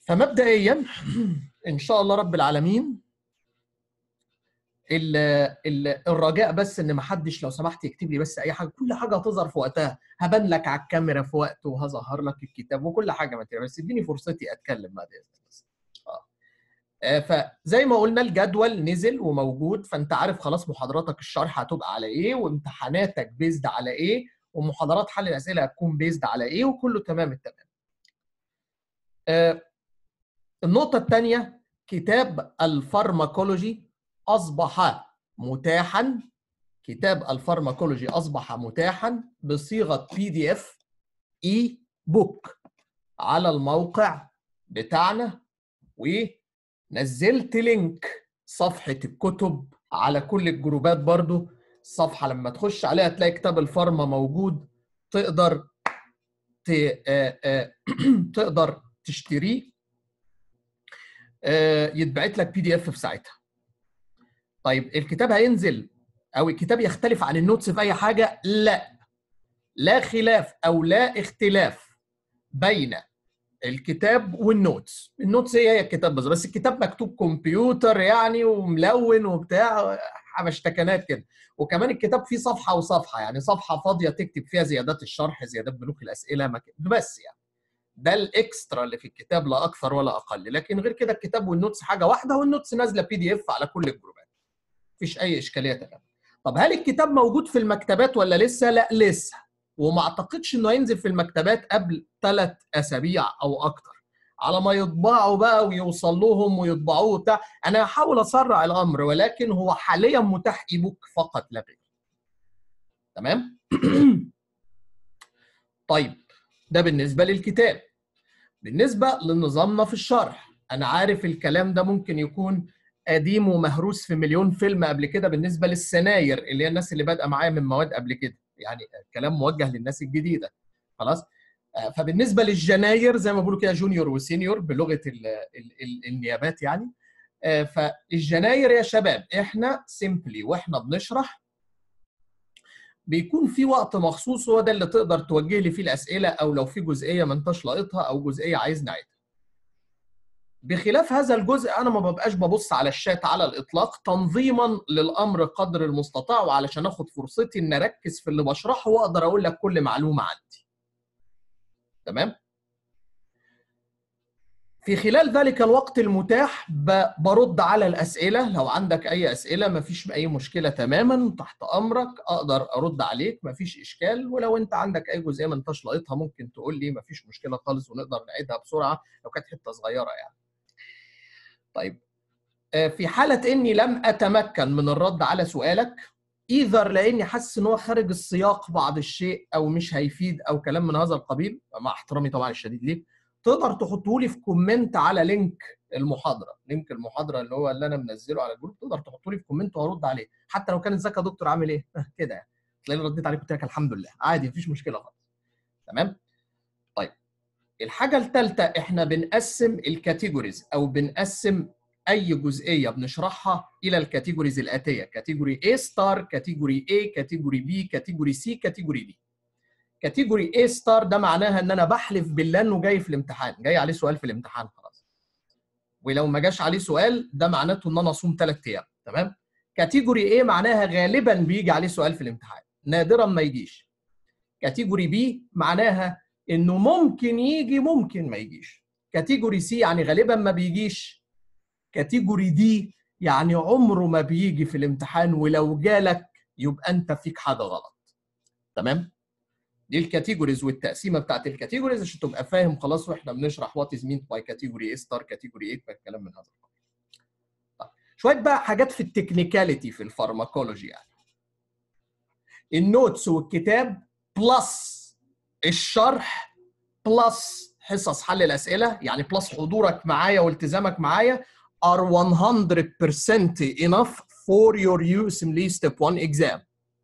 فمبدئيا ان شاء الله رب العالمين ال ال الرجاء بس ان ما حدش لو سمحت يكتب لي بس اي حاجه كل حاجه هتظهر في وقتها هبان لك على الكاميرا في وقت وهظهر لك الكتاب وكل حاجه ما بس اديني فرصتي اتكلم بعد اذنك بس اه آه، فزي ما قلنا الجدول نزل وموجود فانت عارف خلاص محاضراتك الشرح هتبقى على ايه وامتحاناتك بيزد على ايه ومحاضرات حل الاسئله هتكون بيزد على ايه وكله تمام التمام آه، النقطه الثانيه كتاب الفارماكولوجي اصبح متاحا كتاب الفارماكولوجي اصبح متاحا بصيغه بي دي اف اي بوك على الموقع بتاعنا ونزلت لينك صفحه الكتب على كل الجروبات برضو الصفحه لما تخش عليها تلاقي كتاب الفارما موجود تقدر ت... آه، آه، تقدر تشتريه آه، يتبعت لك بي دي اف في ساعتها طيب الكتاب هينزل او الكتاب يختلف عن النوتس في اي حاجه لا لا خلاف او لا اختلاف بين الكتاب والنوتس النوتس هي هي الكتاب بس بس الكتاب مكتوب كمبيوتر يعني وملون وبتاع حبشتكنات كده وكمان الكتاب فيه صفحه وصفحه يعني صفحه فاضيه تكتب فيها زيادات الشرح زيادات بنوك الاسئله ما كده. بس يعني ده الاكسترا اللي في الكتاب لا اكثر ولا اقل لكن غير كده الكتاب والنوتس حاجه واحده والنوتس نازله بي دي اف على كل الجروبات مفيش اي اشكاليه تمام طب هل الكتاب موجود في المكتبات ولا لسه لا لسه وما اعتقدش انه هينزل في المكتبات قبل ثلاث اسابيع او اكتر على ما يطبعوا بقى ويوصل لهم ويطبعوه وبتاع انا هحاول اسرع الامر ولكن هو حاليا متاح اي بوك فقط لا غير تمام طيب ده بالنسبه للكتاب بالنسبه لنظامنا في الشرح انا عارف الكلام ده ممكن يكون قديم ومهروس في مليون فيلم قبل كده بالنسبه للسناير اللي هي الناس اللي بادئه معايا من مواد قبل كده يعني كلام موجه للناس الجديده خلاص آه، فبالنسبه للجناير زي ما بيقولوا كده جونيور وسينيور بلغه ال ال ال النيابات يعني آه، فالجناير يا شباب احنا سيمبلي واحنا بنشرح بيكون في وقت مخصوص هو ده اللي تقدر توجه لي فيه الاسئله او لو في جزئيه ما انتش لاقطها او جزئيه عايز نعيدها بخلاف هذا الجزء انا ما ببقاش ببص على الشات على الاطلاق تنظيما للامر قدر المستطاع وعلشان اخد فرصتي ان اركز في اللي بشرحه واقدر اقول لك كل معلومه عندي تمام في خلال ذلك الوقت المتاح ب- برد على الاسئله لو عندك اي اسئله ما فيش اي مشكله تماما تحت امرك اقدر ارد عليك ما فيش اشكال ولو انت عندك اي جزئيه ما انتش لاقطها ممكن تقول لي ما فيش مشكله خالص ونقدر نعيدها بسرعه لو كانت حته صغيره يعني طيب آه، في حالة إني لم أتمكن من الرد على سؤالك إيذر لأني حاسس إن هو خارج السياق بعض الشيء أو مش هيفيد أو كلام من هذا القبيل مع احترامي طبعا الشديد ليك تقدر تحطه لي في كومنت على لينك المحاضرة لينك المحاضرة اللي هو اللي أنا منزله على الجروب تقدر تحطه لي في كومنت وهرد عليه حتى لو كان ازيك يا دكتور عامل إيه كده يعني تلاقيني رديت عليك قلت لك الحمد لله عادي مفيش مشكلة خالص تمام طيب الحاجة الثالثة احنا بنقسم الكاتيجوريز او بنقسم اي جزئية بنشرحها الى الكاتيجوريز الاتية كاتيجوري A ستار كاتيجوري A كاتيجوري B كاتيجوري C كاتيجوري D كاتيجوري A ستار ده معناها ان انا بحلف بالله انه جاي في الامتحان جاي عليه سؤال في الامتحان خلاص ولو ما جاش عليه سؤال ده معناته ان انا اصوم ثلاث ايام تمام كاتيجوري A معناها غالبا بيجي عليه سؤال في الامتحان نادرا ما يجيش كاتيجوري B معناها انه ممكن يجي ممكن ما يجيش كاتيجوري سي يعني غالبا ما بيجيش كاتيجوري دي يعني عمره ما بيجي في الامتحان ولو جالك يبقى انت فيك حاجه غلط تمام دي الكاتيجوريز والتقسيمه بتاعت الكاتيجوريز عشان تبقى فاهم خلاص واحنا بنشرح وات از مين باي كاتيجوري اي ستار كاتيجوري ايه الكلام من هذا القبيل طيب شويه بقى حاجات في التكنيكاليتي في الفارماكولوجي يعني النوتس والكتاب بلس الشرح بلس حصص حل الاسئله يعني بلس حضورك معايا والتزامك معايا are 100% enough for your use in Lee step 1 exam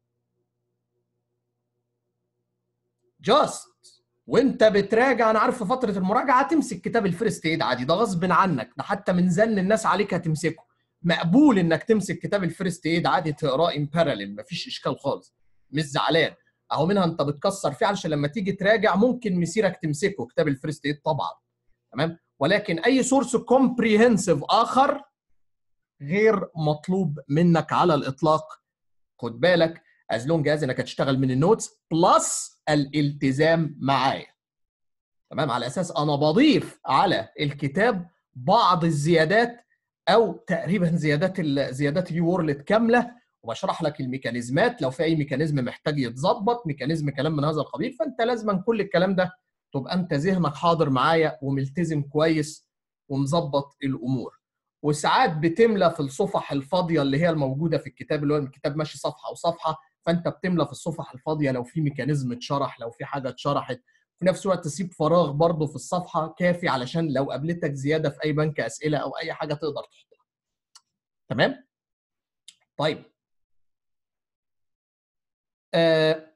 just وانت بتراجع انا عارف في فتره المراجعه هتمسك كتاب الفيرست ايد عادي ده غصب عنك ده حتى من زن الناس عليك هتمسكه مقبول انك تمسك كتاب الفيرست ايد عادي تقراه ان باراليل مفيش اشكال خالص مش زعلان اهو منها انت بتكسر فيه علشان لما تيجي تراجع ممكن مسيرك تمسكه كتاب الفيرست ايد طبعا تمام ولكن اي سورس كومبريهنسيف اخر غير مطلوب منك على الاطلاق خد بالك از لونج از انك هتشتغل من النوتس بلس الالتزام معايا تمام على اساس انا بضيف على الكتاب بعض الزيادات او تقريبا زيادات زيادات اليو وورلد كامله وبشرح لك الميكانيزمات لو في اي ميكانيزم محتاج يتظبط ميكانيزم كلام من هذا القبيل فانت لازما كل الكلام ده تبقى انت ذهنك حاضر معايا وملتزم كويس ومظبط الامور وساعات بتملى في الصفح الفاضيه اللي هي الموجوده في الكتاب اللي هو الكتاب ماشي صفحه وصفحه فانت بتملى في الصفح الفاضيه لو في ميكانيزم اتشرح لو في حاجه اتشرحت في نفس الوقت تسيب فراغ برضه في الصفحه كافي علشان لو قابلتك زياده في اي بنك اسئله او اي حاجه تقدر تحطها تمام طيب آه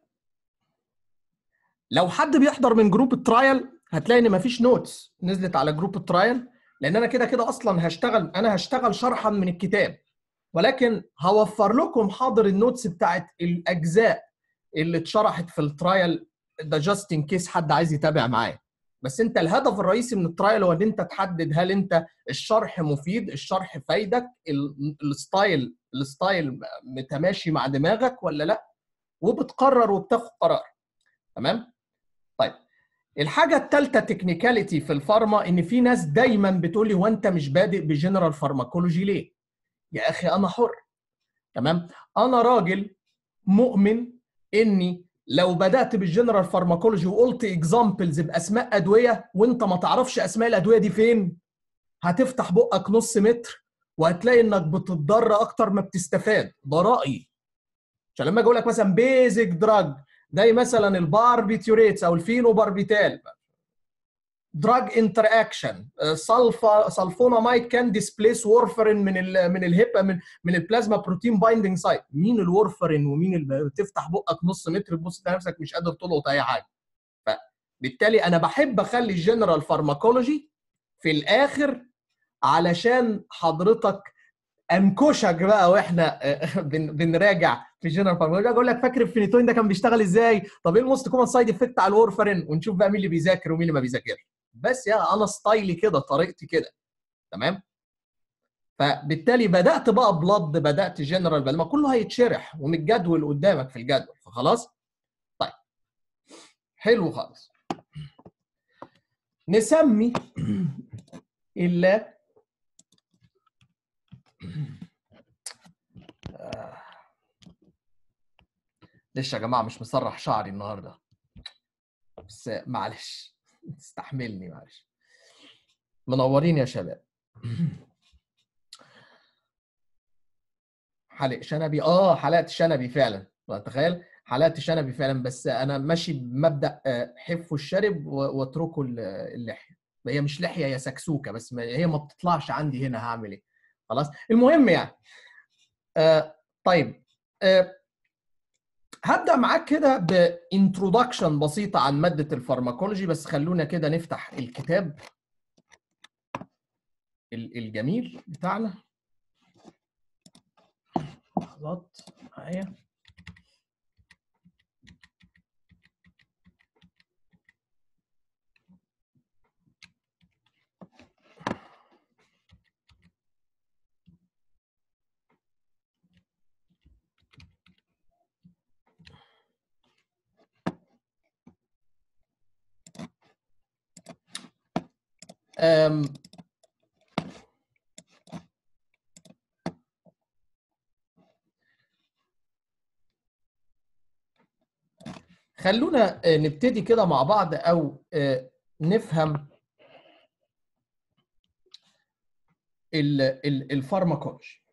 لو حد بيحضر من جروب الترايل هتلاقي ان مفيش نوتس نزلت على جروب الترايل لان انا كده كده اصلا هشتغل انا هشتغل شرحا من الكتاب ولكن هوفر لكم حاضر النوتس بتاعت الاجزاء اللي اتشرحت في الترايل ده جاست ان كيس حد عايز يتابع معايا بس انت الهدف الرئيسي من الترايل هو ان انت تحدد هل انت الشرح مفيد الشرح فايدك الستايل الستايل متماشي مع دماغك ولا لا وبتقرر وبتاخد قرار تمام طيب الحاجه الثالثه تكنيكاليتي في الفارما ان في ناس دايما بتقول لي هو انت مش بادئ بجنرال فارماكولوجي ليه يا اخي انا حر تمام انا راجل مؤمن اني لو بدات بالجنرال فارماكولوجي وقلت اكزامبلز باسماء ادويه وانت ما تعرفش اسماء الادويه دي فين هتفتح بقك نص متر وهتلاقي انك بتتضر اكتر ما بتستفاد ده رايي عشان لما اجي اقول لك مثلا بيزك دراج زي مثلا الباربيتوريتس او الفينوباربيتال دراج انتر اكشن سلفا سلفونامايد كان ديسبليس وورفرين من ال من الهيبا من من البلازما بروتين بايندنج سايت مين الورفرين ومين اللي تفتح بقك نص متر تبص تلاقي نفسك مش قادر تلقط اي حاجه فبالتالي انا بحب اخلي الجنرال فارماكولوجي في الاخر علشان حضرتك انكشك بقى واحنا بنراجع في الجنرال فارماكولوجي اقول لك فاكر الفينيتوين ده كان بيشتغل ازاي؟ طب ايه الموست كومن سايد افكت على الورفرين ونشوف بقى مين اللي بيذاكر ومين اللي ما بيذاكرش بس يا انا ستايلي كده طريقتي كده تمام؟ فبالتالي بدات بقى بلاد بدات جنرال بدل ما كله هيتشرح ومتجدول قدامك في الجدول فخلاص؟ طيب حلو خالص نسمي اللاب لسه يا جماعه مش مسرح شعري النهارده بس معلش استحملني معلش منورين يا شباب حلق شنبي اه حلقت شنبي فعلا تخيل حلقت شنبي فعلا بس انا ماشي بمبدا حفوا الشرب واتركوا اللحيه هي مش لحيه هي سكسوكه بس ما هي ما بتطلعش عندي هنا هعمل ايه خلاص المهم يعني آه طيب آه هبدا معاك كده بانترودكشن بسيطه عن ماده الفارماكولوجي بس خلونا كده نفتح الكتاب الجميل بتاعنا لحظات معايا Um, خلونا نبتدي كده مع بعض او نفهم الفارماكولوجي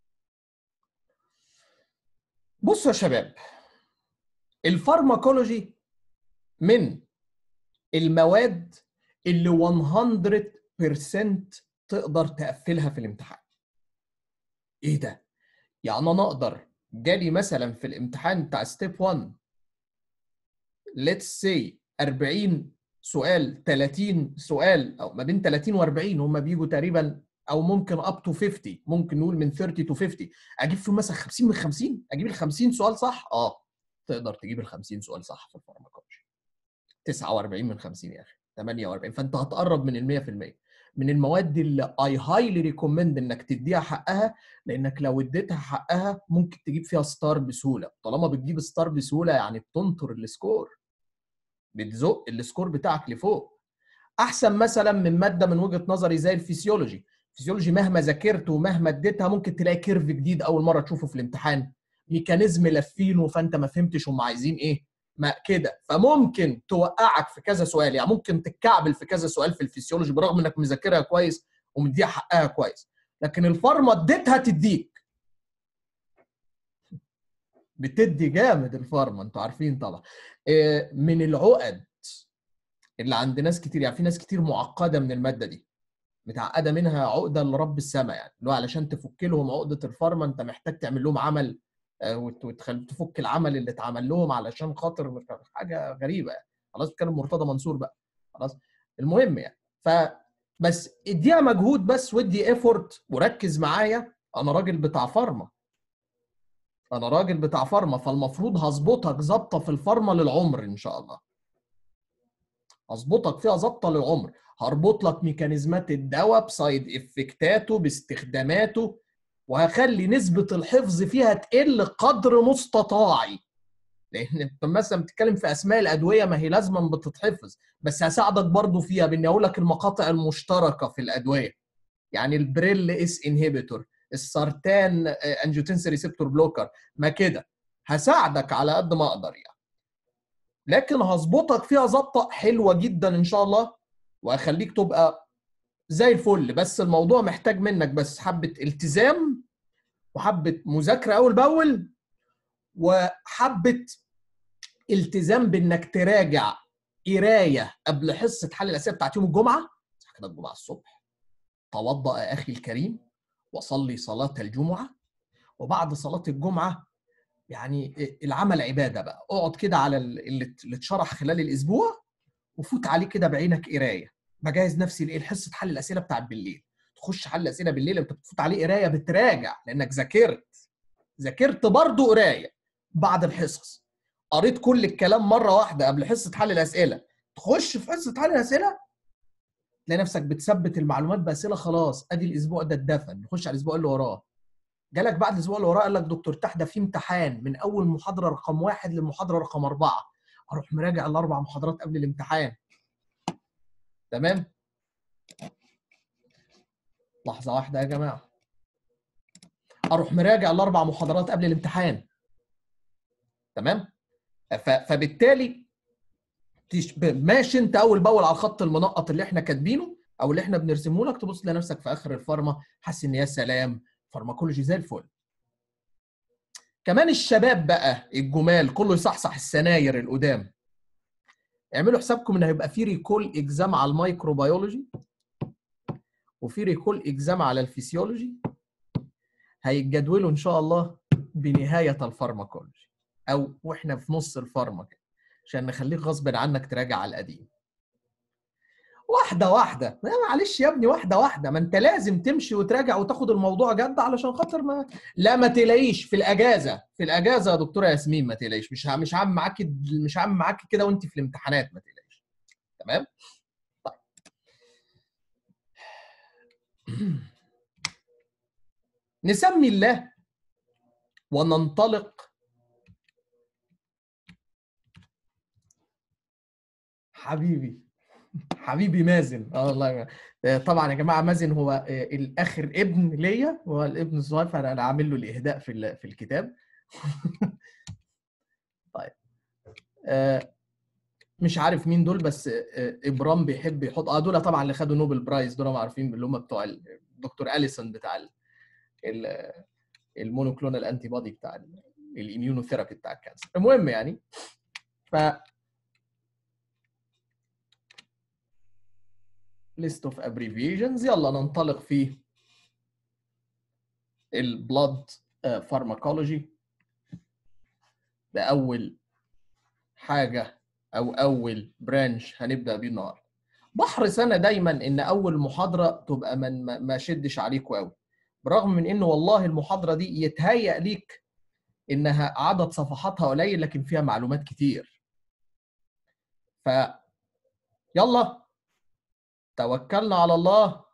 بصوا يا شباب الفارماكولوجي من المواد اللي 100% تقدر تقفلها في الامتحان ايه ده يعني انا اقدر جالي مثلا في الامتحان بتاع ستيب 1 let's say 40 سؤال 30 سؤال او ما بين 30 و40 هم بيجوا تقريبا او ممكن اب تو 50 ممكن نقول من 30 تو 50 اجيب فيهم مثلا 50 من 50 اجيب ال 50 سؤال صح اه تقدر تجيب ال 50 سؤال صح في الفارماكولوجي 49 من 50 يا اخي 48 فانت هتقرب من ال 100% من المواد اللي اي هايلي ريكومند انك تديها حقها لانك لو اديتها حقها ممكن تجيب فيها ستار بسهوله طالما بتجيب ستار بسهوله يعني بتنطر السكور بتزق السكور بتاعك لفوق احسن مثلا من ماده من وجهه نظري زي الفسيولوجي الفسيولوجي مهما ذاكرت ومهما اديتها ممكن تلاقي كيرف جديد اول مره تشوفه في الامتحان ميكانيزم لافينه فانت ما فهمتش هم عايزين ايه ما كده فممكن توقعك في كذا سؤال يعني ممكن تتكعبل في كذا سؤال في الفسيولوجي برغم انك مذاكرها كويس ومديها حقها كويس لكن الفارما اديتها تديك بتدي جامد الفارما انتوا عارفين طبعا من العقد اللي عند ناس كتير يعني في ناس كتير معقده من الماده دي متعقده منها عقده لرب السماء يعني اللي هو علشان تفك لهم عقده الفارما انت محتاج تعمل لهم عمل وتخل تفك العمل اللي اتعمل لهم علشان خاطر حاجه غريبه يعني خلاص بتكلم مرتضى منصور بقى خلاص المهم يعني ف بس اديها مجهود بس وادي ايفورت وركز معايا انا راجل بتاع فارما انا راجل بتاع فارما فالمفروض هظبطك ظبطه في الفارما للعمر ان شاء الله هظبطك فيها ظبطه للعمر هربط لك ميكانيزمات الدواء بسايد افكتاته باستخداماته وهخلي نسبة الحفظ فيها تقل قدر مستطاعي لان انت مثلا بتتكلم في اسماء الادويه ما هي لازما بتتحفظ بس هساعدك برضو فيها باني اقول لك المقاطع المشتركه في الادويه يعني البريل اس انهبيتور السرطان انجيوتنسي ريسبتور بلوكر ما كده هساعدك على قد ما اقدر يعني لكن هظبطك فيها ظبطه حلوه جدا ان شاء الله وهخليك تبقى زي الفل بس الموضوع محتاج منك بس حبه التزام وحبه مذاكره اول باول وحبه التزام بانك تراجع قرايه قبل حصه حل الاسئله بتاعت يوم الجمعه صح كده الجمعه الصبح توضأ اخي الكريم وصلي صلاه الجمعه وبعد صلاه الجمعه يعني العمل عباده بقى اقعد كده على اللي اتشرح خلال الاسبوع وفوت عليه كده بعينك قرايه بجهز نفسي لايه حصه حل الاسئله بتاعت بالليل تخش حل الاسئله بالليل انت بتفوت عليه قرايه بتراجع لانك ذاكرت ذاكرت برضه قرايه بعد الحصص قريت كل الكلام مره واحده قبل حصه حل الاسئله تخش في حصه حل الاسئله تلاقي نفسك بتثبت المعلومات باسئله خلاص ادي الاسبوع ده اتدفن نخش على الاسبوع اللي وراه جالك بعد الاسبوع اللي وراه قال لك دكتور تحت ده في امتحان من اول محاضره رقم واحد للمحاضره رقم اربعه اروح مراجع الاربع محاضرات قبل الامتحان تمام لحظه واحده يا جماعه اروح مراجع الاربع محاضرات قبل الامتحان تمام فبالتالي ماشي انت اول باول على الخط المنقط اللي احنا كاتبينه او اللي احنا بنرسمه لك تبص لنفسك في اخر الفارما حاسس ان يا سلام فارماكولوجي زي الفل كمان الشباب بقى الجمال كله يصحصح السناير القدام اعملوا حسابكم ان هيبقى في ريكول اكزام على الميكروبيولوجي وفي ريكول اكزام على الفسيولوجي هيتجدولوا ان شاء الله بنهايه الفارماكولوجي او واحنا في نص الفارما كده عشان نخليك غصب عنك تراجع على القديم واحده واحده معلش يا ابني واحده واحده ما انت لازم تمشي وتراجع وتاخد الموضوع جد علشان خاطر ما لا ما تلاقيش في الاجازه في الاجازه يا دكتوره ياسمين ما تلاقيش مش مش عامل معاك مش عامل معاك كده وانت في الامتحانات ما تلاقيش تمام طيب نسمي الله وننطلق حبيبي حبيبي مازن اه والله طبعا يا جماعه مازن هو الاخر ابن ليا هو الابن الصغير فانا عامل له الاهداء في في الكتاب طيب مش عارف مين دول بس ابرام بيحب يحط اه دول طبعا اللي خدوا نوبل برايز دول عارفين اللي هم بتوع الدكتور اليسون بتاع المونوكلونال انتي بودي بتاع الاميونوثيرابي بتاع الكانسر المهم يعني ف list of abbreviations يلا ننطلق في البلاد فارماكولوجي بأول حاجة أو أول برانش هنبدأ بيه النهاردة بحرص أنا دايما إن أول محاضرة تبقى من ما شدش عليكم قوي برغم من إنه والله المحاضرة دي يتهيأ ليك إنها عدد صفحاتها قليل لكن فيها معلومات كتير ف يلا توكلنا على الله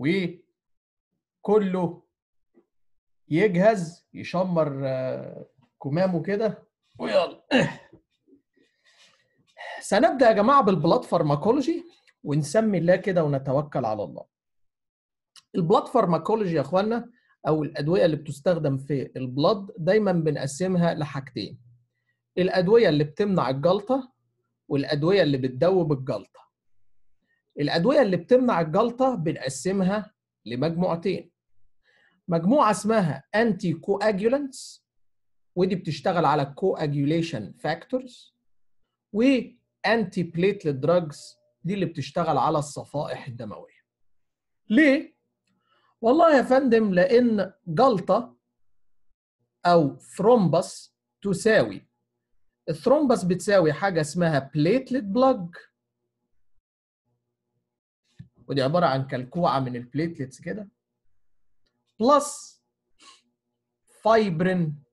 وكله يجهز يشمر آه، كمامه كده ويلا سنبدا يا جماعه بالبلاد فارماكولوجي ونسمي الله كده ونتوكل على الله البلاد فارماكولوجي يا اخوانا او الادويه اللي بتستخدم في البلاد دايما بنقسمها لحاجتين الادويه اللي بتمنع الجلطه والادويه اللي بتدوب الجلطه الادويه اللي بتمنع الجلطه بنقسمها لمجموعتين مجموعه اسمها انتي كواجولانتس ودي بتشتغل على كواجوليشن فاكتورز وانتي بليتلت دراجز دي اللي بتشتغل على الصفائح الدمويه ليه والله يا فندم لان جلطه او ثرومبس تساوي الثرومبس بتساوي حاجه اسمها بليتلت بلاج ودي عباره عن كلكوعه من البليتلتس كده بلس فايبرين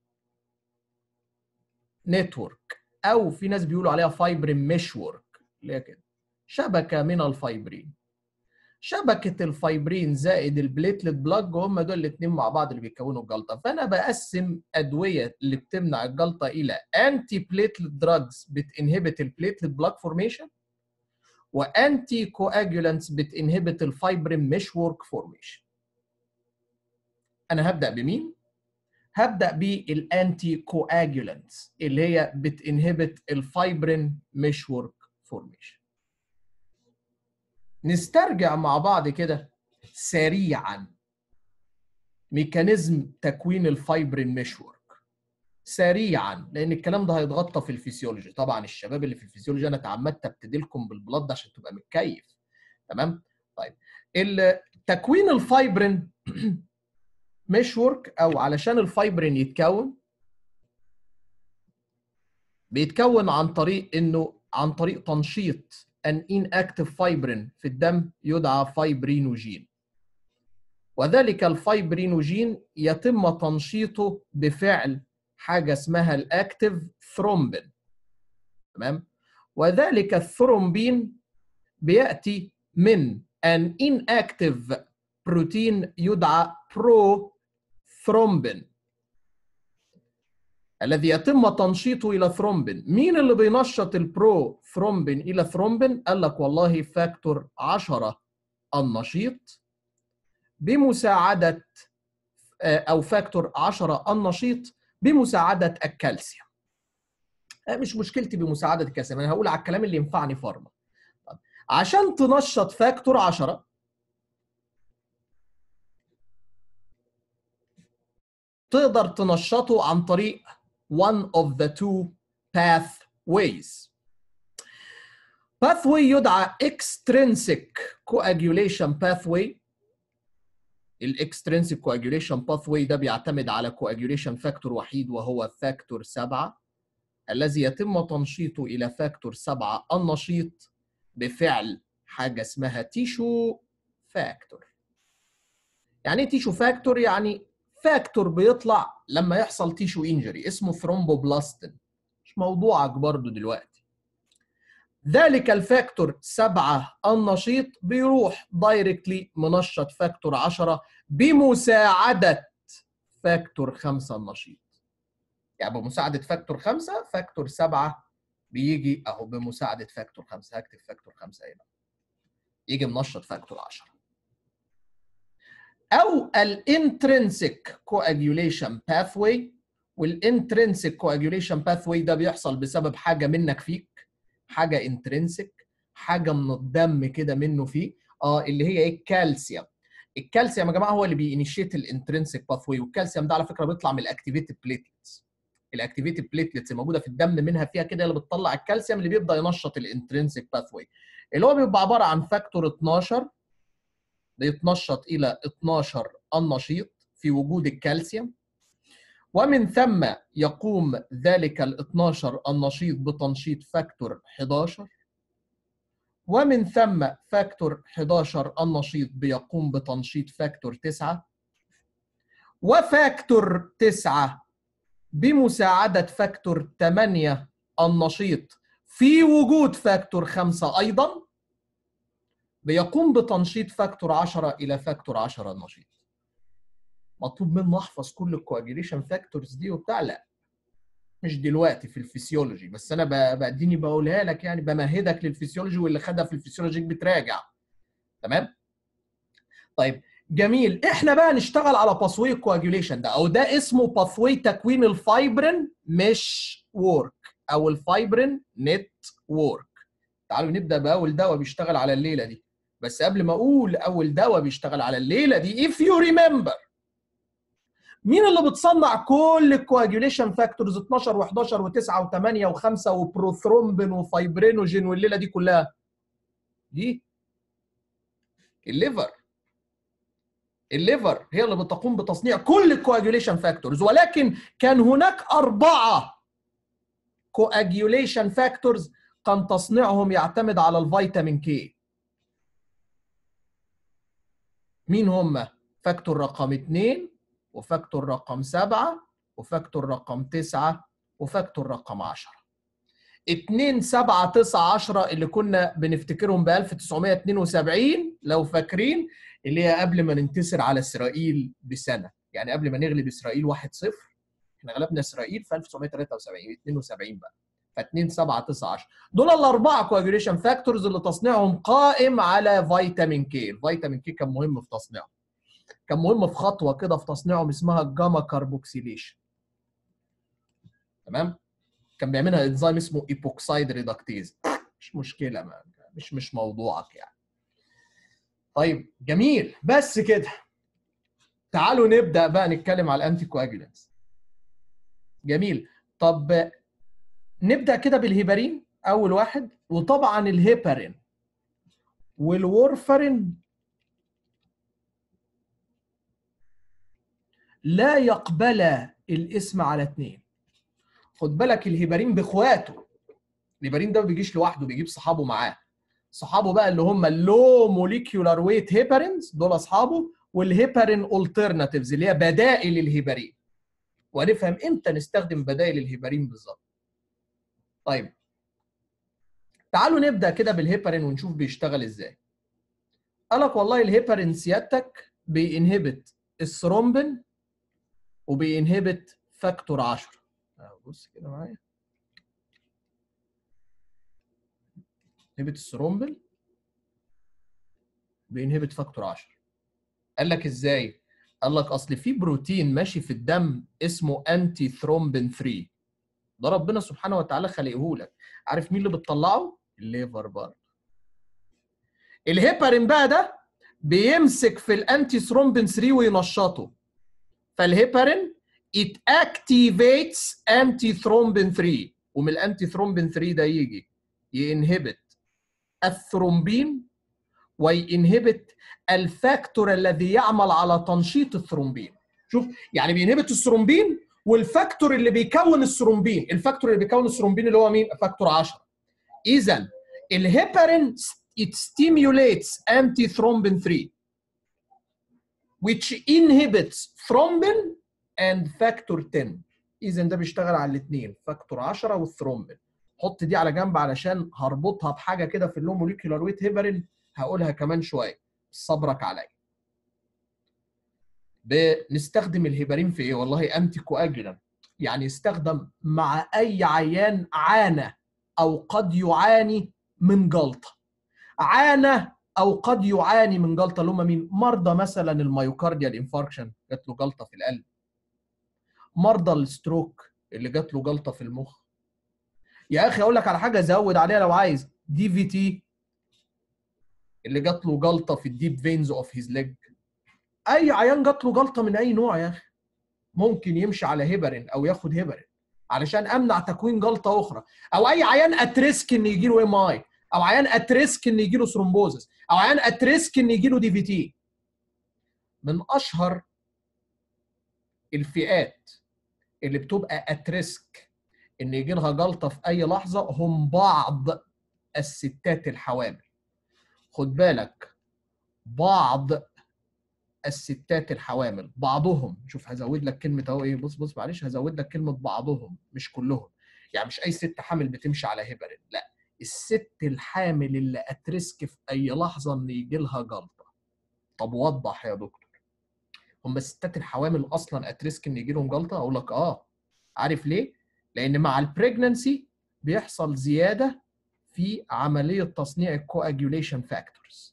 نتورك او في ناس بيقولوا عليها فايبرين مش ورك اللي هي كده شبكه من الفايبرين شبكه الفايبرين زائد البليتلت بلاج هم دول الاثنين مع بعض اللي بيكونوا الجلطه فانا بقسم ادويه اللي بتمنع الجلطه الى انتي بليتلت دراجز بتنهبت البليتلت بلاج فورميشن وانتي كواجولانتس بتنهبت الفايبرين مش ورك فورميشن انا هبدا بمين هبدا بالانتي كواجولانتس اللي هي بتنهبت الفايبرين مش ورك فورميشن نسترجع مع بعض كده سريعا ميكانيزم تكوين الفايبرين مش ورك سريعا لان الكلام ده هيتغطى في الفسيولوجي طبعا الشباب اللي في الفسيولوجي انا تعمدت ابتدي لكم بالبلد عشان تبقى متكيف تمام طيب تكوين الفايبرين مش ورك او علشان الفايبرين يتكون بيتكون عن طريق انه عن طريق تنشيط ان ان اكتف فايبرين في الدم يدعى فايبرينوجين وذلك الفايبرينوجين يتم تنشيطه بفعل حاجه اسمها الاكتف ثرومبين تمام وذلك الثرومبين بياتي من ان inactive بروتين يدعى برو ثرومبين الذي يتم تنشيطه الى ثرومبين مين اللي بينشط البرو ثرومبين الى ثرومبين قال لك والله فاكتور 10 النشيط بمساعده او فاكتور 10 النشيط بمساعده الكالسيوم مش مشكلتي بمساعده الكالسيوم انا هقول على الكلام اللي ينفعني فارما عشان تنشط فاكتور 10 تقدر تنشطه عن طريق one of the two pathways. pathway يدعى extrinsic coagulation pathway. الاكسترنسيك coagulation pathway ده بيعتمد على coagulation فاكتور وحيد وهو فاكتور 7 الذي يتم تنشيطه الى فاكتور 7 النشيط بفعل حاجه اسمها تيشو فاكتور. يعني ايه تيشو فاكتور؟ يعني فاكتور بيطلع لما يحصل تيشو انجري اسمه ثرومبوبلاستين مش موضوعك برضو دلوقتي ذلك الفاكتور 7 النشيط بيروح دايركتلي منشط فاكتور 10 بمساعدة فاكتور 5 النشيط يعني بمساعدة فاكتور 5 فاكتور 7 بيجي اهو بمساعدة فاكتور 5 هكتب فاكتور 5 هنا يجي منشط فاكتور 10 او الانترنسيك كواجوليشن باثوي والانترنسيك كواجوليشن باثوي ده بيحصل بسبب حاجه منك فيك حاجه انترنسيك حاجه من الدم كده منه فيه اه اللي هي ايه الكالسيوم الكالسيوم يا جماعه هو اللي بينيشيت الانترنسيك باثوي والكالسيوم ده على فكره بيطلع من الاكتيفيتد بليتلتس الاكتيفيتد بليتلتس الموجوده في الدم منها فيها كده اللي بتطلع الكالسيوم اللي بيبدا ينشط الانترنسيك باثوي اللي هو بيبقى عباره عن فاكتور 12 بيتنشط الى 12 النشيط في وجود الكالسيوم ومن ثم يقوم ذلك ال 12 النشيط بتنشيط فاكتور 11 ومن ثم فاكتور 11 النشيط بيقوم بتنشيط فاكتور 9 وفاكتور 9 بمساعدة فاكتور 8 النشيط في وجود فاكتور 5 أيضا بيقوم بتنشيط فاكتور 10 الى فاكتور 10 النشيط مطلوب منه احفظ كل الكواجيليشن فاكتورز دي وبتاع لا مش دلوقتي في الفسيولوجي بس انا ب- باديني بقولها لك يعني بمهدك للفسيولوجي واللي خدها في الفسيولوجي بتراجع تمام طيب جميل احنا بقى نشتغل على باثوي الكواجيوليشن ده او ده اسمه باثوي تكوين الفايبرين مش وورك او الفايبرين نت وورك تعالوا نبدا باول دواء بيشتغل على الليله دي بس قبل ما اقول اول دواء بيشتغل على الليله دي if you remember مين اللي بتصنع كل الكواجيوليشن فاكتورز 12 و11 و9 و8 و5 وبروثرومبين وفايبرينوجين والليله دي كلها دي الليفر الليفر هي اللي بتقوم بتصنيع كل الكواجيوليشن فاكتورز ولكن كان هناك أربعة كواجيوليشن فاكتورز كان تصنيعهم يعتمد على الفيتامين كي مين هم؟ فاكتور رقم 2 وفاكتور رقم 7 وفاكتور رقم 9 وفاكتور رقم 10 2 7 9 10 اللي كنا بنفتكرهم ب 1972 لو فاكرين اللي هي قبل ما ننتصر على اسرائيل بسنه يعني قبل ما نغلب اسرائيل 1-0 احنا غلبنا اسرائيل في 1973 72 بقى ف 2 7 9 10 دول الاربعه كواجوليشن فاكتورز اللي تصنيعهم قائم على فيتامين كي الفيتامين كي كان مهم في تصنيعه كان مهم في خطوه كده في تصنيعهم اسمها الجاما كاربوكسيليشن تمام كان بيعملها انزيم اسمه ايبوكسايد ريدكتيز مش مشكله ما مش مش موضوعك يعني طيب جميل بس كده تعالوا نبدا بقى نتكلم على الانتي كواجولانس جميل طب نبدا كده بالهيبارين اول واحد وطبعا الهيبارين والورفرين لا يقبل الاسم على اثنين خد بالك الهيبارين باخواته الهيبارين ده ما بيجيش لوحده بيجيب صحابه معاه صحابه بقى اللي هم اللو موليكيولار ويت هيبارينز دول اصحابه والهيبارين الترناتيفز اللي هي بدائل الهيبارين وهنفهم امتى نستخدم بدائل الهيبارين بالظبط طيب تعالوا نبدا كده بالهيبارين ونشوف بيشتغل ازاي قالك والله الهيبارين سيادتك بينهبت الثرومبين وبينهبت فاكتور 10 بص كده معايا انهبت الثرومبين بينهبت فاكتور 10 قال لك ازاي قال لك اصل في بروتين ماشي في الدم اسمه انتي ثرومبين 3 ده ربنا سبحانه وتعالى خلقه لك عارف مين اللي بتطلعه الليفر برضه الهيبارين بقى ده بيمسك في الانتي ثرومبين 3 وينشطه فالهيبارين it activates anti thrombin 3 ومن الانتي ثرومبين 3 ده يجي ينهبت الثرومبين وينهبت الفاكتور الذي يعمل على تنشيط الثرومبين شوف يعني بينهبت الثرومبين والفاكتور اللي بيكون الثرومبين الفاكتور اللي بيكون الثرومبين اللي هو مين فاكتور 10 اذا الهيبارين it stimulates antithrombin 3 which inhibits thrombin and factor 10 اذا ده بيشتغل على الاثنين فاكتور 10 والثرومبين حط دي على جنب علشان هربطها بحاجه كده في اللو موليكيولار ويت هيبرين هقولها كمان شويه صبرك عليا بنستخدم الهيبرين في ايه والله انتي كواجولانت يعني يستخدم مع اي عيان عانى او قد يعاني من جلطه عانى او قد يعاني من جلطه اللي هم مين مرضى مثلا الميوكارديال انفاركشن جات له جلطه في القلب مرضى الستروك اللي جات له جلطه في المخ يا اخي اقول لك على حاجه زود عليها لو عايز دي في تي اللي جات له جلطه في الديب فينز اوف هيز ليج اي عيان جات له جلطه من اي نوع يا اخي ممكن يمشي على هيبرين او ياخد هيبرين علشان امنع تكوين جلطه اخرى او اي عيان اتريسك ان يجي له ام اي او عيان اتريسك ان يجي له ثرومبوزس او عيان اتريسك ان يجي له دي في تي من اشهر الفئات اللي بتبقى اتريسك ان يجي لها جلطه في اي لحظه هم بعض الستات الحوامل خد بالك بعض الستات الحوامل بعضهم شوف هزود لك كلمه اهو ايه بص بص معلش هزود لك كلمه بعضهم مش كلهم يعني مش اي ست حامل بتمشي على هيبرين لا الست الحامل اللي اتريسك في اي لحظه ان يجي لها جلطه طب وضح يا دكتور هم الستات الحوامل اصلا اتريسك ان يجي لهم جلطه اقول لك اه عارف ليه لان مع البريجننسي بيحصل زياده في عمليه تصنيع الكواجوليشن فاكتورز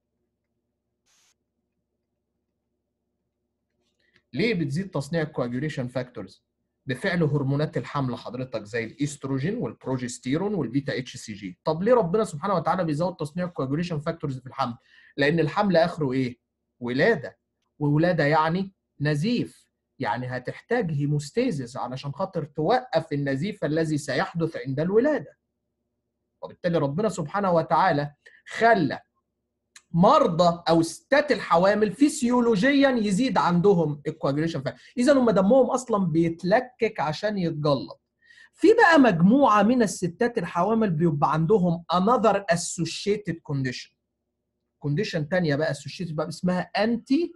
ليه بتزيد تصنيع الكواجوليشن فاكتورز بفعل هرمونات الحمل حضرتك زي الاستروجين والبروجستيرون والبيتا اتش سي جي طب ليه ربنا سبحانه وتعالى بيزود تصنيع الكواجوليشن فاكتورز في الحمل لان الحمل اخره ايه ولاده وولاده يعني نزيف يعني هتحتاج هيموستيزيس علشان خاطر توقف النزيف الذي سيحدث عند الولاده وبالتالي ربنا سبحانه وتعالى خلى مرضى او ستات الحوامل فيسيولوجيا يزيد عندهم الكواجوليشن فاكتور اذا هم دمهم اصلا بيتلكك عشان يتجلط في بقى مجموعه من الستات الحوامل بيبقى عندهم another associated condition كونديشن تانية بقى associated بقى اسمها انتي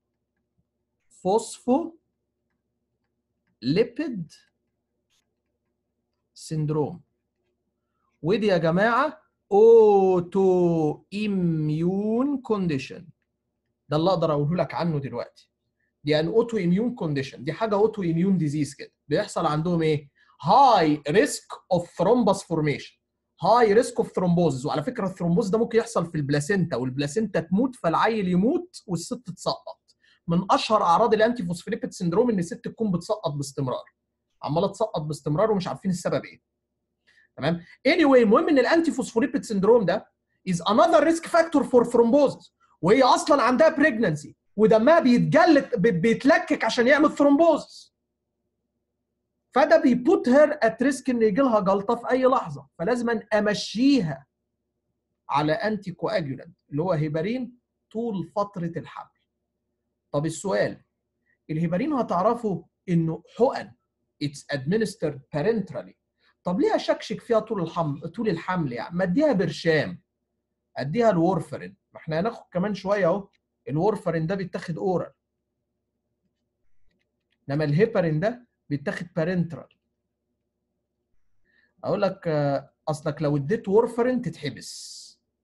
فوسفو ليبيد سيندروم ودي يا جماعه اوتو اميون كونديشن ده اللي اقدر اقوله لك عنه دلوقتي دي ان اوتو اميون كونديشن دي حاجه اوتو اميون ديزيز كده بيحصل عندهم ايه هاي ريسك اوف ثرومبس فورميشن هاي ريسك اوف ثرومبوزز وعلى فكره الثرومبوز ده ممكن يحصل في البلاسينتا والبلاسينتا تموت فالعيل يموت والست تسقط من اشهر اعراض الانتي فوسفوليبيد سندروم ان الست تكون بتسقط باستمرار عماله تسقط باستمرار ومش عارفين السبب ايه تمام anyway المهم ان الانتي فوسفوليبيد سندروم ده is another risk factor for thrombosis وهي اصلا عندها pregnancy ودمها بيتجلد بيتلكك عشان يعمل ثرومبوزس فده بيبوت هير ات ريسك ان يجي لها جلطه في اي لحظه فلازم امشيها على انتي كواجولانت اللي هو هيبارين طول فتره الحمل طب السؤال الهيبارين هتعرفوا انه حقن اتس administered parenterally طب ليه اشكشك فيها طول الحمل طول الحمل يعني ما اديها برشام اديها الورفرين ما احنا هناخد كمان شويه اهو الورفرين ده بيتاخد اورال انما الهيبارين ده بيتاخد بارنترال اقول لك اصلك لو اديت وورفرين تتحبس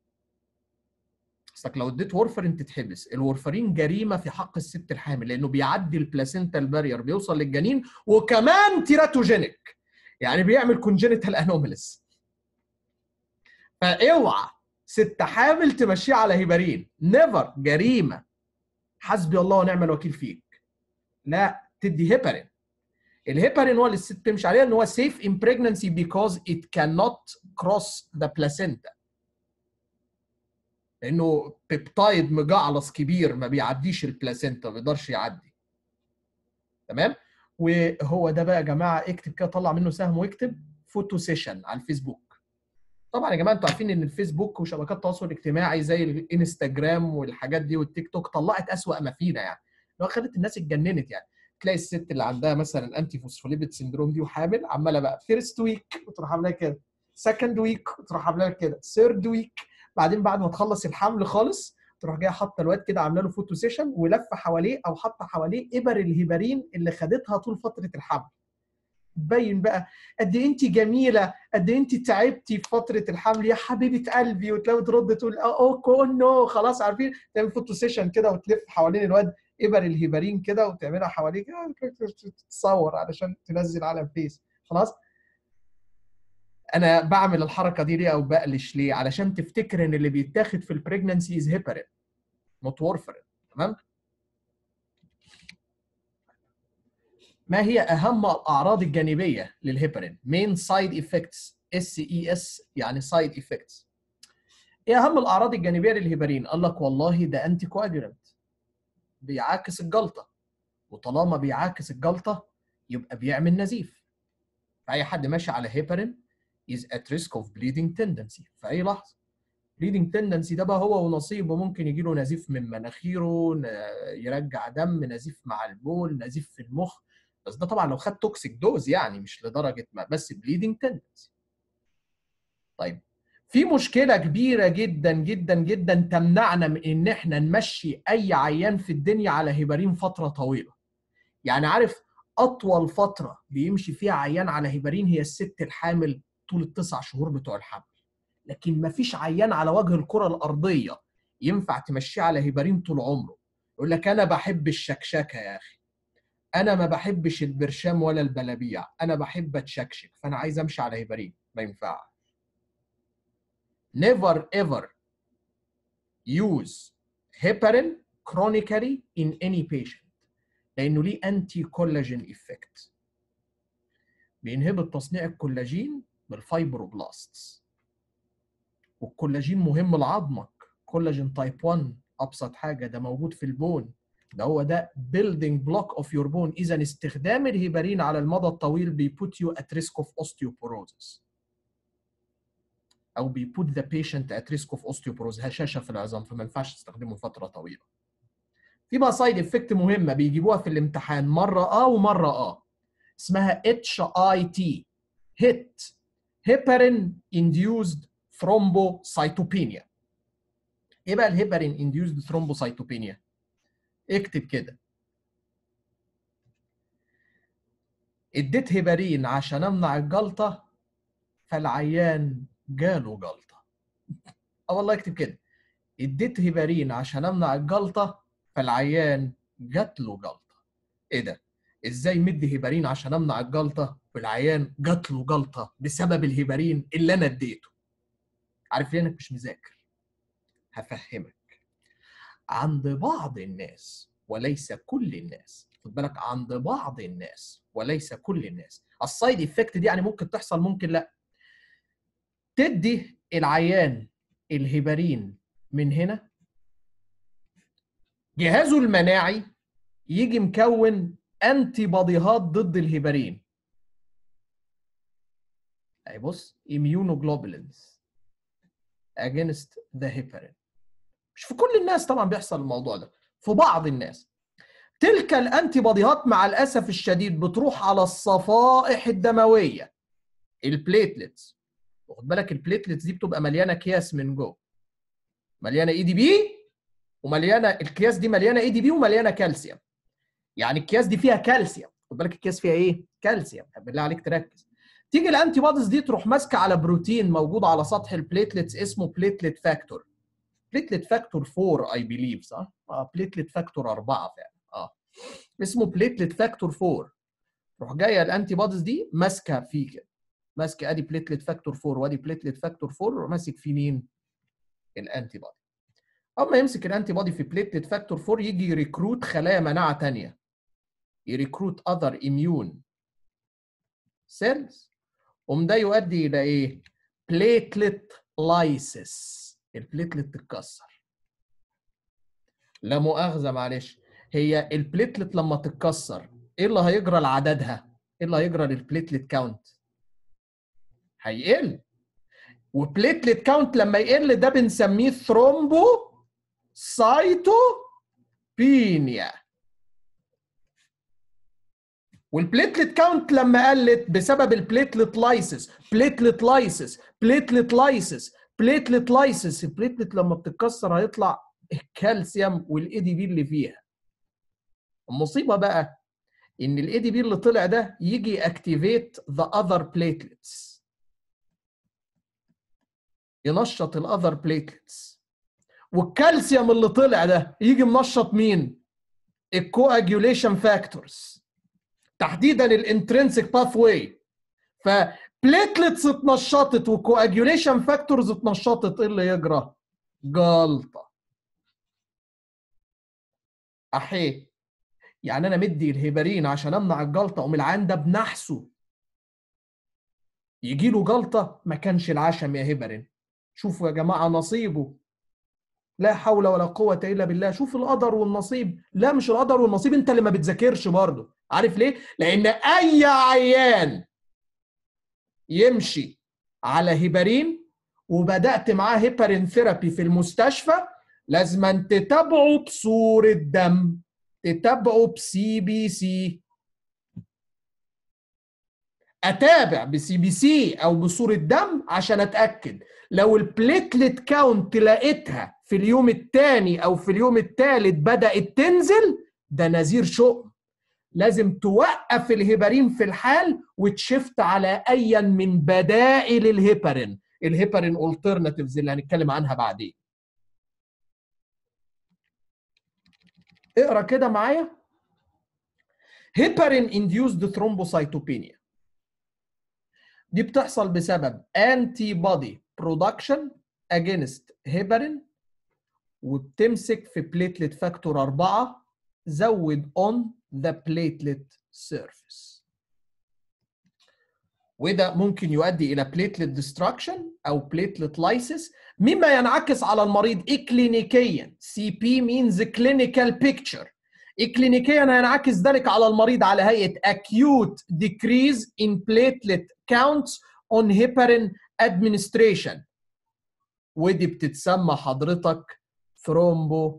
اصلك لو اديت وورفرين تتحبس الورفرين جريمه في حق الست الحامل لانه بيعدي البلاسينتا البارير بيوصل للجنين وكمان تيراتوجينيك يعني بيعمل كونجينيتال انوميلس فاوعى ست حامل تمشيه على هيبارين نيفر جريمه حسبي الله ونعم الوكيل فيك لا تدي هيبارين الهيبارين هو اللي الست تمشي عليه ان هو safe in pregnancy because it cannot cross the placenta لانه بيبتايد مجعلص كبير ما بيعديش البلاسينتا ما بيقدرش يعدي تمام وهو ده بقى يا جماعه اكتب كده طلع منه سهم واكتب فوتو سيشن على الفيسبوك طبعا يا جماعه انتوا عارفين ان الفيسبوك وشبكات التواصل الاجتماعي زي الانستجرام والحاجات دي والتيك توك طلعت اسوأ ما فينا يعني لو خلت الناس اتجننت يعني تلاقي الست اللي عندها مثلا انتي فوسفوليبيد سندروم دي وحامل عماله بقى فيرست ويك وتروح عاملاها كده سكند ويك وتروح عاملاها كده ثيرد ويك بعدين بعد ما تخلص الحمل خالص تروح جايه حاطه الواد كده عامله له فوتو سيشن ولفه حواليه او حاطه حواليه ابر الهيبارين اللي خدتها طول فتره الحمل تبين بقى قد ايه انت جميله قد ايه انت تعبتي في فتره الحمل يا حبيبه قلبي وتلاقي ترد تقول اه اوه نو خلاص عارفين تعمل فوتو سيشن كده وتلف حوالين الواد ابر الهيبارين كده وتعملها حواليه كده تصور علشان تنزل على الفيس خلاص انا بعمل الحركه دي ليه او بقلش ليه علشان تفتكر ان اللي بيتاخد في البريجننسي از هيبارين نوت وورفرين تمام ما هي اهم الاعراض الجانبيه للهيبارين مين سايد افكتس اس اي اس يعني سايد افكتس ايه اهم الاعراض الجانبيه للهيبارين قال لك والله ده انتي كواجولانت بيعاكس الجلطه وطالما بيعاكس الجلطه يبقى بيعمل نزيف فاي حد ماشي على هيبارين is at risk of bleeding tendency في اي لحظه bleeding tendency ده بقى هو ونصيبه ممكن يجي له نزيف من مناخيره يرجع دم نزيف مع البول نزيف في المخ بس ده طبعا لو خد توكسيك دوز يعني مش لدرجه ما بس bleeding tendency طيب في مشكلة كبيرة جدا جدا جدا تمنعنا من ان احنا نمشي اي عيان في الدنيا على هيبارين فترة طويلة. يعني عارف اطول فترة بيمشي فيها عيان على هيبارين هي الست الحامل طول التسع شهور بتوع الحمل. لكن ما فيش عيان على وجه الكره الارضيه ينفع تمشيه على هيبرين طول عمره يقول لك انا بحب الشكشكه يا اخي انا ما بحبش البرشام ولا البلابيع انا بحب اتشكشك فانا عايز امشي على هيبرين ما ينفعش never ever use heparin chronically in any patient لانه ليه انتي كولاجين افكت بينهبط تصنيع الكولاجين بالفايبروبلاستس والكولاجين مهم لعظمك كولاجين تايب 1 ابسط حاجه ده موجود في البون ده هو ده building block of your bone اذا استخدام الهيبرين على المدى الطويل بيبوت يو at risk of osteoporosis او بيبوت ذا patient at risk of osteoporosis هشاشه في العظام فما ينفعش تستخدمه فتره طويله في بقى سايد افكت مهمه بيجيبوها في الامتحان مره اه ومره اه اسمها اتش اي تي هيت هيبرين انديوزد ثرومبوسايتوبينيا ايه بقى الهيبرين انديوزد ثرومبوسايتوبينيا اكتب كده اديت هيبرين عشان امنع الجلطه فالعيان جاله جلطه اه والله اكتب كده اديت هيبرين عشان امنع الجلطه فالعيان جات له جلطه ايه ده ازاي مدي هيبرين عشان امنع الجلطه والعيان جات له جلطه بسبب الهيبرين اللي انا اديته عارف ليه انك مش مذاكر هفهمك عند بعض الناس وليس كل الناس خد بالك عند بعض الناس وليس كل الناس السايد افكت دي يعني ممكن تحصل ممكن لا تدي العيان الهيبرين من هنا جهازه المناعي يجي مكون انتي باديهات ضد الهيبرين اي بص immunoglobulins against the heparin مش في كل الناس طبعا بيحصل الموضوع ده في بعض الناس تلك الانتي باديهات مع الاسف الشديد بتروح على الصفائح الدمويه البليتلتس واخد بالك البليتلتس دي بتبقى مليانه اكياس من جوه مليانه اي دي بي ومليانه الكياس دي مليانه اي دي بي ومليانه كالسيوم يعني الكياس دي فيها كالسيوم خد بالك الكياس فيها ايه كالسيوم بالله عليك تركز تيجي الانتي بوديز دي تروح ماسكه على بروتين موجود على سطح البليتلتس اسمه بليتلت فاكتور بليتلت فاكتور 4 اي بليف صح؟ اه بليتلت فاكتور 4 فعلا اه اسمه بليتلت فاكتور 4 تروح جايه الانتي بوديز دي ماسكه فيه كده ماسكه ادي بليتلت فاكتور 4 وادي بليتلت فاكتور 4 وماسك في مين؟ الانتي بودي اما يمسك الانتي بودي في بليتلت فاكتور 4 يجي يريكروت خلايا مناعه ثانيه يريكروت اذر اميون سيلز قوم ده يؤدي الى ايه؟ بليتلت لايسيس البليتلت تتكسر لا مؤاخذه معلش هي البليتلت لما تتكسر ايه اللي هيجرى لعددها؟ ايه اللي هيجرى للبليتلت كاونت؟ هيقل وبليتلت كاونت لما يقل ده بنسميه ثرومبو سايتوبينيا والبليتلت كاونت لما قلت بسبب البليتلت لايسس بليتلت لايسس بليتلت لايسس بليتلت لايسس البليتلت لما بتتكسر هيطلع الكالسيوم والاي دي بي اللي فيها المصيبه بقى ان الاي دي بي اللي طلع ده يجي اكتيفيت ذا اذر بليتلتس ينشط الاذر بليتلتس والكالسيوم اللي طلع ده يجي منشط مين الكواجيوليشن فاكتورز تحديدا الانترنسك باث واي فبليتلتس اتنشطت وكواجيوليشن فاكتورز اتنشطت ايه اللي يجرى جلطه احيه يعني انا مدي الهيبرين عشان امنع الجلطه قوم العيان ده بنحسه يجي له جلطه ما كانش العشم يا هيبرين شوفوا يا جماعه نصيبه لا حول ولا قوة إلا بالله شوف القدر والنصيب لا مش القدر والنصيب أنت اللي ما بتذاكرش برضه عارف ليه؟ لأن أي عيان يمشي على هيبرين وبدأت معاه هيبرين ثيرابي في المستشفى لازم تتابعه بصورة دم تتابعه بسي بي سي اتابع بسي بي سي او بصوره دم عشان اتاكد لو البليتلت كاونت لقيتها في اليوم الثاني او في اليوم الثالث بدات تنزل ده نذير شؤم لازم توقف الهيبرين في الحال وتشفت على ايا من بدائل الهيبرين الهيبرين alternatives اللي هنتكلم عنها بعدين اقرا كده معايا هيبرين induced thrombocytopenia دي بتحصل بسبب انتي بودي برودكشن اجينست هيبرين وبتمسك في بليتلت فاكتور 4 زود on the platelet surface وده ممكن يؤدي الى platelet destruction او platelet lysis مما ينعكس على المريض اكلينيكيا سي بي means clinical picture اكلينيكيا هينعكس ذلك على المريض على هيئه acute decrease in platelet counts on heparin administration ودي بتتسمى حضرتك ثرومبو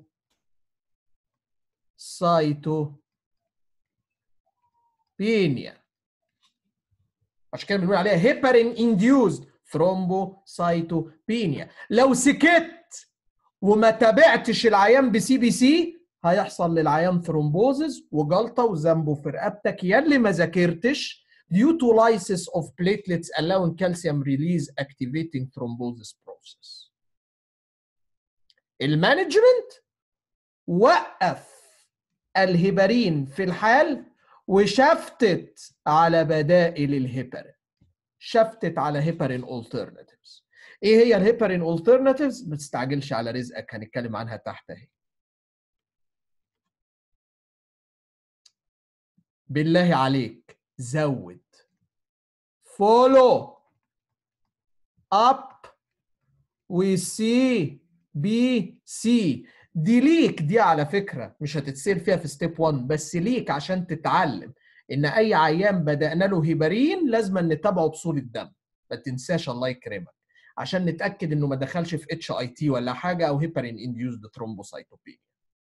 سايتوبينيا عشان كده بنقول عليها هيبرين انديوزد ثرومبوسايتوبينيا لو سكت وما تابعتش العيان بسي بي سي هيحصل للعيان ثرومبوزز وجلطه وذنبه في رقبتك يا اللي ما ذاكرتش due to lysis of platelets allowing calcium release activating thrombosis process. المانجمنت وقف الهيبرين في الحال وشفتت على بدائل الهيبرين شفتت على هيبرين alternatives ايه هي الهيبرين alternatives ما تستعجلش على رزقك هنتكلم عنها تحت اهي بالله عليك زود فولو اب وسي بي سي دي ليك دي على فكره مش هتتسال فيها في ستيب 1 بس ليك عشان تتعلم ان اي عيان بدانا له هيبرين لازم نتابعه بصوره دم ما تنساش الله يكرمك عشان نتاكد انه ما دخلش في اتش اي تي ولا حاجه او هيبرين انديوزد ثرومبوسايتوبينيا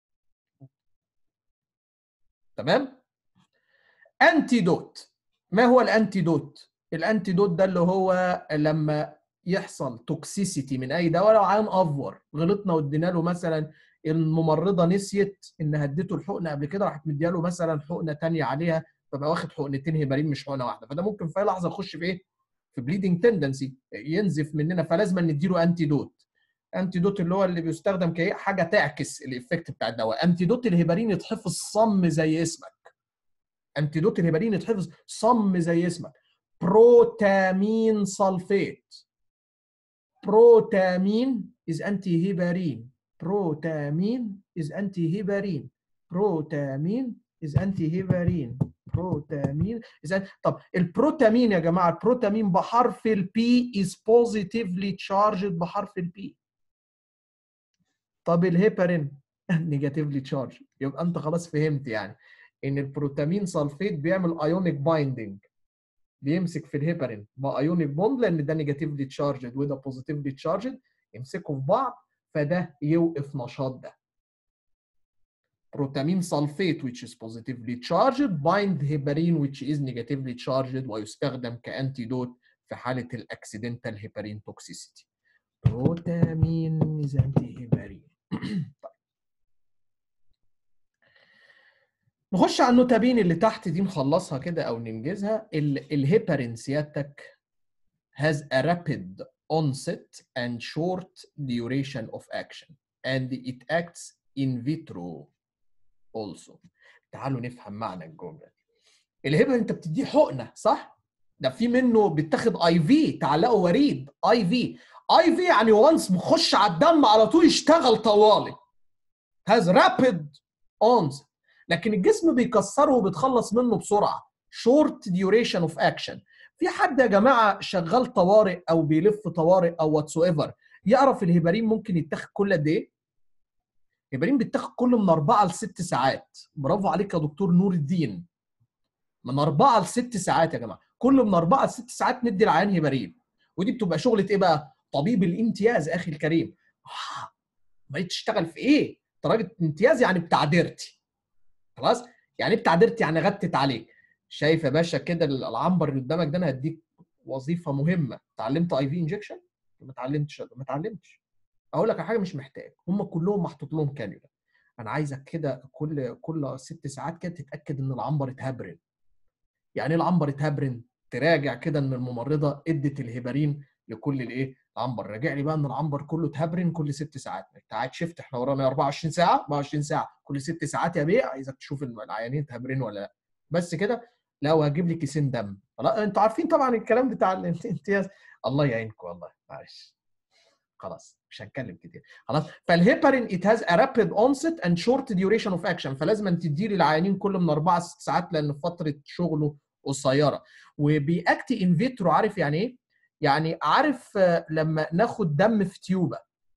تمام انتيدوت ما هو الانتيدوت الانتيدوت ده اللي هو لما يحصل توكسيسيتي من اي دواء لو عيان افور غلطنا وادينا له مثلا الممرضه نسيت ان هديته الحقنه قبل كده راحت مديها له مثلا حقنه ثانيه عليها فبقى واخد حقنتين هيبرين مش حقنه واحده فده ممكن في اي لحظه يخش في ايه؟ في بليدنج تندنسي ينزف مننا فلازم نديله انتيدوت انتيدوت اللي هو اللي بيستخدم كايه حاجه تعكس الايفكت بتاع الدواء انتيدوت الهيبرين يتحفظ صم زي اسمك انتيدوت الهيبرين يتحفظ صم زي اسمك بروتامين سلفيت بروتامين is antiheparin بروتامين is antiheparin بروتامين is antiheparin بروتامين is anti... طب البروتامين يا جماعه البروتامين بحرف البي is positively charged بحرف البي طب الهيبرين نيجاتيفلي تشارج يبقى انت خلاص فهمت يعني ان البروتامين سلفيت بيعمل ايونيك بايندنج بيمسك في الهيبرين بايونيك بوند لان ده نيجاتيفلي تشارجد وده بوزيتيفلي تشارجد يمسكوا في بعض فده يوقف نشاط ده بروتامين سلفيت which is positively charged bind heparin which is negatively charged ويستخدم كانتيدوت في حاله الاكسيدنتال هيبرين توكسيسيتي بروتامين is anti-heparin طيب نخش على النوتابين اللي تحت دي نخلصها كده او ننجزها الهيبرين سيادتك has a rapid onset and short duration of action and it acts in vitro also تعالوا نفهم معنى الجمله الهيبرين انت بتديه حقنه صح ده في منه بيتاخد اي في تعلقه وريد اي في اي في يعني وانس بخش على الدم على طول يشتغل طوالي has rapid onset لكن الجسم بيكسره وبيتخلص منه بسرعه short duration of action في حد يا جماعه شغال طوارئ او بيلف طوارئ او واتس ايفر يعرف الهيبرين ممكن يتاخد كل قد ايه؟ الهيبرين بيتاخد كل من اربعه لست ساعات برافو عليك يا دكتور نور الدين من اربعه لست ساعات يا جماعه كل من اربعه لست ساعات ندي العيان هيبرين ودي بتبقى شغله ايه بقى؟ طبيب الامتياز اخي الكريم آه. بقيت تشتغل في ايه؟ درجه امتياز يعني بتاع ديرتي خلاص يعني بتاع ديرتي يعني غتت عليك شايف يا باشا كده العنبر اللي قدامك ده انا هديك وظيفه مهمه اتعلمت اي في انجكشن ما اتعلمتش ما اتعلمتش اقول لك على حاجه مش محتاج هم كلهم محطوط لهم كانيولا انا عايزك كده كل كل ست ساعات كده تتاكد ان العنبر اتهبرن يعني ايه العنبر اتهبرن تراجع كده ان الممرضه ادت الهيبرين لكل الايه العنبر راجع لي بقى ان العنبر كله اتهبرن كل ست ساعات انت قاعد شفت احنا ورانا 24 ساعه 24 ساعه كل ست ساعات يا بيه عايزك تشوف العيانين اتهبرنوا ولا لا بس كده لا وهجيب لي كيسين دم خلاص انتوا عارفين طبعا الكلام بتاع الامتياز الله يعينكم والله معلش خلاص مش هنتكلم كتير خلاص فالهيبرين ات هاز ا رابيد اونست اند شورت ديوريشن اوف اكشن فلازم تدي للعيانين كل من اربع ست ساعات لان فتره شغله قصيره وبيأكتي ان فيترو عارف يعني ايه؟ يعني عارف لما ناخد دم في تيوبه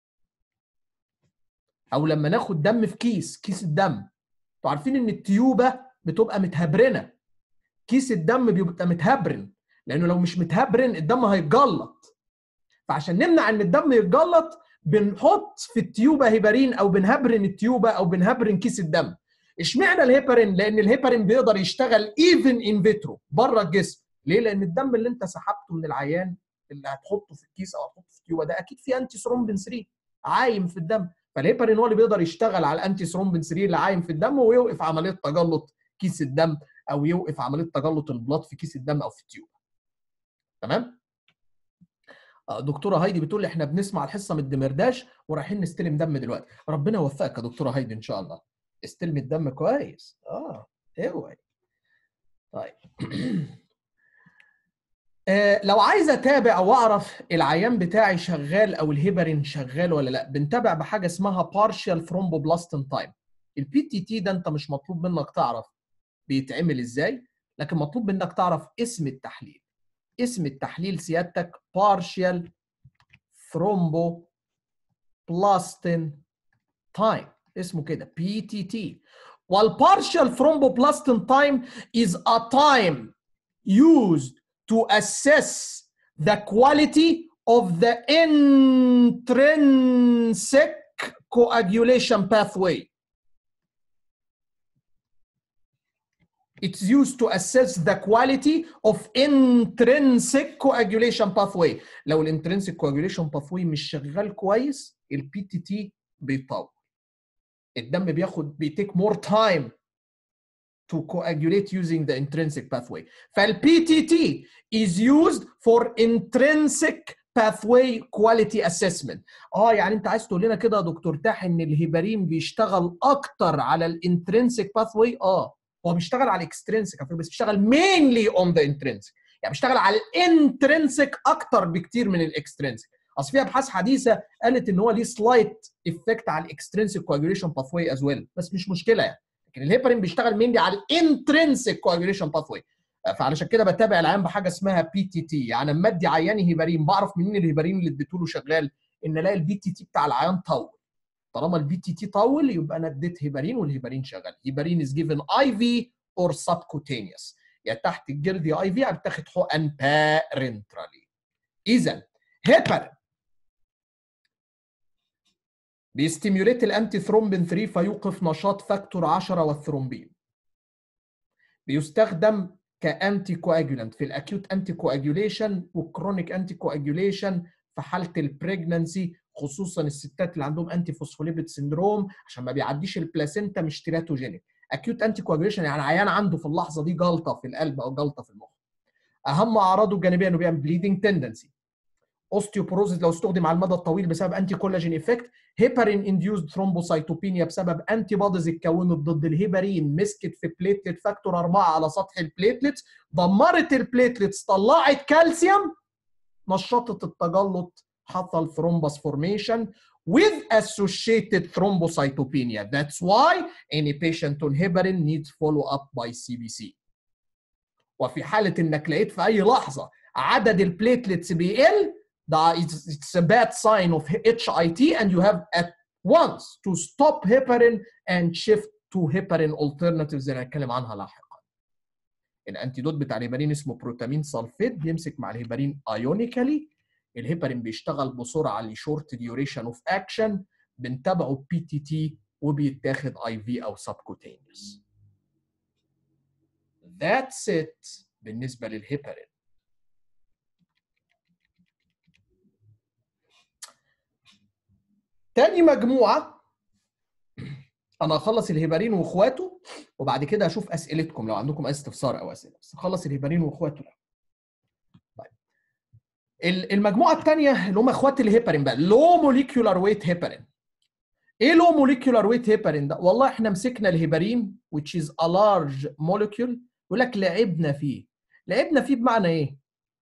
او لما ناخد دم في كيس كيس الدم انتوا عارفين ان التيوبه بتبقى متهبرنه كيس الدم بيبقى متهبرن لانه لو مش متهبرن الدم هيتجلط فعشان نمنع ان الدم يتجلط بنحط في التيوبه هيبرين او بنهبرن التيوبه او بنهبرن كيس الدم اشمعنى الهيبرين لان الهيبرين بيقدر يشتغل ايفن ان فيترو بره الجسم ليه لان الدم اللي انت سحبته من العيان اللي هتحطه في الكيس او هتحطه في التيوبه ده اكيد في انتي ثرومبين 3 عايم في الدم فالهيبرين هو اللي بيقدر يشتغل على الانتي ثرومبين 3 اللي عايم في الدم ويوقف عمليه تجلط كيس الدم او يوقف عمليه تجلط البلاط في كيس الدم او في التيوب تمام دكتوره هايدي بتقول لي احنا بنسمع الحصه من الدمرداش ورايحين نستلم دم دلوقتي ربنا يوفقك يا دكتوره هايدي ان شاء الله استلم الدم كويس اه اوعي طيب آه لو عايز اتابع واعرف العيان بتاعي شغال او الهيبرين شغال ولا لا بنتابع بحاجه اسمها partial thromboblastin time البي تي تي ده انت مش مطلوب منك تعرف بيتعمل ازاي لكن مطلوب منك تعرف اسم التحليل اسم التحليل سيادتك partial thromboplastin time اسمه كده بي تي تي والبارشال thromboplastin time is a time used to assess the quality of the intrinsic coagulation pathway it's used to assess the quality of intrinsic coagulation pathway لو الانترنسيك coagulation pathway مش شغال كويس البي تي تي بيطول الدم بياخد بيتيك مور تايم to coagulate using the intrinsic pathway فالبي تي تي is used for intrinsic pathway quality assessment اه يعني انت عايز تقول لنا كده يا دكتور تاح ان الهيبرين بيشتغل اكتر على الانترنسيك باثوي اه هو بيشتغل على الاكسترنسيك بس بيشتغل mainly on the intrinsic يعني بيشتغل على الانترنسيك اكتر بكتير من الاكسترنسيك اصل في ابحاث حديثه قالت ان هو ليه سلايت افكت على الاكسترنسيك كواجوليشن باثوي از ويل بس مش مشكله يعني لكن الهيبرين بيشتغل مينلي على الانترنسيك كواجوليشن باثوي فعلشان كده بتابع العيان بحاجه اسمها بي تي تي يعني لما ادي عياني هيبرين بعرف منين الهيبرين اللي اديته له شغال ان الاقي البي تي تي بتاع العيان طول طالما البي تي تي طول يبقى انا اديت هيبرين والهيبرين شغال هيبرين از جيفن اي في اور سبكوتينيوس يا تحت الجلد يا اي في بتاخد حقن بارنترالي اذا هيبرين بيستيميوليت الانتي ثرومبين 3 فيوقف نشاط فاكتور 10 والثرومبين بيستخدم كانتي كواجولانت في الاكيوت انتي كواجوليشن والكرونيك انتي كواجوليشن في حاله البريجننسي خصوصا الستات اللي عندهم انتي فوسفوليبيد سندروم عشان ما بيعديش البلاسينتا مش تيراتوجينيك اكيوت انتي كواجوليشن يعني عيان عنده في اللحظه دي جلطه في القلب او جلطه في المخ اهم اعراضه الجانبيه انه بيعمل بليدنج تندنسي اوستيوبروزيس لو استخدم على المدى الطويل بسبب انتي كولاجين افكت هيبرين انديوزد ثرومبوسايتوبينيا بسبب انتي بوديز اتكونت ضد الهيبرين مسكت في بليتلت فاكتور 4 على سطح البليتلتس دمرت البليتلتس طلعت كالسيوم نشطت التجلط حصل ثرومبس فورميشن with associated thrombocytopenia. That's why any patient on heparin needs follow-up by CBC. وفي حالة انك لقيت في اي لحظة عدد البليتلتس بيقل ده it's a bad sign of HIT and you have at once to stop heparin and shift to heparin alternatives اللي هنتكلم عنها لاحقا. الانتيدوت بتاع الهيبارين اسمه بروتامين سلفيت بيمسك مع الهيبارين ايونيكالي الهيبارين بيشتغل بسرعه لشورت ديوريشن اوف اكشن بنتابعه بي تي تي وبيتاخد اي في او سبكوتينيوس. That's it بالنسبه للهيبارين. تاني مجموعه انا اخلص الهيبارين واخواته وبعد كده اشوف اسئلتكم لو عندكم اي استفسار او اسئله بس اخلص الهيبارين واخواته لا. طيب المجموعه الثانيه اللي هم اخوات الهيبرين بقى لو موليكيولار ويت هيبرين ايه لو موليكيولار ويت هيبرين ده والله احنا مسكنا الهيبرين which is a large molecule يقول لك لعبنا فيه لعبنا فيه بمعنى ايه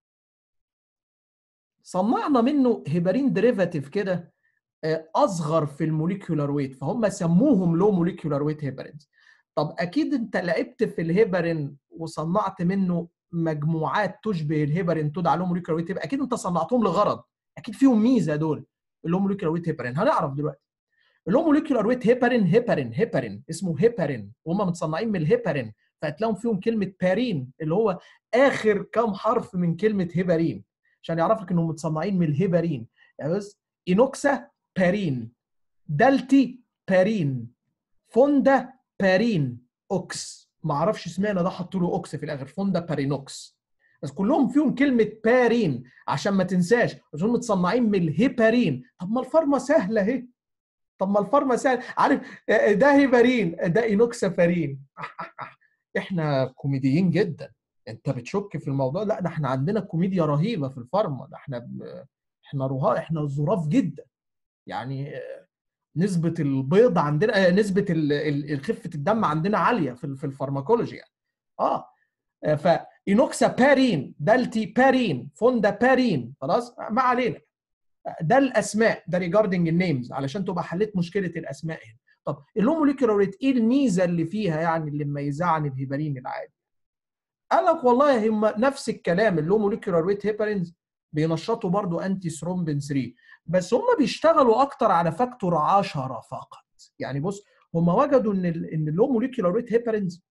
صنعنا منه هيبرين ديريفاتيف كده اصغر في الموليكيولار ويت فهم سموهم لو موليكيولار ويت هيبرينز طب اكيد انت لعبت في الهيبرين وصنعت منه مجموعات تشبه الهيبرين تدعى لو موليكيولار ويت اكيد انت صنعتهم لغرض اكيد فيهم ميزه دول اللو موليكيولار ويت هيبرين هنعرف دلوقتي اللو موليكيولار ويت هيبرين هيبرين هيبرين اسمه هيبرين وهم متصنعين من الهيبرين فهتلاقيهم فيهم كلمه بارين اللي هو اخر كام حرف من كلمه هيبرين عشان يعرفك انهم متصنعين من الهيبرين يعني بس اينوكسا بارين دالتي بارين فوندا بارين اوكس ما اعرفش سمعنا ده حطوا له اوكس في الاخر فوندا بارينوكس بس كلهم فيهم كلمه بارين عشان ما تنساش عشان متصنعين من الهيبارين طب ما الفارما سهله اهي طب ما الفارما سهل عارف ده هيبارين ده اينوكسافارين احنا كوميديين جدا انت بتشك في الموضوع لا ده احنا عندنا كوميديا رهيبه في الفارما ده احنا ب... احنا رهاء احنا ظراف جدا يعني نسبه البيض عندنا نسبه خفه الدم عندنا عاليه في في الفارماكولوجي يعني اه فاينوكسا بارين دالتي بارين فوندا بارين خلاص ما علينا ده الاسماء ده ريجاردنج النيمز علشان تبقى حليت مشكله الاسماء هنا طب اللو موليكيولار ريت ايه الميزه اللي فيها يعني اللي مميزاها عن الهيبرين العادي قال لك والله هم نفس الكلام اللو موليكيولار ويت هيبرينز بينشطوا برضو انتي ثرومبين 3 بس هم بيشتغلوا اكتر على فاكتور 10 فقط يعني بص هم وجدوا ان ال ان اللو موليكيولار ويت هيبرينز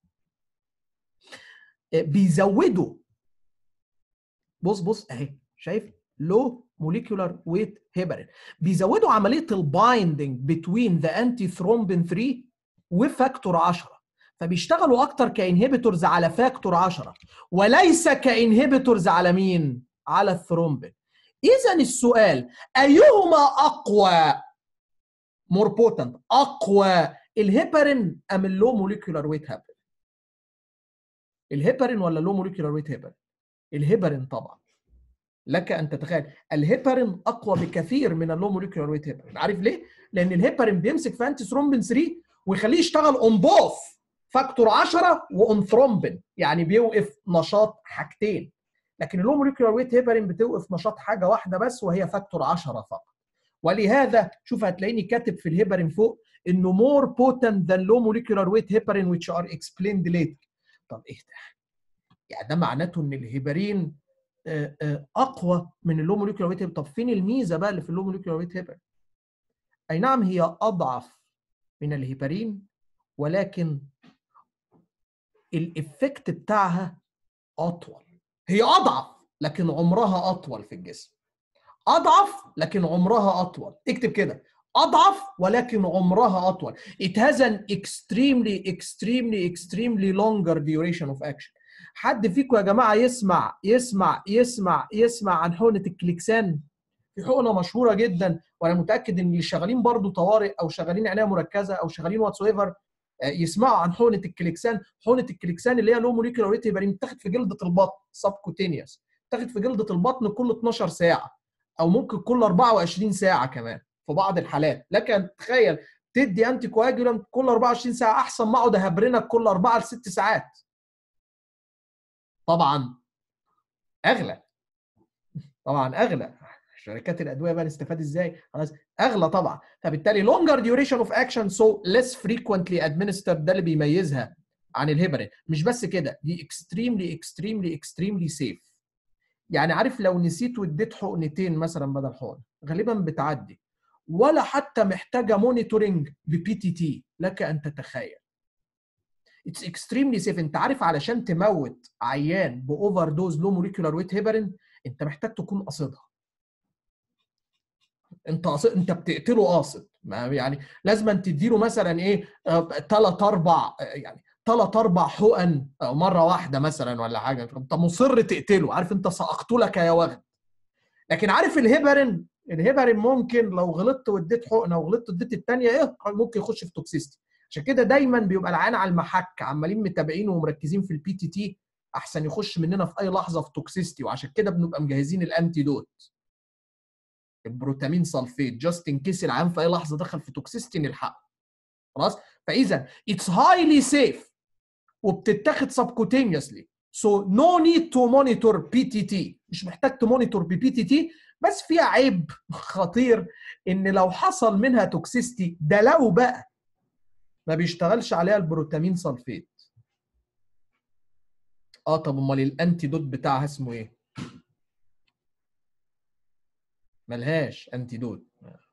بيزودوا بص بص اهي شايف لو موليكيولار ويت هيبرين بيزودوا عمليه البايندنج بتوين ذا انتي ثرومبين 3 وفاكتور 10 فبيشتغلوا اكتر كانهبيتورز على فاكتور 10 وليس كانهبيتورز على مين؟ على الثرومبين اذا السؤال ايهما اقوى مور بوتنت اقوى الهيبرين ام اللو موليكيولار ويت هيبرين الهيبرين ولا اللو موليكيولار ويت هيبرين الهيبرين طبعا لك ان تتخيل الهيبرين اقوى بكثير من اللو موليكيولار ويت هيبرين عارف ليه لان الهيبرين بيمسك في انتي ثرومبين 3 ويخليه يشتغل اون بوث فاكتور 10 واون ثرومبين يعني بيوقف نشاط حاجتين لكن اللو موليكيولار ويت هيبرين بتوقف نشاط حاجه واحده بس وهي فاكتور 10 فقط ولهذا شوف هتلاقيني كاتب في الهيبرين فوق انه more potent than low molecular weight heparin which are explained later طب ايه ده؟ يعني ده معناته ان الهيبرين اقوى من اللو موليكيولار ويت هيبرين طب فين الميزه بقى اللي في اللو موليكيولار ويت هيبرين؟ اي نعم هي اضعف من الهيبرين ولكن الافكت بتاعها اطول هي اضعف لكن عمرها اطول في الجسم اضعف لكن عمرها اطول اكتب كده اضعف ولكن عمرها اطول it has an extremely extremely extremely longer duration of action حد فيكم يا جماعه يسمع يسمع يسمع يسمع عن حقنه الكليكسان في حقنه مشهوره جدا وانا متاكد ان اللي شغالين برضو طوارئ او شغالين عنايه مركزه او شغالين واتس ايفر يسمعوا عن حقنه الكليكسان حقنه الكليكسان اللي هي لو موليكيولار ويت يبقى بتاخد في جلده البطن سبكوتينيوس بتاخد في جلده البطن كل 12 ساعه او ممكن كل 24 ساعه كمان في بعض الحالات لك ان تتخيل تدي انتي كواجولانت كل 24 ساعه احسن ما اقعد اهبرنك كل 4 ل 6 ساعات طبعا اغلى طبعا اغلى شركات الادويه بقى نستفاد ازاي خلاص اغلى طبعا فبالتالي longer duration of action so less frequently administered ده اللي بيميزها عن الهيبرين مش بس كده دي extremely extremely extremely safe يعني عارف لو نسيت واديت حقنتين مثلا بدل حقن غالبا بتعدي ولا حتى محتاجه مونيتورنج ببي تي تي لك ان تتخيل اتس اكستريملي سيف انت عارف علشان تموت عيان باوفر دوز لو موليكيولار ويت هيبرين انت محتاج تكون قاصدها انت قاصد انت بتقتله قاصد يعني لازم أن تديله مثلا ايه ثلاث اربع يعني ثلاث اربع حقن مره واحده مثلا ولا حاجه انت مصر تقتله عارف انت ساقتلك يا وغد لكن عارف الهيبرين الهيبرين ممكن لو غلطت واديت حقنه وغلطت واديت الثانيه ايه ممكن يخش في توكسيستي عشان كده دايما بيبقى العيان على المحك عمالين متابعين ومركزين في البي تي تي احسن يخش مننا في اي لحظه في توكسيستي وعشان كده بنبقى مجهزين الانتيدوت البروتامين سلفيت جاست ان كيس العيان في اي لحظه دخل في توكسيستي نلحقه خلاص فاذا اتس هايلي سيف وبتتاخد سبكوتينيوسلي سو نو نيد تو مونيتور بي تي تي مش محتاج تمونيتور ببي تي تي بس فيها عيب خطير ان لو حصل منها توكسيستي ده لو بقى ما بيشتغلش عليها البروتامين سلفيت اه طب امال الانتيدوت بتاعها اسمه ايه ملهاش انتيدوت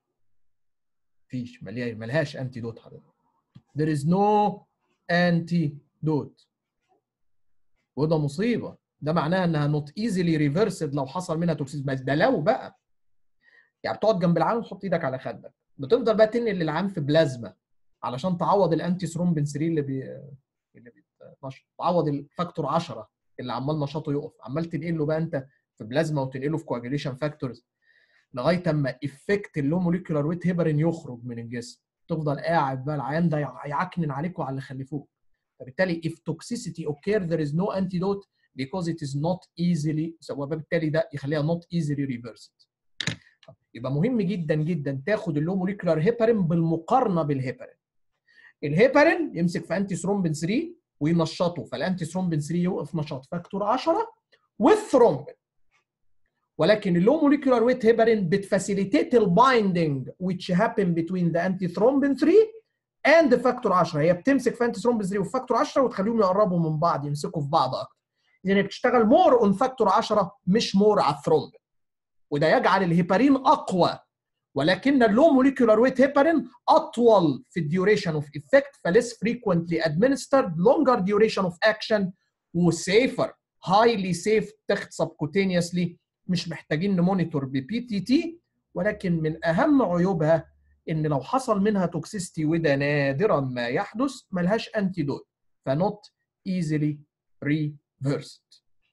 مفيش ملهاش انتيدوت حضرتك there is no antidote وده مصيبه ده معناها انها نوت ايزيلي ريفرسد لو حصل منها توكسيس بس ده لو بقى يعني بتقعد جنب العام وتحط ايدك على خدك بتفضل بقى تنقل للعام في بلازما علشان تعوض الانتي ثرومبين 3 اللي بي اللي بيتنشط تعوض الفاكتور 10 اللي عمال نشاطه يقف عمال تنقله بقى انت في بلازما وتنقله في كواجيليشن فاكتورز لغايه اما افكت اللو موليكولار ويت هيبرين يخرج من الجسم تفضل قاعد بقى العيان ده يعكنن عليك وعلى اللي خلفوك فبالتالي if toxicity occur there is no antidote because it is not easily وبالتالي ده يخليها not easily reversed يبقى مهم جدا جدا تاخد اللو موليكولار هيبرين بالمقارنه بالهيبرين الهيبرين يمسك في انتي ثرومبين 3 وينشطه فالانتي ثرومبين 3 يوقف نشاط فاكتور 10 والثرومبين ولكن اللو موليكولار ويت هيبرين بتفاسيليتيت البايندنج which happen between the antithrombin 3 and فاكتور 10 هي بتمسك في انتي ثرومبين 3 وفاكتور 10 وتخليهم يقربوا من بعض يمسكوا في بعض اكتر اذا هي بتشتغل مور اون فاكتور 10 مش مور على الثرومبين وده يجعل الهيبارين اقوى ولكن اللو موليكولار ويت هيبارين اطول في الديوريشن اوف افكت فليس فريكوينتلي ادمنسترد لونجر ديوريشن اوف اكشن وسيفر هايلي سيف تاخد سبكوتينيوسلي مش محتاجين نمونيتور ببي تي تي ولكن من اهم عيوبها ان لو حصل منها توكسيستي وده نادرا ما يحدث ملهاش انتيدوت فنوت ايزيلي ريفيرست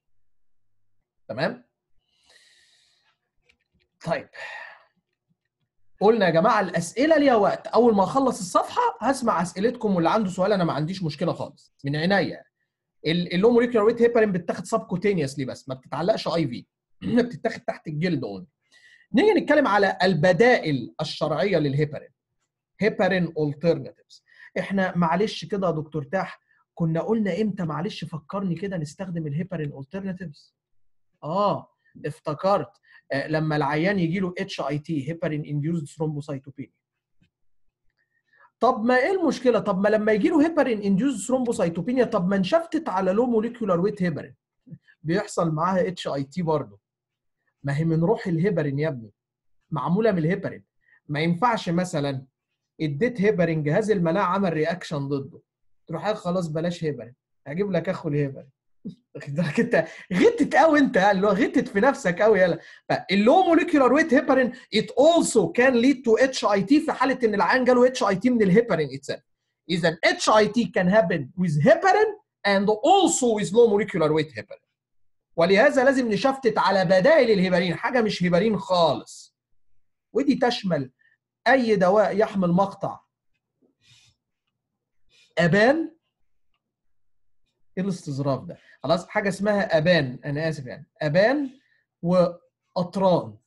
تمام طيب قلنا يا جماعه الاسئله ليها وقت اول ما اخلص الصفحه هسمع اسئلتكم واللي عنده سؤال انا ما عنديش مشكله خالص من عينيا اللو موليكولار ويت هيبرين بتاخد سبكوتينيوسلي بس ما بتتعلقش اي في بتتاخد تحت الجلد اون نيجي نتكلم على البدائل الشرعيه للهيبرين هيبرين alternatives احنا معلش كده يا دكتور تاح كنا قلنا امتى معلش فكرني كده نستخدم الهيبرين alternatives اه افتكرت آه لما العيان يجي له اتش اي تي هيبرين انديوزد ثرومبوسايتوبينيا طب ما ايه المشكله طب ما لما يجي له هيبرين انديوزد ثرومبوسايتوبينيا طب ما نشفتت على لو موليكولار ويت هيبرين بيحصل معاها اتش اي تي برضه ما هي من روح الهيبرين يا ابني معموله من الهيبرين ما ينفعش مثلا اديت هيبرين جهاز المناعه عمل رياكشن ضده تروح قال خلاص بلاش هيبرين هجيب لك اخو الهيبرين انت غتت قوي انت اللي هو غتت في نفسك قوي يلا اللو موليكولار ويت هيبرين ات اولسو كان ليد تو اتش اي تي في حاله ان العيان جاله اتش اي تي من الهيبرين اتسيلف اذا اتش اي تي كان هابن with هيبرين and also with low molecular weight هيبرين ولهذا لازم نشفتت على بدائل الهيبرين حاجه مش هيبرين خالص ودي تشمل اي دواء يحمل مقطع ابان ايه الاستظراف ده خلاص حاجه اسمها ابان انا اسف يعني ابان واطران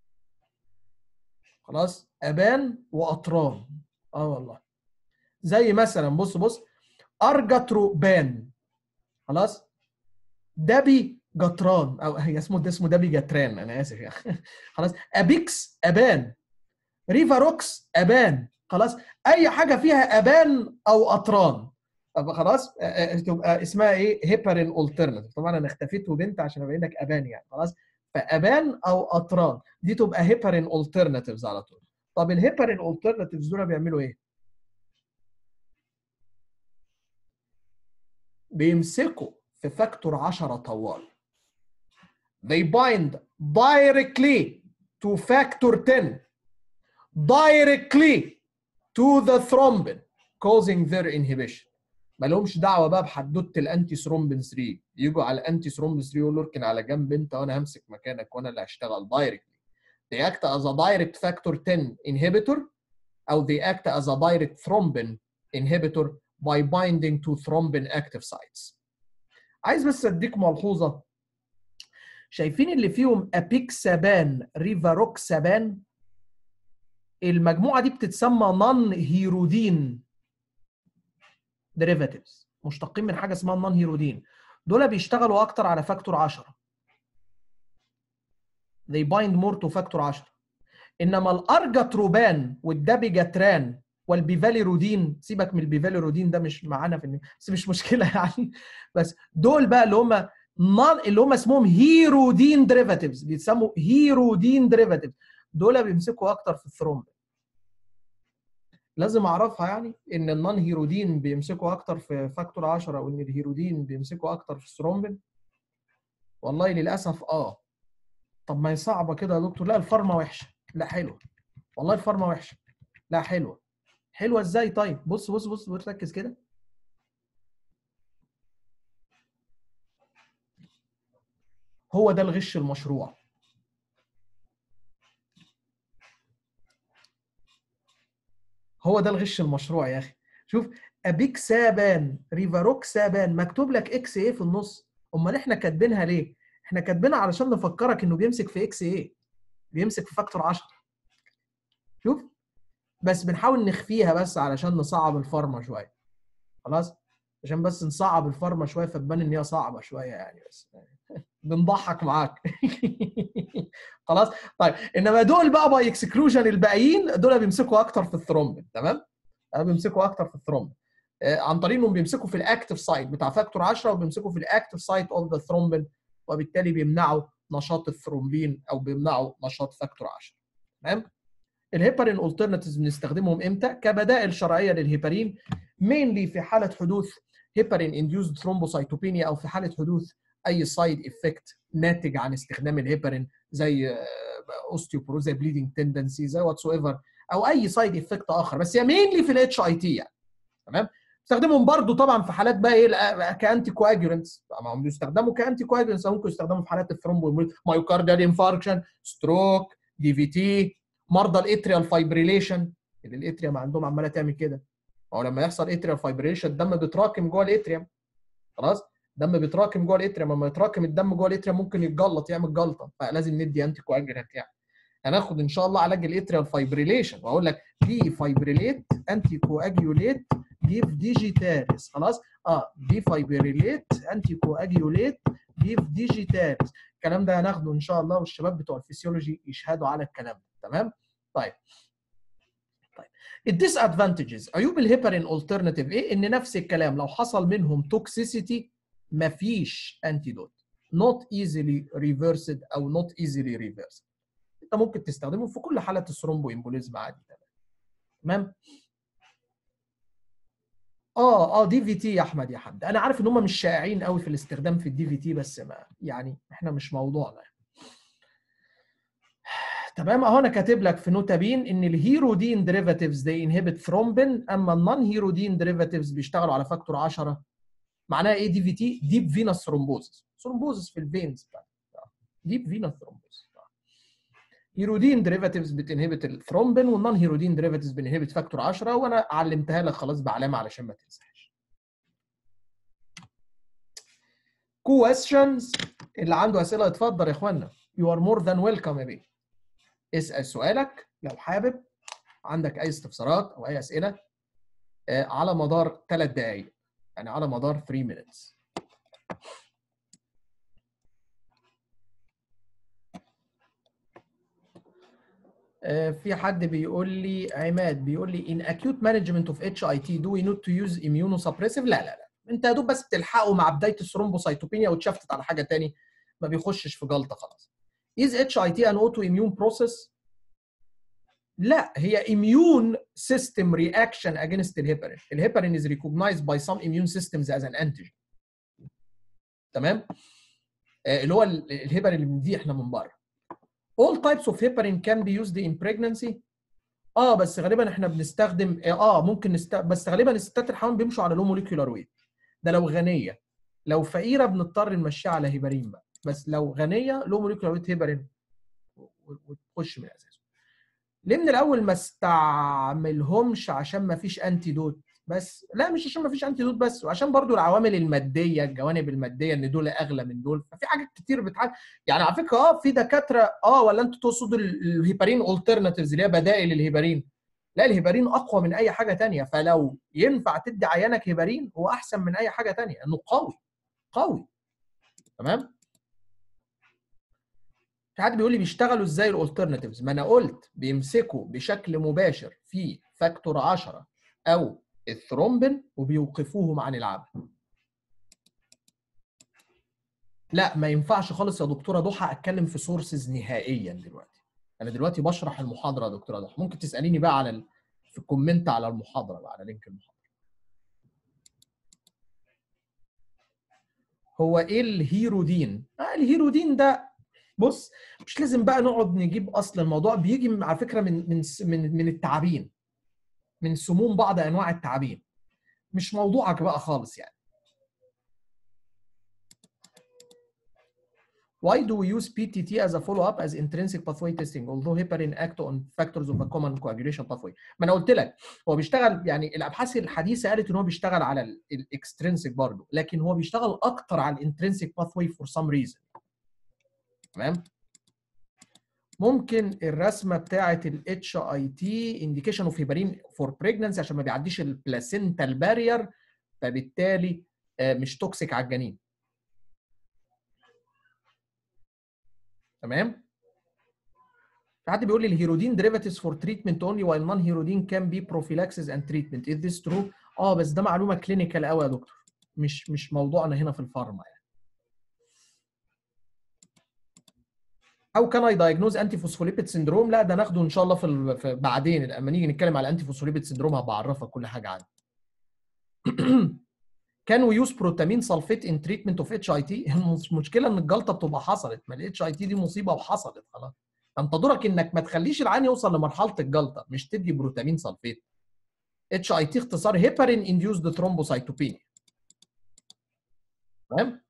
خلاص ابان واطران اه والله زي مثلا بص بص ارجتروبان خلاص دبي جطران او هي اسمه ده اسمه دبي جتران انا اسف يعني خلاص ابيكس ابان ريفاروكس ابان خلاص اي حاجه فيها ابان او اطران طب خلاص تبقى اسمها ايه هيبرين اولترناتيف طبعا انا اختفيت وبنت عشان ابين لك ابان يعني خلاص فابان او اطران دي تبقى هيبرين اولترناتيفز على طول طب الهيبرين اولترناتيفز دول بيعملوا ايه بيمسكوا في فاكتور 10 طوال they bind directly to factor 10 directly to the thrombin causing their inhibition ما لهمش دعوه بقى بحدوته الانتي ثرومبين 3 يجوا على الانتي ثرومبين 3 يقولوا اركن على جنب انت وانا همسك مكانك وانا اللي هشتغل دايركتلي they act as a direct factor 10 inhibitor او they act as a direct thrombin inhibitor by binding to thrombin active sites عايز بس اديك ملحوظه شايفين اللي فيهم ابيكسابان ريفاروكسابان المجموعه دي بتتسمى نون هيرودين ديريفاتيفز مشتقين من حاجه اسمها النون هيرودين دول بيشتغلوا اكتر على فاكتور 10 they bind more to فاكتور 10 انما الارجاتروبان والدابيجاتران والبيفاليرودين سيبك من البيفاليرودين ده مش معانا في النيو. بس مش مشكله يعني بس دول بقى اللي هم نون اللي هم اسمهم هيرودين ديريفاتيفز بيتسموا هيرودين ديريفاتيفز دول بيمسكوا اكتر في الثرومبين لازم اعرفها يعني ان النون هيرودين بيمسكوا اكتر في فاكتور 10 وان الهيرودين بيمسكوا اكتر في الثرومبين والله للاسف اه طب ما هي صعبه كده يا دكتور لا الفارما وحشه لا حلوه والله الفارما وحشه لا حلوه حلوه ازاي طيب بص بص بص بص ركز كده هو ده الغش المشروع هو ده الغش المشروع يا اخي شوف ابيك سابان ريفاروك سابان مكتوب لك اكس ايه في النص امال احنا كاتبينها ليه احنا كاتبينها علشان نفكرك انه بيمسك في اكس ايه بيمسك في فاكتور 10 شوف بس بنحاول نخفيها بس علشان نصعب الفارما شويه خلاص عشان بس نصعب الفارما شويه فتبان ان هي صعبه شويه يعني بس بنضحك معاك خلاص طيب انما دول بقى باي اكسكلوجن الباقيين دول بيمسكوا اكتر في الثرومبين تمام بيمسكوا اكتر في الثرومبين عن طريق انهم بيمسكوا في الاكتف سايت بتاع فاكتور 10 وبيمسكوا في الاكتف سايت اوف ذا ثرومبين وبالتالي بيمنعوا نشاط الثرومبين او بيمنعوا نشاط فاكتور 10 تمام الهيبارين اولترناتيفز بنستخدمهم امتى كبدائل شرعيه للهيبارين مينلي في حاله حدوث هيبارين انديوزد ثرومبوسايتوبينيا او في حاله حدوث اي سايد افكت ناتج عن استخدام الهيبارين زي اوستيوبروز زي بليدنج تندنسي زي واتس ايفر او اي سايد افكت اخر بس هي مينلي في الاتش اي تي يعني تمام استخدمهم برضو طبعا في حالات بقى ايه كانتي كواجولنتس ما هم بيستخدموا كانتي كواجولنتس ممكن يستخدموا في حالات الثرومبو مايوكارديال انفاركشن ستروك دي في تي مرضى الاتريال فايبريليشن اللي الاتريا ما عندهم عماله تعمل كده هو لما يحصل اتريال فايبريليشن الدم بيتراكم جوه الاتريم خلاص الدم بيتراكم جوه الاتريم لما يتراكم الدم جوه الاتريم ممكن يتجلط يعمل جلطه فلازم ندي انتي كواجولانت يعني هناخد ان شاء الله علاج الاتريال فايبريليشن واقول لك دي فايبريليت انتي كواجيوليت جيف ديجيتاليس خلاص اه دي فايبريليت انتي كواجيوليت جيف ديجيتاليس الكلام ده هناخده ان شاء الله والشباب بتوع الفسيولوجي يشهدوا على الكلام ده تمام طيب طيب الديس ادفانتجز عيوب الهيبارين الترناتيف ايه ان نفس الكلام لو حصل منهم توكسيسيتي مفيش انتيدوت not easily reversed او not easily reversed انت ممكن تستخدمه في كل حالات الثرومبو امبوليزم عادي تمام اه اه دي في تي يا احمد يا حمد انا عارف ان هم مش شائعين قوي في الاستخدام في الدي في تي بس ما يعني احنا مش موضوعنا تمام اهو انا كاتب لك في نوتابين ان الهيرودين ديريفاتيفز دي انهبت ثرومبين اما النون هيرودين ديريفاتيفز بيشتغلوا على فاكتور 10 معناها ايه دي في تي ديب فينس ثرومبوزس ثرومبوزس في الفينز ديب فينس ثرومبوزس هيرودين ديريفاتيفز بتنهبت الثرومبين والنون هيرودين ديريفاتيفز بنهبت فاكتور 10 وانا علمتها لك خلاص بعلامه علشان ما تنساهاش كويستشنز اللي عنده اسئله اتفضل يا اخوانا يو ار مور ذان ويلكم يا بيه اسال سؤالك لو حابب عندك اي استفسارات او اي اسئله على مدار ثلاث دقائق يعني على مدار 3 minutes في حد بيقول لي عماد بيقول لي in acute management of HIT do we need to use immunosuppressive لا لا لا انت يا دوب بس بتلحقه مع بدايه الثرومبوسايتوبينيا وتشفتت على حاجه تاني ما بيخشش في جلطه خلاص Is HIT an autoimmune process؟ لا هي immune system reaction against الهيبارين. الهيبارين is recognized by some immune systems as an antigen. تمام؟ آه اللي هو الهيبارين اللي بنديه احنا من بره. All types of heparin can be used in pregnancy. اه بس غالبا احنا بنستخدم اه ممكن نست... بس غالبا الستات الحمام بيمشوا على لو موليكيولار ويت. ده لو غنيه. لو فقيره بنضطر نمشيها على هيبارين بقى. بس لو غنيه لو موليكيولار ويت هيبارين وتخش من اساسه ليه من الاول ما استعملهمش عشان ما فيش انتي دوت بس لا مش عشان ما فيش انتي دوت بس وعشان برضو العوامل الماديه الجوانب الماديه ان دول اغلى من دول ففي حاجات كتير بتعالج يعني على فكره اه في دكاتره اه ولا انتوا تقصدوا ال- الهيبارين الترناتيفز اللي هي بدائل الهيبارين لا الهيبارين اقوى من اي حاجه تانية فلو ينفع تدي عيانك هيبارين هو احسن من اي حاجه تانية انه قوي قوي تمام في حد بيقول لي بيشتغلوا ازاي الالترناتيفز ما انا قلت بيمسكوا بشكل مباشر في فاكتور 10 او الثرومبين وبيوقفوهم عن العمل لا ما ينفعش خالص يا دكتوره ضحى اتكلم في سورسز نهائيا دلوقتي انا دلوقتي بشرح المحاضره يا دكتوره ضحى ممكن تساليني بقى على ال... في الكومنت على المحاضره بقى على لينك المحاضره هو ايه الهيرودين آه الهيرودين ده بص مش لازم بقى نقعد نجيب اصل الموضوع بيجي من- على فكره من من من من التعابين من سموم بعض انواع التعابين مش موضوعك بقى خالص يعني Why do we use PTT as a follow-up as intrinsic pathway testing although heparin act on factors of a common coagulation pathway؟ ما انا قلت لك هو بيشتغل يعني الابحاث الحديثه قالت ان هو بيشتغل على الاكسترنسك برضه لكن هو بيشتغل اكتر على الانترنسك باثوي فور سام ريزن تمام ممكن الرسمه بتاعه الاتش اي تي انديكيشن اوف هيبارين فور بريجننسي عشان ما بيعديش البلاسينتال بارير فبالتالي آه، مش توكسيك على الجنين تمام في حد بيقول لي الهيرودين derivatives for treatment only while non-herodine can be prophylaxis and treatment is this true اه بس ده معلومه كلينيكال قوي يا دكتور مش مش موضوعنا هنا في الفارما يعني او كان اي دايجنوز انتي فوسفوليبيد سندروم لا ده ناخده ان شاء الله في, ال... في بعدين لما نيجي نتكلم على انتي فوسفوليبيد سندروم هبقى اعرفك كل حاجه عنه كان وي يوز بروتامين سلفيت ان تريتمنت اوف اتش اي تي المشكله ان الجلطه بتبقى حصلت ما الاتش اي تي دي مصيبه وحصلت خلاص انت دورك انك ما تخليش العين يوصل لمرحله الجلطه مش تدي بروتامين سلفيت اتش اي تي اختصار هيبارين انديوزد ثرومبوسايتوبينيا تمام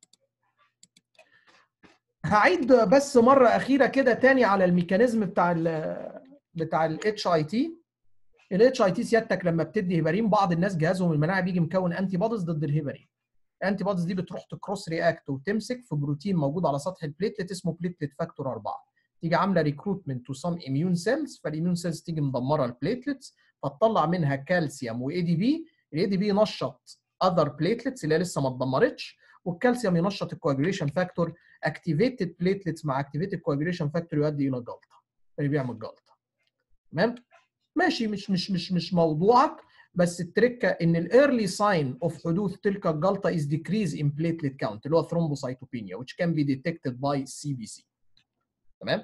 هعيد بس مره اخيره كده تاني على الميكانيزم بتاع ال بتاع الاتش اي تي الاتش اي تي سيادتك لما بتدي هيبارين بعض الناس جهازهم المناعي بيجي مكون انتي بوديز ضد الهيبارين الانتي بوديز دي بتروح تكروس رياكت وتمسك في بروتين موجود على سطح البليتلت اسمه بليتلت فاكتور 4 تيجي عامله ريكروتمنت تو سم اميون سيلز فالاميون سيلز تيجي مدمره البليتلتس فتطلع منها كالسيوم واي دي بي الاي دي بي ينشط اذر بليتلتس اللي هي لسه ما اتدمرتش والكالسيوم ينشط الكواجوليشن فاكتور اكتيفيتد بليتلتس مع اكتيفيتد كواجوليشن فاكتور يؤدي الى جلطه اللي بيعمل جلطه تمام ماشي مش مش مش مش موضوعك بس التركه ان الايرلي ساين اوف حدوث تلك الجلطه is decrease in platelet count اللي هو thrombocytopenia which can be detected by CBC تمام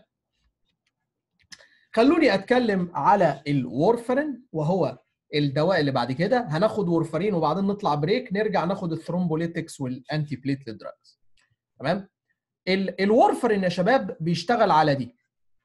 خلوني اتكلم على الورفرين وهو الدواء اللي بعد كده هناخد وورفرين وبعدين نطلع بريك نرجع ناخد الثرومبوليتكس والانتي بليتلت دراجز تمام ال- الورفرين يا شباب بيشتغل على دي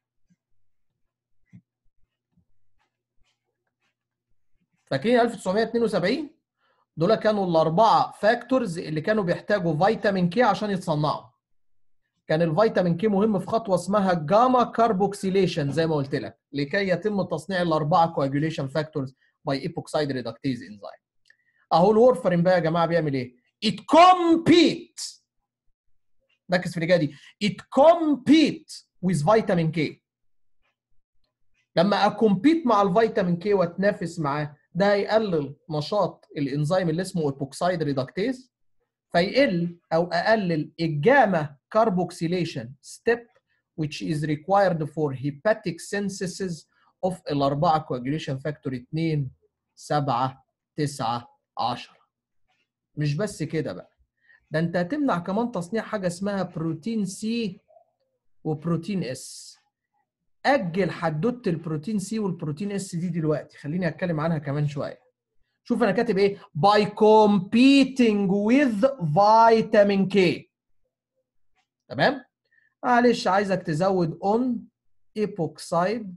فاكرين 1972 دول كانوا الاربعه فاكتورز اللي كانوا بيحتاجوا فيتامين كي عشان يتصنعوا كان الفيتامين كي مهم في خطوه اسمها جاما كاربوكسيليشن زي ما قلت لك لكي يتم تصنيع الاربعه كواجوليشن فاكتورز باي ايبوكسايد ريدكتيز انزيم اهو الورفرين بقى يا جماعه بيعمل ايه؟ it compete ركز في الإجابة دي it compete with vitamin K لما اكومبيت مع الفيتامين كي واتنافس معاه ده هيقلل نشاط الانزيم اللي اسمه ايبوكسايد ريدكتيز فيقل او اقلل الجاما كاربوكسيليشن ستيب which is required for hepatic synthesis of الأربعة coagulation factor 2 7 9 10 مش بس كده بقى ده انت هتمنع كمان تصنيع حاجة اسمها بروتين سي وبروتين اس اجل حدوته البروتين سي والبروتين اس دي دلوقتي خليني اتكلم عنها كمان شويه شوف انا كاتب ايه by competing with vitamin K تمام معلش عايزك تزود on epoxide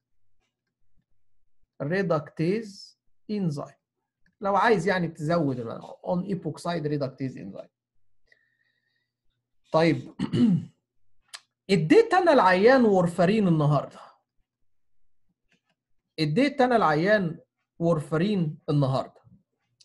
reductase enzyme لو عايز يعني تزود on epoxide reductase enzyme طيب اديت انا العيان وورفرين النهارده اديت انا العيان وورفرين النهارده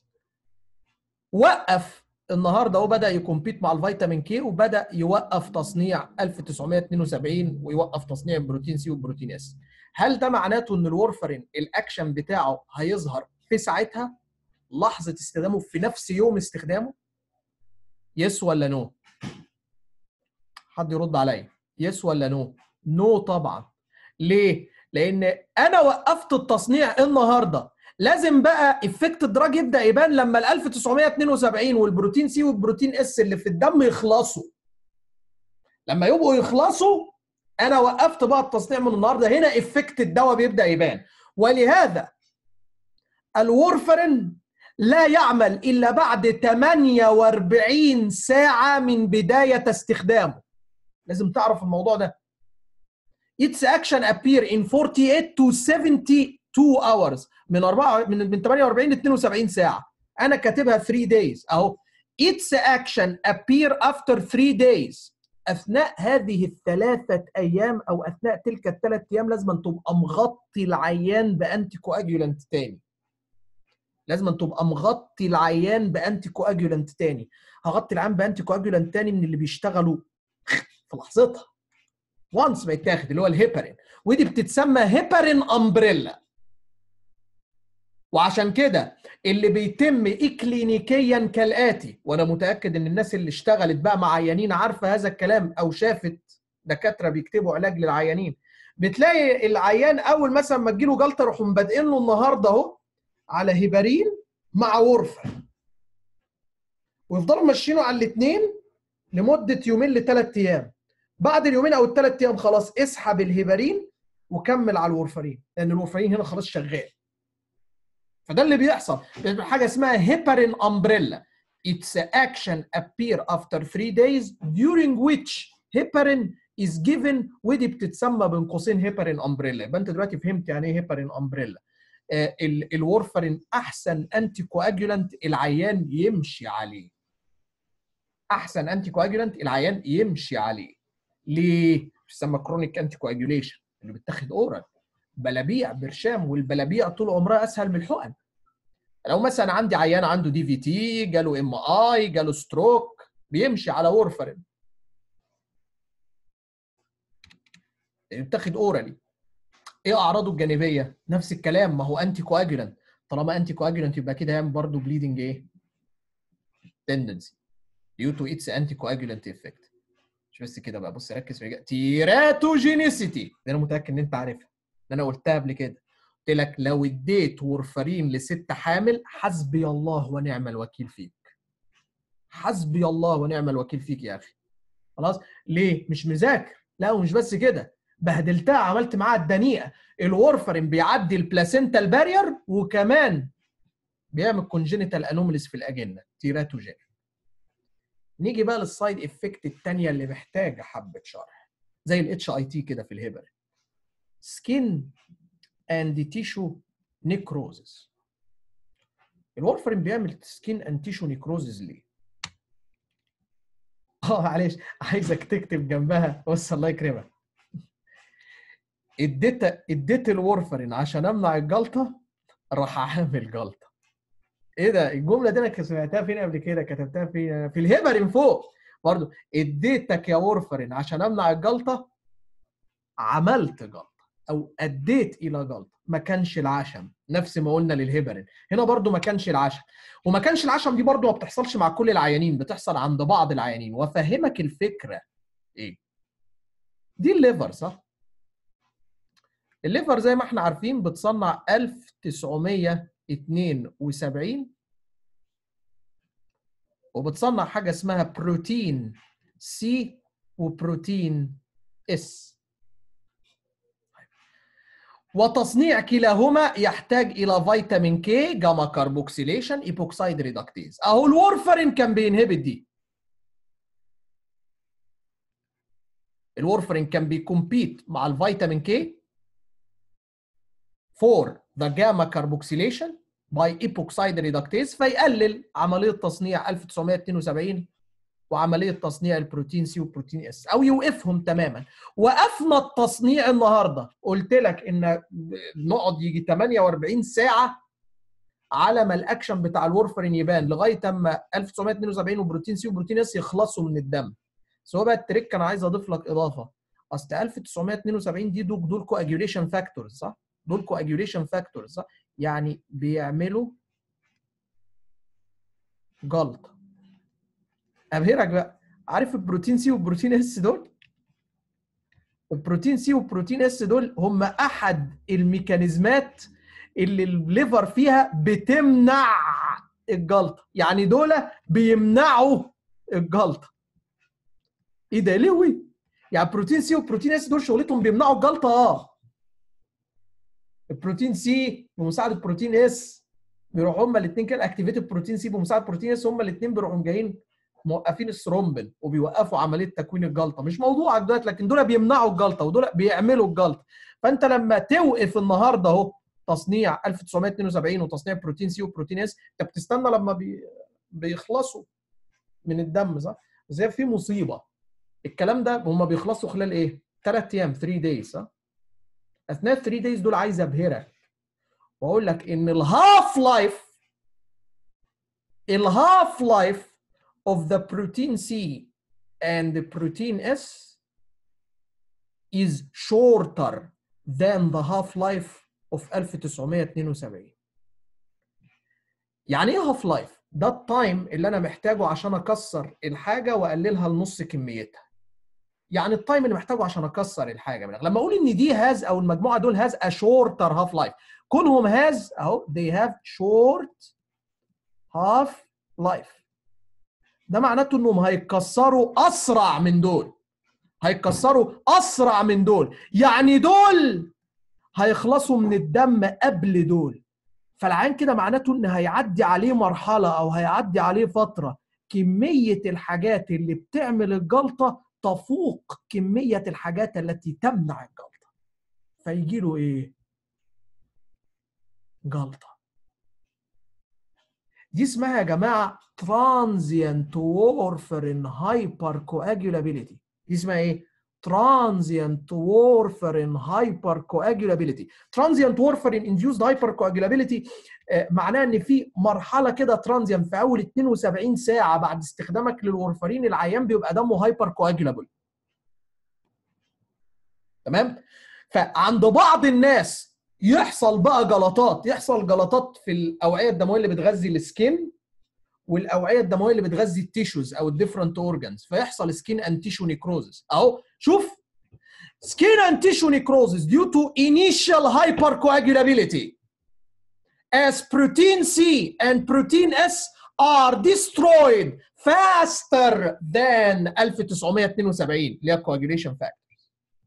وقف النهارده هو بدا يكمبيت مع الفيتامين كي وبدا يوقف تصنيع 1972 ويوقف تصنيع البروتين سي والبروتين اس هل ده معناته ان الورفرين الاكشن بتاعه هيظهر في ساعتها لحظه استخدامه في نفس يوم استخدامه يس ولا نو حد يرد عليا يس ولا نو نو طبعا ليه لان انا وقفت التصنيع النهارده لازم بقى افكت الدراج يبدا يبان لما ال 1972 والبروتين سي والبروتين اس اللي في الدم يخلصوا لما يبقوا يخلصوا انا وقفت بقى التصنيع من النهارده هنا افكت الدواء بيبدا يبان ولهذا الورفرين لا يعمل الا بعد 48 ساعه من بدايه استخدامه لازم تعرف الموضوع ده its action appear in 48 to 72 hours من 4 من من 48 ل 72 ساعه انا كاتبها 3 days اهو its action appear after 3 days اثناء هذه الثلاثه ايام او اثناء تلك الثلاث ايام لازم تبقى مغطي العيان بانتي كواجولانت تاني لازم تبقى مغطي العيان بانتي كواجولانت تاني هغطي العيان بانتي كواجولانت تاني من اللي بيشتغلوا في لحظتها وانس ما يتاخد اللي هو الهيبارين ودي بتتسمى هيبارين امبريلا وعشان كده اللي بيتم اكلينيكيا كالاتي وانا متاكد ان الناس اللي اشتغلت بقى مع عيانين عارفه هذا الكلام او شافت دكاتره بيكتبوا علاج للعيانين بتلاقي العيان اول مثلا ما تجيله جلطه يروحوا مبادئين له النهارده اهو على هيبارين مع ورفه ويفضلوا ماشيينه على الاثنين لمده يومين لثلاث ايام بعد اليومين او الثلاث ايام خلاص اسحب الهيبارين وكمل على الورفرين لان الورفرين هنا خلاص شغال فده اللي بيحصل حاجه اسمها هيبارين امبريلا its action appear after 3 days during which heparin is given ودي بتتسمى بين قوسين هيبارين امبريلا يبقى انت دلوقتي فهمت يعني ايه هيبارين امبريلا آه الورفرين احسن انتي كواجولانت العيان يمشي عليه احسن انتي كواجولانت العيان يمشي عليه ليه؟ بيسمى كرونيك انتي كواجوليشن اللي بيتاخد اورال بلابيع برشام والبلابيع طول عمرها اسهل من الحقن لو مثلا عندي عيان عنده دي في تي جاله ام اي جاله ستروك بيمشي على وورفرين بتاخد اورالي ايه اعراضه الجانبيه نفس الكلام ما هو انتي كواجولانت طالما انتي كواجولانت يبقى كده هيعمل برضه بليدنج ايه تندنسي due to its anticoagulant effect مش بس كده بقى بص ركز في تيراتوجينيسيتي دي انا متاكد ان انت عارفها ده انا قلتها قبل كده قلت لك لو اديت ورفرين لست حامل حسبي الله ونعم الوكيل فيك حسبي الله ونعم الوكيل فيك يا اخي خلاص ليه مش مذاكر لا ومش بس كده بهدلتها عملت معاها الدنيئه الورفرين بيعدي البلاسينتا البارير وكمان بيعمل كونجينيتال انوميليز في الاجنه تيراتوجين نيجي بقى للسايد افكت الثانيه اللي محتاجه حبه شرح زي الاتش اي تي كده في الهبر سكين اند تيشو نيكروزس الورفرين بيعمل سكين اند تيشو نيكروزس ليه؟ اه معلش عايزك تكتب جنبها بص الله يكرمك اديت اديت الورفرين عشان امنع الجلطه راح اعمل جلطه ايه ده الجمله دي انا سمعتها فين قبل كده كتبتها فين في الهيبرين فوق برضو اديتك يا ورفرين عشان امنع الجلطه عملت جلطه او اديت الى جلطه ما كانش العشم نفس ما قلنا للهيبرين هنا برضو ما كانش العشم وما كانش العشم دي برضو ما بتحصلش مع كل العيانين بتحصل عند بعض العيانين وافهمك الفكره ايه دي الليفر صح الليفر زي ما احنا عارفين بتصنع 1972 وبتصنع حاجه اسمها بروتين سي وبروتين اس وتصنيع كلاهما يحتاج الى فيتامين كي جاما كاربوكسيليشن ايبوكسايد ريدكتيز اهو الورفرين كان بينهبت دي الورفرين كان بيكمبيت مع الفيتامين كي for the gamma carboxylation by epoxide reductase فيقلل عمليه تصنيع 1972 وعمليه تصنيع البروتين سي والبروتين اس او يوقفهم تماما وقفنا التصنيع النهارده قلت لك ان نقعد يجي 48 ساعه على ما الاكشن بتاع الورفرين يبان لغايه اما 1972 وبروتين سي وبروتين اس يخلصوا من الدم بس هو بقى التريك انا عايز اضيف لك اضافه اصل 1972 دي دول دول كواجيوليشن فاكتورز صح؟ دول كواجيوليشن فاكتورز صح؟ يعني بيعملوا جلطه ابهرك بقى عارف البروتين سي والبروتين اس دول؟ البروتين سي والبروتين اس دول هم احد الميكانيزمات اللي الليفر فيها بتمنع الجلطه يعني دول بيمنعوا الجلطه ايه ده ليه يعني بروتين سي وبروتين اس دول شغلتهم بيمنعوا الجلطه اه البروتين سي بمساعده بروتين اس بيروحوا هما الاثنين كده اكتيفيتد بروتين سي بمساعده بروتين اس هما الاثنين بيروحوا جايين موقفين الثرومبل وبيوقفوا عمليه تكوين الجلطه مش موضوعك دلوقتي لكن دول بيمنعوا الجلطه ودول بيعملوا الجلطه فانت لما توقف النهارده اهو تصنيع 1972 وتصنيع بروتين سي وبروتين اس انت بتستنى لما بي... بيخلصوا من الدم صح؟ زي في مصيبه الكلام ده هم بيخلصوا خلال ايه؟ ثلاث ايام 3 دايز صح؟ اثناء ال 3 دايز دول عايز ابهرك واقول لك ان الهاف لايف الهاف لايف of the protein C and the protein S is shorter than the half-life of 1972 يعني ايه هاف لايف؟ ده التايم اللي انا محتاجه عشان اكسر الحاجه واقللها لنص كميتها. يعني التايم اللي محتاجه عشان اكسر الحاجه من لما اقول ان دي هاز او المجموعه دول هاز ا شورتر هاف لايف كونهم هاز اهو they have short half life ده معناته انهم هيتكسروا اسرع من دول هيتكسروا اسرع من دول يعني دول هيخلصوا من الدم قبل دول فالعين كده معناته ان هيعدي عليه مرحله او هيعدي عليه فتره كميه الحاجات اللي بتعمل الجلطه تفوق كميه الحاجات التي تمنع الجلطه فيجي له ايه جلطه دي اسمها يا جماعه transient warfarin hypercoagulability دي اسمها ايه transient warfarin hypercoagulability transient warfarin induced hypercoagulability آه معناه ان في مرحله كده transient في اول 72 ساعه بعد استخدامك للورفرين العيان بيبقى دمه hypercoagulable تمام فعند بعض الناس يحصل بقى جلطات يحصل جلطات في الاوعيه الدمويه اللي بتغذي السكين والاوعيه الدمويه اللي بتغذي التيشوز او الديفرنت اورجانز فيحصل سكين اند تيشو نيكروزس اهو شوف skin and tissue necrosis due to initial hypercoagulability as protein C and protein S are destroyed faster than 1972 اللي هي coagulation factors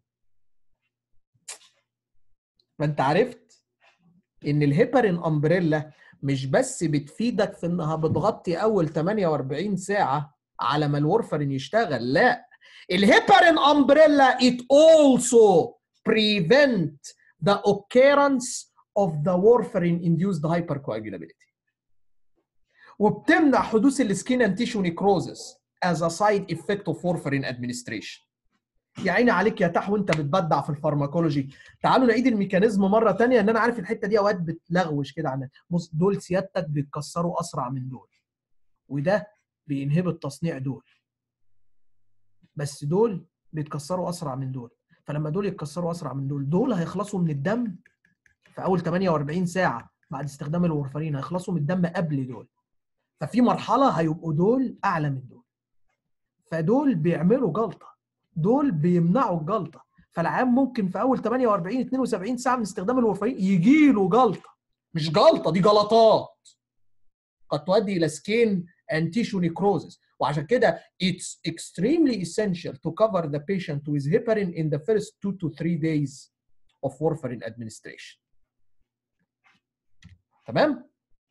فانت عرفت ان الهيبرين امبريلا مش بس بتفيدك في انها بتغطي اول 48 ساعه على ما الورفرين يشتغل لا الهيبرين امبريلا it also prevent the occurrence of the warfarin induced hypercoagulability وبتمنع حدوث السكين اند تيشو نيكروزس as a side effect of warfarin administration يا عيني عليك يا تح وانت بتبدع في الفارماكولوجي تعالوا نعيد الميكانيزم مره تانية ان انا عارف الحته دي اوقات بتلغوش كده عن بص دول سيادتك بيتكسروا اسرع من دول وده بينهب التصنيع دول بس دول بيتكسروا اسرع من دول فلما دول يتكسروا اسرع من دول دول هيخلصوا من الدم في اول 48 ساعه بعد استخدام الورفرين هيخلصوا من الدم قبل دول ففي مرحله هيبقوا دول اعلى من دول فدول بيعملوا جلطه دول بيمنعوا الجلطه فالعيان ممكن في اول 48 72 ساعه من استخدام الورفرين يجي له جلطه مش جلطه دي جلطات قد تؤدي الى سكين and tissue necrosis وعشان كده it's extremely essential to cover the patient with heparin in the first two to three days of warfarin administration. تمام؟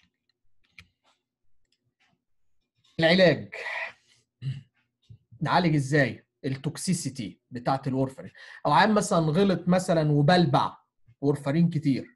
العلاج نعالج ازاي؟ التوكسيسيتي بتاعت الورفرين او عام مثلا غلط مثلا وبلبع ورفرين كتير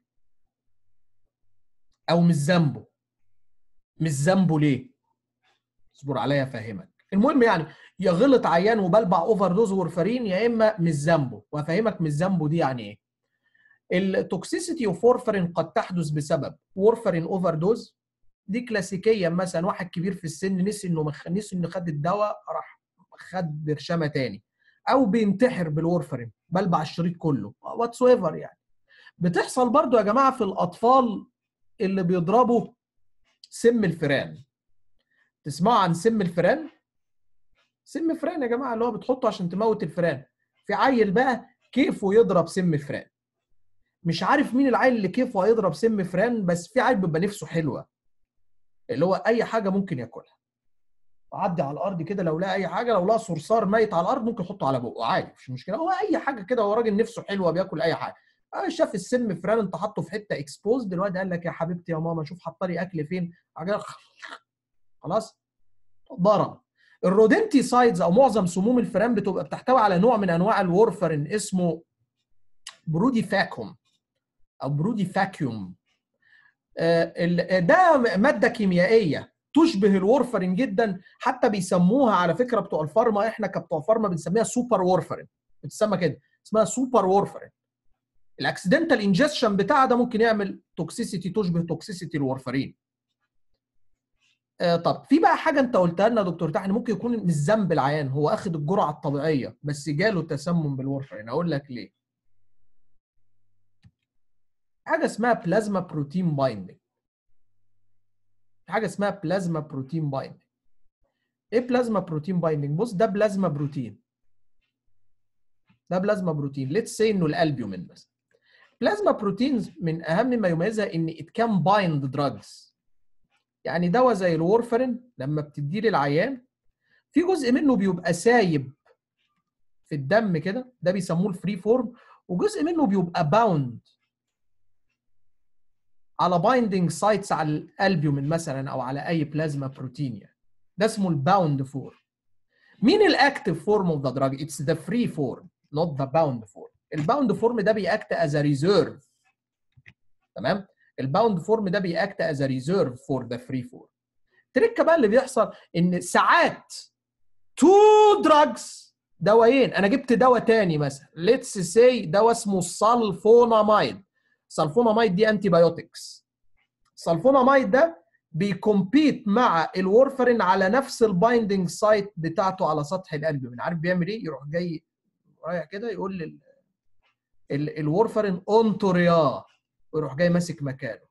او مش ذنبه مش ذنبه ليه؟ اصبر عليا افهمك المهم يعني يا غلط عيان وبلبع اوفر دوز ورفرين يا اما مش ذنبه وافهمك مش ذنبه دي يعني ايه التوكسيسيتي اوف وورفرين قد تحدث بسبب وورفرين اوفر دوز دي كلاسيكيا مثلا واحد كبير في السن نسي انه مخ... نسي انه خد الدواء راح خد برشامه تاني او بينتحر بالورفرين بلبع الشريط كله واتس ايفر يعني بتحصل برضو يا جماعه في الاطفال اللي بيضربوا سم الفيران تسمعوا عن سم الفيران سم فران يا جماعه اللي هو بتحطه عشان تموت الفيران في عيل بقى كيفه يضرب سم فران مش عارف مين العيل اللي كيفه هيضرب سم فران بس في عيل بيبقى نفسه حلوه اللي هو اي حاجه ممكن ياكلها عدي على الارض كده لو لقى اي حاجه لو لقى صرصار ميت على الارض ممكن يحطه على بقه عادي مش مشكله هو اي حاجه كده هو راجل نفسه حلوه بياكل اي حاجه آه شاف السم فران انت حاطه في حته اكسبوز دلوقتي قال لك يا حبيبتي يا ماما شوف حاطه لي اكل فين خلاص ضرب الرودنتيسايدز او معظم سموم الفئران بتبقى بتحتوي على نوع من انواع الورفرين اسمه برودي فاكوم او برودي فاكيوم ده ماده كيميائيه تشبه الورفرين جدا حتى بيسموها على فكره بتوع الفارما احنا كبتوع الفارما بنسميها سوبر وورفرين بتسمى كده اسمها سوبر وورفرين الاكسيدنتال انجكشن بتاعها ده ممكن يعمل توكسيسيتي تشبه توكسيسيتي الورفرين آه طب في بقى حاجه انت قلتها لنا يا دكتور تحني ممكن يكون مش ذنب العيان هو اخد الجرعه الطبيعيه بس جاله تسمم بالورفرين اقول لك ليه حاجه اسمها بلازما بروتين بايندنج حاجه اسمها بلازما بروتين بايندنج ايه بلازما بروتين بايندنج بص ده بلازما بروتين ده بلازما بروتين ليتس سي انه الالبيومين مثلا بلازما بروتينز من اهم ما يميزها ان ات كان بايند دراجز يعني دواء زي الورفرين لما بتديه للعيان في جزء منه بيبقى سايب في الدم كده ده بيسموه الفري فورم وجزء منه بيبقى باوند على بايندنج سايتس على الالبيومين مثلا او على اي بلازما بروتين يعني ده اسمه الباوند فورم مين الاكتف فورم اوف ذا دراج اتس ذا فري فورم نوت ذا باوند فورم الباوند فورم ده بيأكت از ريزيرف تمام الباوند فورم ده بيأكت از ريزيرف فور ذا فري فورم التركه بقى اللي بيحصل ان ساعات تو دراجز دوايين انا جبت دواء تاني مثلا ليتس سي دواء اسمه سلفونامايد سلفونامايد دي انتي بايوتكس سلفونامايد ده بيكمبيت مع الورفرين على نفس البايندنج سايت بتاعته على سطح الالبومين عارف بيعمل ايه يروح جاي رايح كده يقول لل الورفرين اونتوريا ويروح جاي ماسك مكانه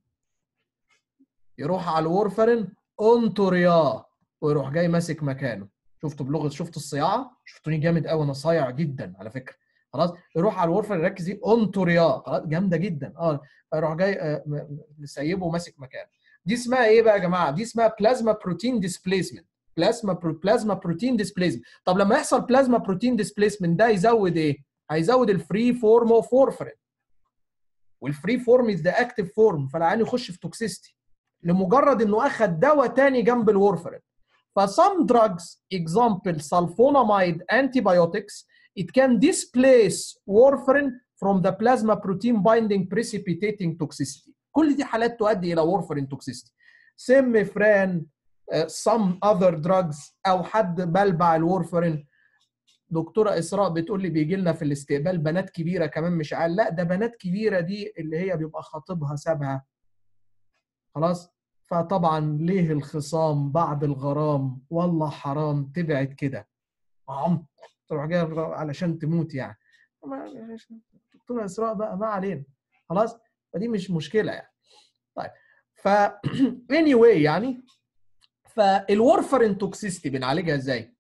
يروح على الورفرين اونتوريا ويروح جاي ماسك مكانه شفتوا بلغه شفتوا الصياعه شفتوني جامد قوي انا صايع جدا على فكره خلاص يروح على الورفرين يركز دي اونتوريا خلاص جامده جدا اه فيروح جاي مسيبه وماسك مكانه دي اسمها ايه بقى يا جماعه دي اسمها بلازما بروتين ديسبليسمنت بلازما بلازما بروتين ديسبليسمنت طب لما يحصل بلازما بروتين ديسبليسمنت ده يزود ايه هيزود الفري فورم اوف وورفرين والفري فورم از ذا اكتف فورم فالعيان يخش في توكسيستي لمجرد انه اخذ دواء تاني جنب الورفرين فسم drugs example sulfonamide antibiotics it can displace warfarin from the plasma protein binding precipitating toxicity كل دي حالات تؤدي الى warfarin toxicity سم فران uh, some other drugs او حد بلبع الورفرين دكتوره اسراء بتقول لي بيجي لنا في الاستقبال بنات كبيره كمان مش عال لا ده بنات كبيره دي اللي هي بيبقى خاطبها سابها خلاص فطبعا ليه الخصام بعد الغرام والله حرام تبعد كده عم تروح جايه علشان تموت يعني دكتوره اسراء بقى ما علينا خلاص فدي مش مشكله يعني طيب ف anyway يعني فالورفرين توكسيستي بنعالجها ازاي؟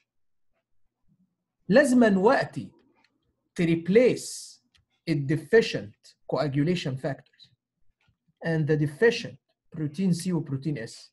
لازما وقتي تريبليس الديفيشنت coagulation factors and the deficient بروتين سي وبروتين اس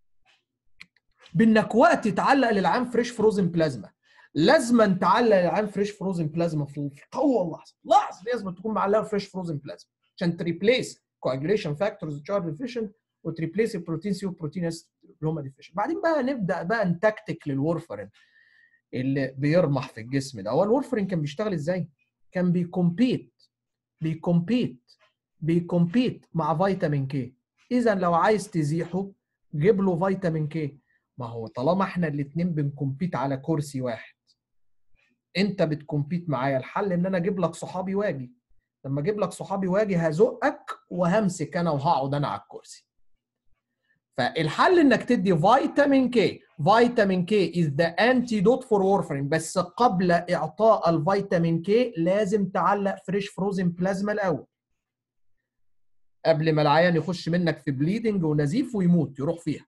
بانك وقت تعلق للعام فريش فروزن بلازما لازما تعلق للعام فريش فروزن بلازما في اول لحظه لحظه لازم تكون معلقه فريش فروزن بلازما عشان تريبليس coagulation factors which are deficient وتريبليس البروتين سي والبروتين اس اللي هم ديفيشنت بعدين بقى نبدا بقى نتكتك للورفرين اللي بيرمح في الجسم ده هو الورفرين كان بيشتغل ازاي؟ كان بيكمبيت بيكمبيت بيكمبيت مع فيتامين كي اذا لو عايز تزيحه جيب له فيتامين كي ما هو طالما احنا الاثنين بنكمبيت على كرسي واحد انت بتكمبيت معايا الحل ان انا اجيب لك صحابي واجي لما اجيب لك صحابي واجي هزقك وهمسك انا وهقعد انا على الكرسي فالحل انك تدي فيتامين كي فيتامين كي از ذا انتيدوت فور وورفرين بس قبل اعطاء الفيتامين كي لازم تعلق فريش فروزن بلازما الاول قبل ما العيان يخش منك في بليدنج ونزيف ويموت يروح فيها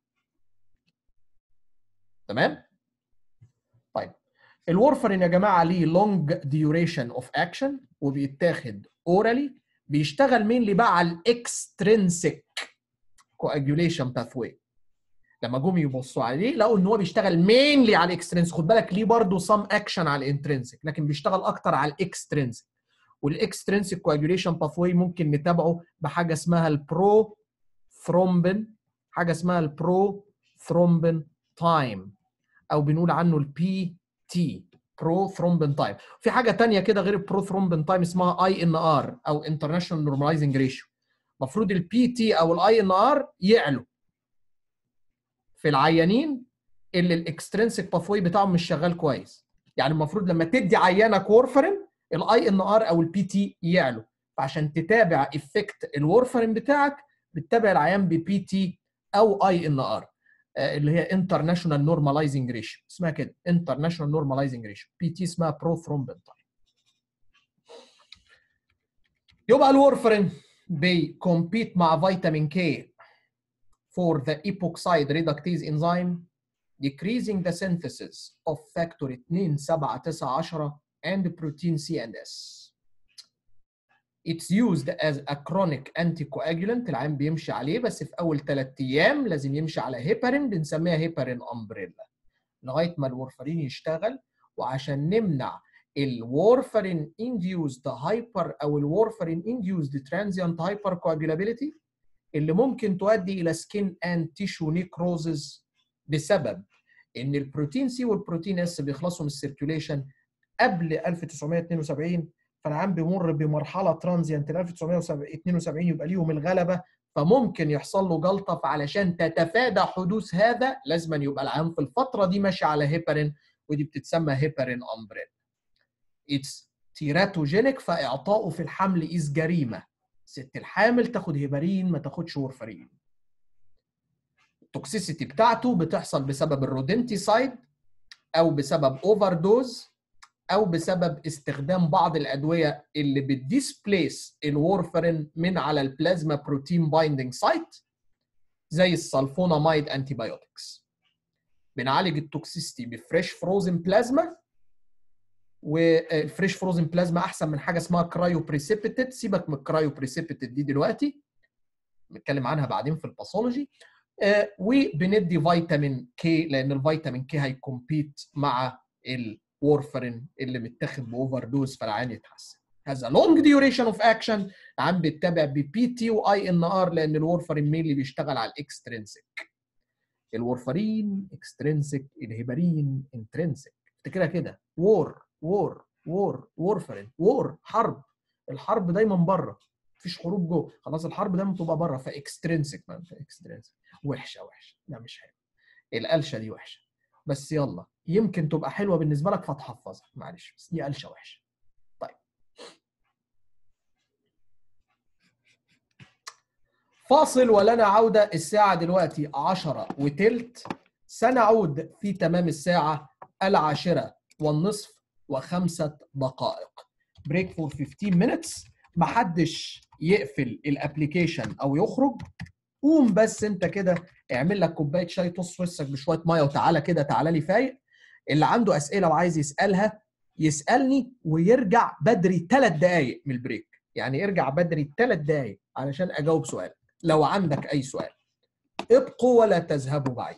تمام طيب الورفرين يا جماعه ليه لونج ديوريشن اوف اكشن وبيتاخد اورالي بيشتغل مين بقى على الاكسترنسك كواجوليشن باثوي لما جم يبصوا عليه لقوا ان هو بيشتغل مينلي على الاكسترنسك خد بالك ليه برضه سام اكشن على الانترنسك لكن بيشتغل اكتر على الاكسترنسك والاكسترنسك كواجوليشن باثوي ممكن نتابعه بحاجه اسمها البرو ثرومبين حاجه اسمها البرو ثرومبين تايم او بنقول عنه البي تي برو ثرومبين تايم في حاجه تانية كده غير البرو ثرومبين تايم اسمها اي ان ار او انترناشونال نورماليزنج ريشيو المفروض البي تي او الاي ان ار يعلوا في العيانين اللي الاكسترنسك باثوي بتاعهم مش شغال كويس يعني المفروض لما تدي عيانك وورفرين الاي ان ار او البي تي يعلوا فعشان تتابع افكت الورفرين بتاعك بتتابع العيان ببي تي او اي ان ار اللي هي انترناشونال نورماليزنج ريشيو اسمها كده انترناشونال نورماليزنج ريشيو بي تي اسمها برو ثرومبين تايم يبقى الورفرين بيكمبيت مع فيتامين كي for the epoxide reductase enzyme decreasing the synthesis of factor 2 7 9 10 and protein C and S. It's used as a chronic anticoagulant العين بيمشي عليه بس في أول ثلاث أيام لازم يمشي على هيبارين بنسميها هيبارين أمبريلا لغاية ما الورفرين يشتغل وعشان نمنع الورفرين induced hyper أو الورفرين induced transient hypercoagulability اللي ممكن تؤدي إلى skin and tissue necrosis بسبب إن البروتين سي والبروتين اس بيخلصوا من السيركيوليشن قبل 1972 فالعام بيمر بمرحله ترانزيانت ل 1972 يبقى ليهم الغلبه فممكن يحصل له جلطه فعلشان تتفادى حدوث هذا لازم يبقى العام في الفتره دي ماشي على هيبارين ودي بتتسمى هيبارين امبريل. اتس تيراتوجينيك فاعطائه في الحمل از جريمه. ست الحامل تاخد هيبارين ما تاخدش وورفرين. التوكسيسيتي بتاعته بتحصل بسبب الرودنتيسايد او بسبب اوفر دوز او بسبب استخدام بعض الادويه اللي بتديسبليس الورفرين من على البلازما بروتين بايندينج سايت زي السلفونامايد انتي بايوتكس بنعالج التوكسيستي بفريش فروزن بلازما والفريش فروزن بلازما احسن من حاجه اسمها كرايو بريسيبيتد سيبك من الكرايو بريسيبيتد دي دلوقتي نتكلم عنها بعدين في الباثولوجي آه وبندي فيتامين كي لان الفيتامين كي هيكمبيت مع ال وورفرين اللي متاخد باوفر دوز فالعيان يتحسن هذا لونج ديوريشن اوف اكشن العيان بيتبع ببي تي واي ان ار لان الورفرين مين اللي بيشتغل على الاكسترنسك الورفرين اكسترنسك الهيبارين انترنسك افتكرها كده وور وور وور وورفرين وور حرب الحرب دايما بره مفيش حروب جوه خلاص الحرب دايما بتبقى بره فاكسترنسك ما اكسترنسك وحشه وحشه لا مش حلو القلشه دي وحشه بس يلا يمكن تبقى حلوه بالنسبه لك فتحفظها معلش بس دي قلشه وحشه طيب فاصل ولنا عوده الساعه دلوقتي 10 وتلت سنعود في تمام الساعه العاشره والنصف وخمسه دقائق بريك فور 15 minutes محدش يقفل الابلكيشن او يخرج قوم بس انت كده اعمل لك كوبايه شاي طص وشك بشويه ميه وتعالى كده تعالى لي فايق اللي عنده اسئله وعايز يسالها يسالني ويرجع بدري ثلاث دقائق من البريك يعني ارجع بدري ثلاث دقائق علشان اجاوب سؤالك لو عندك اي سؤال ابقوا ولا تذهبوا بعيد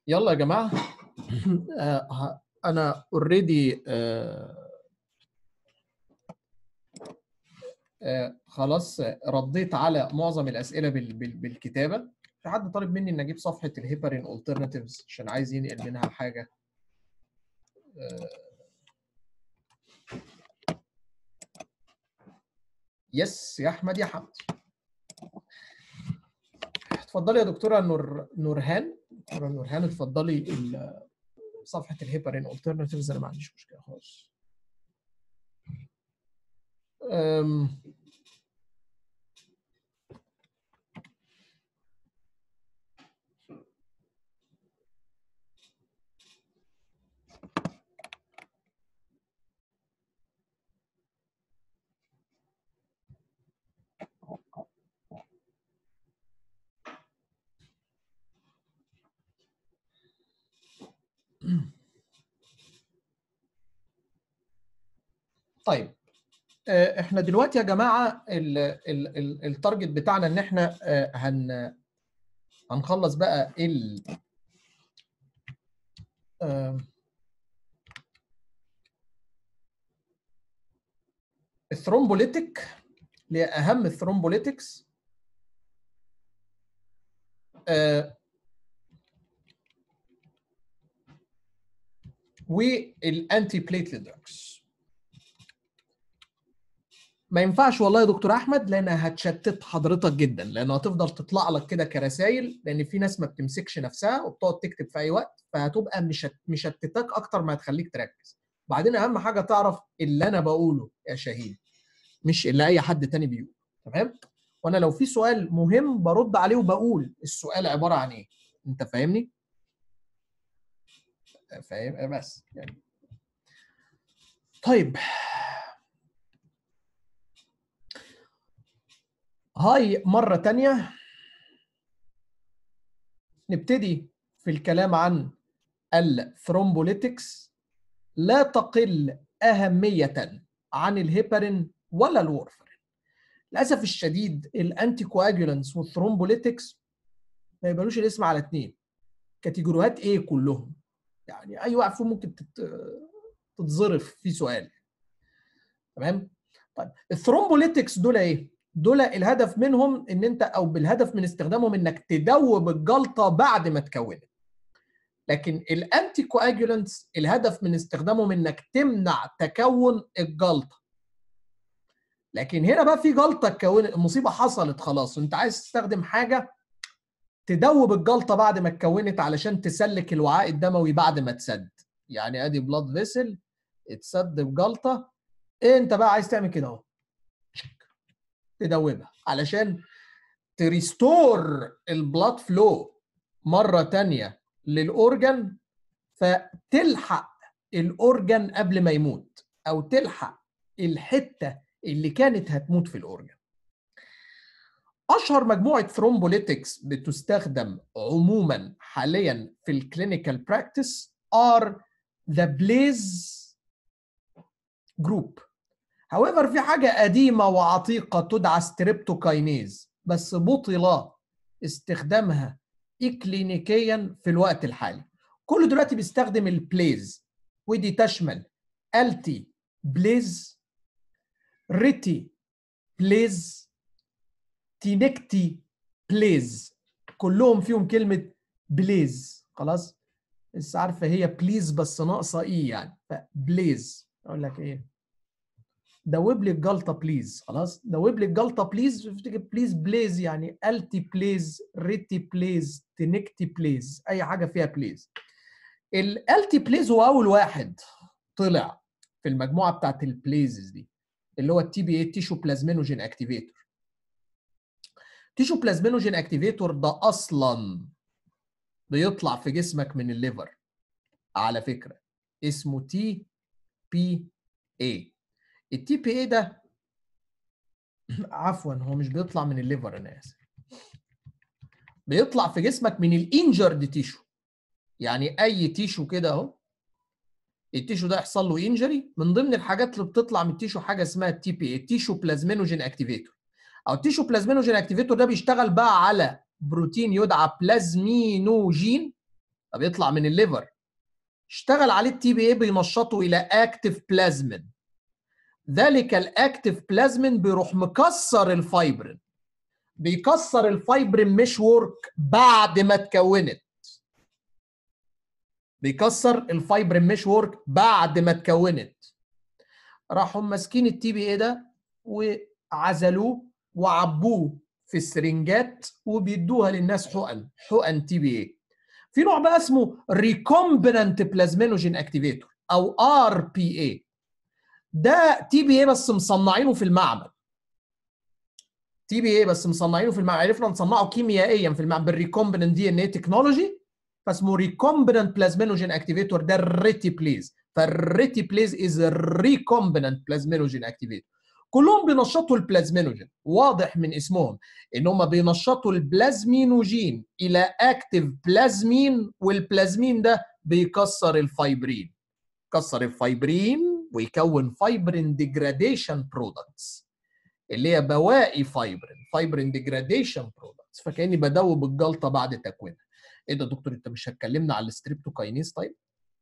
يلا يا جماعه آه، انا اوريدي خلاص رديت على معظم الاسئله بال- بال- بالكتابه في حد طالب مني ان اجيب صفحه الهيبرين alternatives عشان عايز ينقل منها حاجه آه، يس يا احمد يا حمد اتفضلي يا دكتوره نور نورهان دكتوره نورهان اتفضلي ال- صفحه الهيبرين alternatives انا ما عنديش مشكله خالص أم، طيب آه، احنا دلوقتي يا جماعه ال- ال- ال- التارجت بتاعنا ان احنا آه، هن هنخلص بقى ال آه، الثرومبوليتيك اللي هي اهم الثرومبوليتكس آه، والانتي بليتلت دراجز ما ينفعش والله يا دكتور احمد لانها هتشتت حضرتك جدا لانه هتفضل تطلع لك كده كرسائل لان في ناس ما بتمسكش نفسها وبتقعد تكتب في اي وقت فهتبقى مشت- مشتتك اكتر ما هتخليك تركز وبعدين اهم حاجه تعرف اللي انا بقوله يا شهيد مش اللي اي حد تاني بيقوله تمام وانا لو في سؤال مهم برد عليه وبقول السؤال عباره عن ايه انت فاهمني فاهم بس يعني طيب هاي مرة تانية نبتدي في الكلام عن الثرومبوليتكس لا تقل أهمية عن الهيبرين ولا الورفرين للأسف الشديد الأنتي كواجولانس والثرومبوليتكس ما يبقالوش الاسم على اتنين كاتيجوريات ايه كلهم يعني اي واحد فيهم ممكن تت- تتظرف في سؤال تمام طيب الثرومبوليتكس دول ايه دول الهدف منهم ان انت او بالهدف من استخدامهم انك تدوب الجلطه بعد ما تكونت لكن الانتي كواجولانتس الهدف من استخدامهم انك تمنع تكون الجلطه لكن هنا بقى في جلطه اتكونت مصيبه حصلت خلاص وانت عايز تستخدم حاجه تدوب الجلطه بعد ما اتكونت علشان تسلك الوعاء الدموي بعد ما تسد يعني ادي بلاد فيسل اتسد بجلطه إيه انت بقى عايز تعمل كده اهو تدوبها علشان تريستور البلاد فلو مره تانية للاورجن فتلحق الاورجن قبل ما يموت او تلحق الحته اللي كانت هتموت في الاورجن اشهر مجموعه ثرومبوليتكس بتستخدم عموما حاليا في الكلينيكال براكتس ار ذا بليز جروب however في حاجه قديمه وعتيقه تدعى ستريبتوكاينيز بس بطل استخدامها اكلينيكيا في الوقت الحالي كله دلوقتي بيستخدم البليز ودي تشمل التي بليز ريتي بليز تينكتي بليز كلهم فيهم كلمة بليز خلاص بس عارفة هي بليز بس ناقصة ايه يعني فبليز اقول لك ايه دوب لي الجلطة بليز خلاص دوب لي الجلطة بليز تفتكر بليز بليز يعني التي بليز ريتي بليز تينكتي بليز اي حاجة فيها بليز الالتي بليز هو اول واحد طلع في المجموعة بتاعت البليزز دي اللي هو التي بي اي تيشو بلازمينوجين اكتيفيتور تيشو بلازمينوجين اكتيفيتور ده اصلا بيطلع في جسمك من الليفر على فكره اسمه تي بي اي التي بي اي ده عفوا هو مش بيطلع من الليفر انا اسف بيطلع في جسمك من الانجرد تيشو يعني اي تيشو كده اهو التيشو ده يحصل له انجري من ضمن الحاجات اللي بتطلع من التيشو حاجه اسمها التي بي اي تيشو بلازمينوجين اكتيفيتور او التيشو بلازمينوجين اكتيفيتور ده بيشتغل بقى على بروتين يدعى بلازمينوجين فبيطلع من الليفر اشتغل عليه التي بي اي بينشطه الى اكتف بلازمين ذلك الاكتف بلازمين بيروح مكسر الفايبرين بيكسر الفايبرين مش ورك بعد ما اتكونت بيكسر الفايبرين مش ورك بعد ما اتكونت راحوا ماسكين التي بي اي ده وعزلوه وعبوه في السرنجات وبيدوها للناس حقن حقن تي بي اي في نوع بقى اسمه ريكومبننت بلازمينوجين اكتيفيتور او ار بي اي ده تي بي اي بس مصنعينه في المعمل تي بي اي بس مصنعينه في المعمل عرفنا نصنعه كيميائيا في المعمل بالريكومبننت دي ان اي تكنولوجي فاسمه ريكومبننت بلازمينوجين اكتيفيتور ده الريتي بليز فالريتي بليز از ريكومبننت بلازمينوجين اكتيفيتور كلهم بينشطوا البلازمينوجين واضح من اسمهم ان هم بينشطوا البلازمينوجين الى اكتيف بلازمين والبلازمين ده بيكسر الفايبرين كسر الفايبرين ويكون فايبرين ديجراديشن برودكتس اللي هي بواقي فايبرين فايبرين ديجراديشن برودكتس فكاني بدوب الجلطه بعد تكوينها ايه ده دكتور انت مش هتكلمنا على الستريبتوكاينيز طيب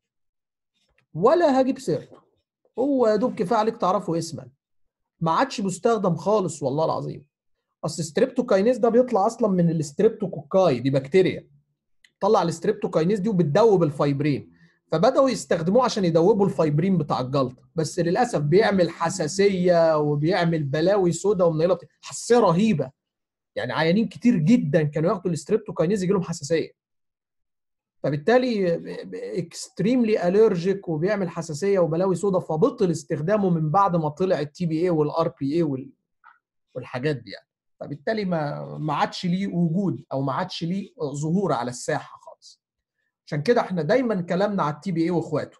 ولا هجيب سيرته هو يا دوب كفايه عليك تعرفه اسما ما عادش مستخدم خالص والله العظيم اصل الستريبتوكاينيز ده بيطلع اصلا من الستريبتوكوكاي دي بكتيريا طلع الستريبتوكاينيز دي وبتدوب الفايبرين فبداوا يستخدموه عشان يدوبوا الفايبرين بتاع الجلطه بس للاسف بيعمل حساسيه وبيعمل بلاوي سودا ومنيله حساسيه رهيبه يعني عيانين كتير جدا كانوا ياخدوا الستريبتوكاينيز يجي لهم حساسيه فبالتالي اكستريملي الرجيك وبيعمل حساسيه وبلاوي سودا فبطل استخدامه من بعد ما طلع التي بي اي والار بي اي والحاجات دي يعني فبالتالي ما ما عادش ليه وجود او ما عادش ليه ظهور على الساحه خالص عشان كده احنا دايما كلامنا على التي بي اي واخواته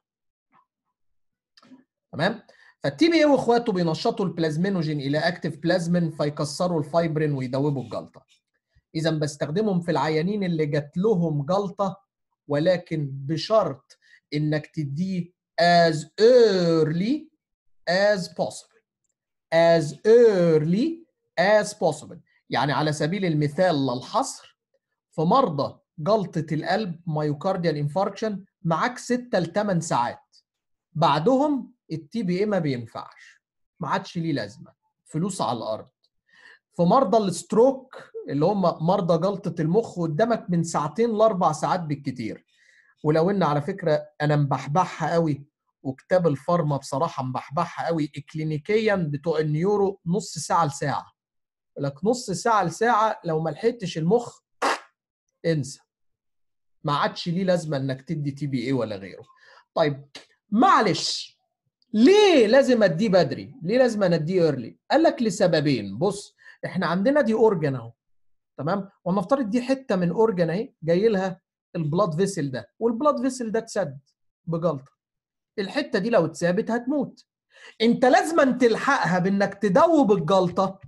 تمام فالتي بي اي واخواته بينشطوا البلازمينوجين الى اكتيف بلازمين فيكسروا الفايبرين ويدوبوا الجلطه اذا بستخدمهم في العيانين اللي جات لهم جلطه ولكن بشرط انك تديه as early as possible as early as possible يعني على سبيل المثال للحصر في مرضى جلطة القلب مايوكارديال انفاركشن معاك 6 ل 8 ساعات بعدهم التي بي اي ما بينفعش ما عادش ليه لازمه فلوس على الارض في مرضى الستروك اللي هم مرضى جلطه المخ قدامك من ساعتين لاربع ساعات بالكتير ولو ان على فكره انا مبحبحها قوي وكتاب الفارما بصراحه مبحبحها قوي اكلينيكيا بتوع النيورو نص ساعه لساعه لك نص ساعه لساعه لو ما لحقتش المخ انسى ما عادش ليه لازمه انك تدي تي بي اي ولا غيره طيب معلش ليه لازم اديه بدري ليه لازم اديه ايرلي قال لك لسببين بص احنا عندنا دي اورجن اهو تمام ونفترض دي حته من اورجن اهي جاي لها البلاد فيسل ده والبلاد فيسل ده اتسد بجلطه الحته دي لو اتثابت هتموت انت لازم تلحقها بانك تدوب الجلطه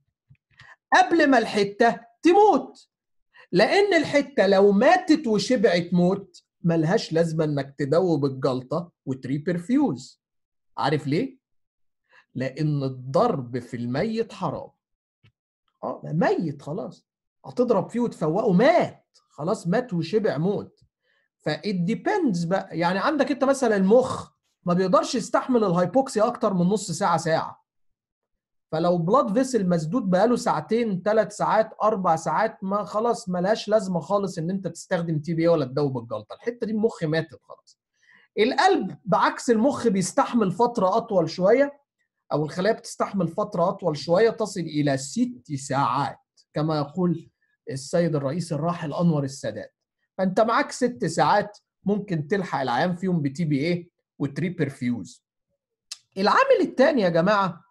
قبل ما الحته تموت لان الحته لو ماتت وشبعت موت ملهاش لازمه انك تدوب الجلطه وتريبرفيوز عارف ليه لان الضرب في الميت حرام اه ميت خلاص هتضرب فيه وتفوقه مات خلاص مات وشبع موت فإت ديبندز بقى يعني عندك انت مثلا المخ ما بيقدرش يستحمل الهايبوكسيا اكتر من نص ساعه ساعه فلو بلاد فيسل مسدود بقاله ساعتين ثلاث ساعات اربع ساعات ما خلاص ملهاش لازمه خالص ان انت تستخدم تي بي ولا تدوب الجلطه الحته دي المخ ماتت خلاص القلب بعكس المخ بيستحمل فتره اطول شويه او الخلايا بتستحمل فتره اطول شويه تصل الى ست ساعات كما يقول السيد الرئيس الراحل انور السادات فانت معاك ست ساعات ممكن تلحق العيان فيهم بتي بي ايه وتريبرفيوز العامل الثاني يا جماعه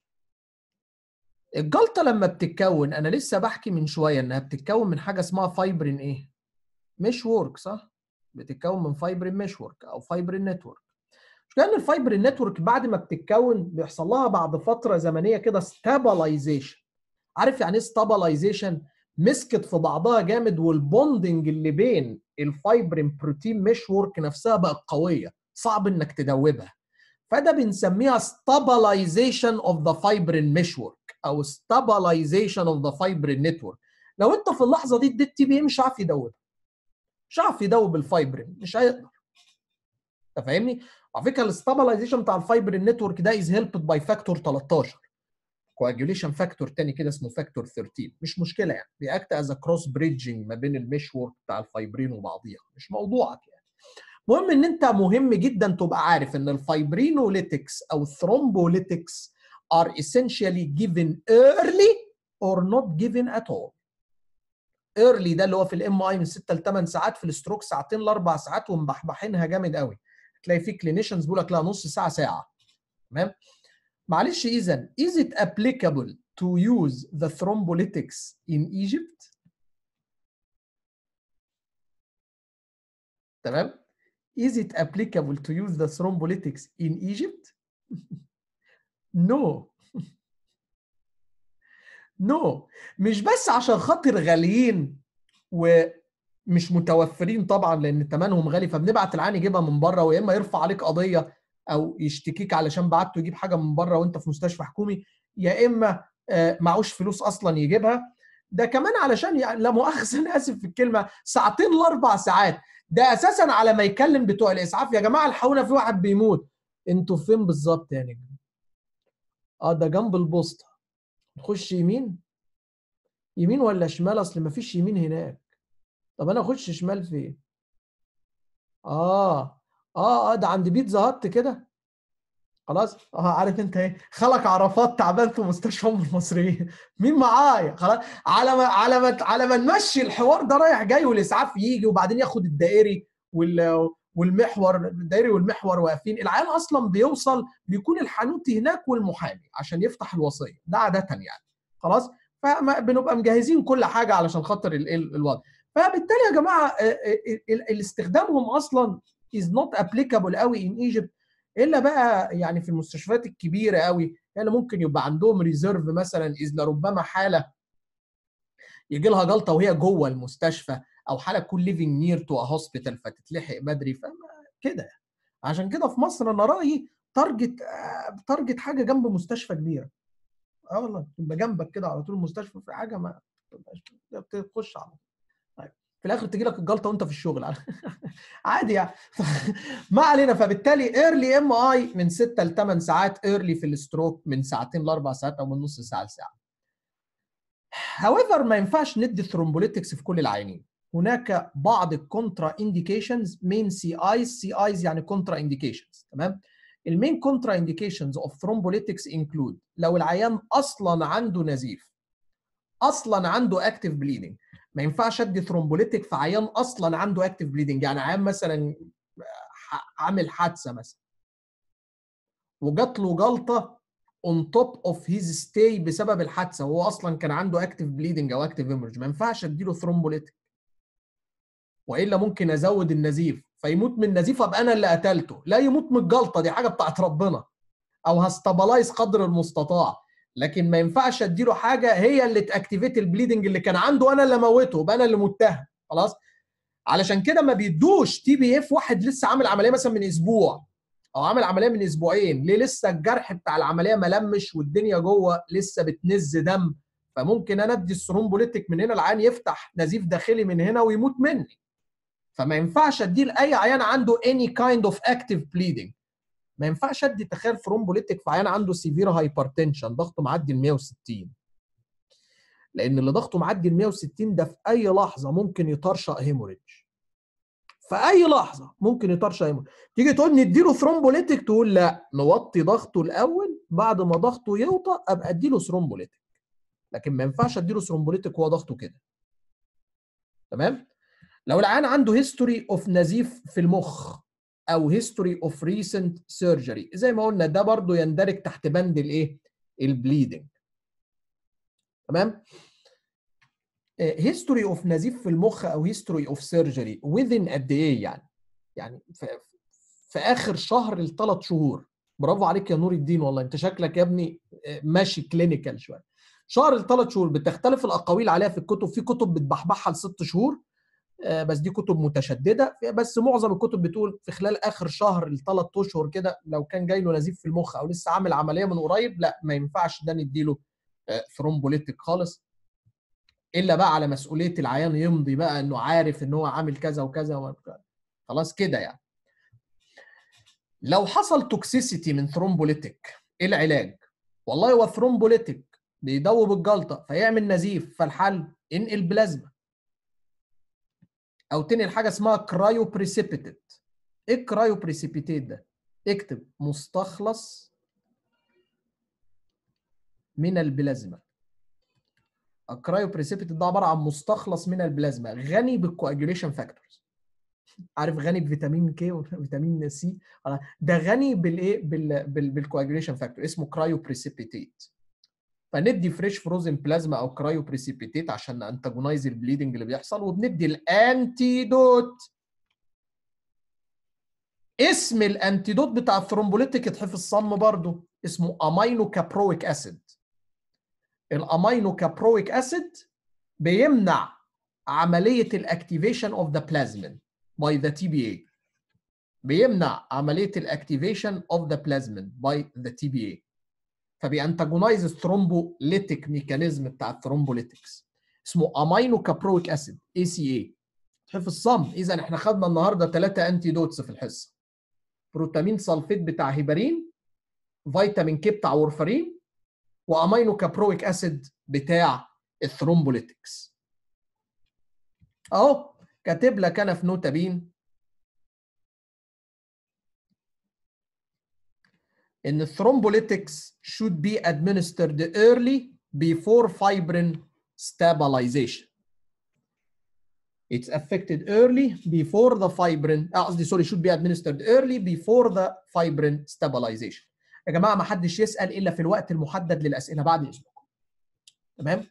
الجلطه لما بتتكون انا لسه بحكي من شويه انها بتتكون من حاجه اسمها فايبرين ايه مش وورك صح بتتكون من فايبرين مش وورك او فايبرين نتورك مش كان الفايبرين نتورك بعد ما بتتكون بيحصل لها بعد فتره زمنيه كده ستابلايزيشن عارف يعني ايه ستابلايزيشن مسكت في بعضها جامد والبوندنج اللي بين الفايبرين بروتين مش وورك نفسها بقت قويه صعب انك تدوبها فده بنسميها stabilization of the fibrin meshwork او stabilization of the fibrin network لو انت في اللحظه دي اديت تي بي مش عارف يدوبها مش هيعرف يدوب الفايبرين مش هيقدر انت فاهمني؟ على فكره الاستابلايزيشن بتاع الفايبرين نتورك ده از هيلبد باي فاكتور 13 كواجوليشن فاكتور تاني كده اسمه فاكتور 13 مش مشكله يعني بيأكت از كروس بريدجنج ما بين المش وورك بتاع الفايبرين وبعضيها مش موضوعك يعني المهم ان انت مهم جدا تبقى عارف ان الفايبرينوليتكس او الثرومبوليتكس are essentially given early or not given at all early ده اللي هو في الام اي من 6 ل 8 ساعات في الستروك ساعتين لاربع ساعات ومبحبحينها جامد قوي تلاقي في كلينيشنز بيقول لك لا نص ساعه ساعه تمام معلش اذا is it applicable to use the thrombolytics in Egypt تمام is it applicable to use the thrombolytics in Egypt no نو no. مش بس عشان خاطر غاليين ومش متوفرين طبعا لان ثمنهم غالي فبنبعت العين يجيبها من بره ويا اما يرفع عليك قضيه او يشتكيك علشان بعته يجيب حاجه من بره وانت في مستشفى حكومي يا اما معوش فلوس اصلا يجيبها ده كمان علشان يعني لا مؤاخذه انا اسف في الكلمه ساعتين لاربع ساعات ده اساسا على ما يكلم بتوع الاسعاف يا جماعه الحقونا في واحد بيموت انتوا فين بالظبط يا نجم اه ده جنب البوسطه نخش يمين يمين ولا شمال اصل ما فيش يمين هناك طب انا اخش شمال فين اه اه اه ده عند بيتزا هات كده خلاص اه عارف انت ايه خلق عرفات تعبان في مستشفى ام المصريين مين معايا خلاص على ما على ما على ما نمشي الحوار ده رايح جاي والاسعاف يجي وبعدين ياخد الدائري وال والمحور الدائري والمحور واقفين العيان اصلا بيوصل بيكون الحانوتي هناك والمحامي عشان يفتح الوصيه ده عاده يعني خلاص فبنبقى مجهزين كل حاجه علشان خاطر الوضع فبالتالي يا جماعه استخدامهم اصلا is not applicable قوي in Egypt الا بقى يعني في المستشفيات الكبيره قوي يعني ممكن يبقى عندهم ريزيرف مثلا اذ لربما حاله يجي لها جلطه وهي جوه المستشفى او حاله تكون ليفنج نير تو هوسبيتال فتتلحق بدري كده عشان كده في مصر انا رايي تارجت تارجت حاجه جنب مستشفى كبيره اه والله يبقى جنبك كده على طول المستشفى في حاجه ما تخش على طيب في الاخر تجي لك الجلطه وانت في الشغل عادي يعني ما علينا فبالتالي ايرلي ام اي من 6 ل 8 ساعات ايرلي في الستروك من ساعتين لاربع ساعات او من نص ساعه لساعه however ما ينفعش ندي ثرومبوليتكس في كل العيانين هناك بعض الكونترا انديكيشنز مين سي ايز سي ايز يعني كونترا انديكيشنز تمام المين كونترا انديكيشنز اوف ثرومبوليتكس انكلود لو العيان اصلا عنده نزيف اصلا عنده اكتيف بليدنج ما ينفعش ادي ثرومبوليتك في عيان اصلا عنده اكتيف بليدنج يعني عيان مثلا عامل حادثه مثلا وجات له جلطه اون توب اوف هيز ستاي بسبب الحادثه وهو اصلا كان عنده اكتيف بليدنج او اكتيف ايمرج ما ينفعش اديله ثرومبوليتك والا ممكن ازود النزيف فيموت من النزيف ابقى انا اللي قتلته لا يموت من الجلطه دي حاجه بتاعت ربنا او هستابلايز قدر المستطاع لكن ما ينفعش اديله حاجه هي اللي تاكتيفيت البليدنج اللي كان عنده وانا اللي اموته يبقى انا اللي متهم خلاص علشان كده ما بيدوش تي بي اف واحد لسه عامل عمليه مثلا من اسبوع او عامل عمليه من اسبوعين ليه لسه الجرح بتاع العمليه ملمش والدنيا جوه لسه بتنز دم فممكن انا ادي الثرومبوليتك من هنا العيان يفتح نزيف داخلي من هنا ويموت مني فما ينفعش اديه لاي عيان عنده any kind of active bleeding ما ينفعش ادي تخيل ثرومبوليتك في عيان عنده سيفير هايبرتنشن ضغطه معدي ال 160 لان اللي ضغطه معدي ال 160 ده في اي لحظه ممكن يطرشق هيموريدج في اي لحظه ممكن يطرشق هيموريدج تيجي تقول نديله ثرومبوليتك تقول لا نوطي ضغطه الاول بعد ما ضغطه يوطى ابقى اديله ثرومبوليتك لكن ما ينفعش اديله ثرومبوليتك وهو ضغطه كده تمام لو العيان عنده هيستوري اوف نزيف في المخ او هيستوري اوف ريسنت سيرجري زي ما قلنا ده برضو يندرج تحت بند الايه البليدنج تمام هيستوري اوف نزيف في المخ او هيستوري اوف سيرجري within قد ايه يعني يعني في, في اخر شهر لثلاث شهور برافو عليك يا نور الدين والله انت شكلك يا ابني ماشي كلينيكال شويه شهر لثلاث شهور بتختلف الاقاويل عليها في الكتب في كتب بتبحبحها لست شهور بس دي كتب متشدده بس معظم الكتب بتقول في خلال اخر شهر لثلاث اشهر كده لو كان جاي له نزيف في المخ او لسه عامل عمليه من قريب لا ما ينفعش ده نديله ثرومبوليتك خالص الا بقى على مسؤوليه العيان يمضي بقى انه عارف ان هو عامل كذا وكذا وكذا. خلاص كده يعني لو حصل توكسيسيتي من ثرومبوليتيك ايه العلاج والله هو ثرومبوليتيك بيدوب الجلطه فيعمل نزيف فالحل انقل بلازما او تنقل حاجه اسمها كرايو بريسيبيتيت ايه الكرايو بريسيبيتيت ده اكتب مستخلص من البلازما الكرايو بريسيبيتيت ده عباره عن مستخلص من البلازما غني بالكواجوليشن فاكتورز عارف غني بفيتامين كي وفيتامين سي ده غني بالايه بال بالكواجوليشن فاكتور اسمه كرايو بريسيبيتيت فندي فريش فروزن بلازما او كرايو بريسيبيتيت عشان نانتاجونايز البليدنج اللي بيحصل وبندي الانتيدوت اسم الانتيدوت بتاع الثرومبوليتيك يتحفظ صم برضه اسمه امينو كابرويك اسيد الامينو كابرويك اسيد بيمنع عمليه الاكتيفيشن اوف ذا بلازمين باي ذا تي بي اي بيمنع عمليه الاكتيفيشن اوف ذا بلازمين باي ذا تي بي اي فبيانتاجونايز الثرومبوليتيك ميكانيزم بتاع الثرومبوليتكس اسمه امينو كابرويك اسيد اي سي اي تحفظ صم اذا احنا خدنا النهارده ثلاثه انتي دوتس في الحصه بروتامين سلفيت بتاع هيبارين فيتامين كي بتاع وورفارين وامينو كابرويك اسيد بتاع الثرومبوليتكس اهو كاتب لك انا في نوتة بين ان الثرومبوليتكس should be administered early before fibrin stabilization. It's affected early before the fibrin قصدي سوري should be administered early before the fibrin stabilization. يا جماعه ما حدش يسال الا في الوقت المحدد للاسئله بعد اذنكم. تمام؟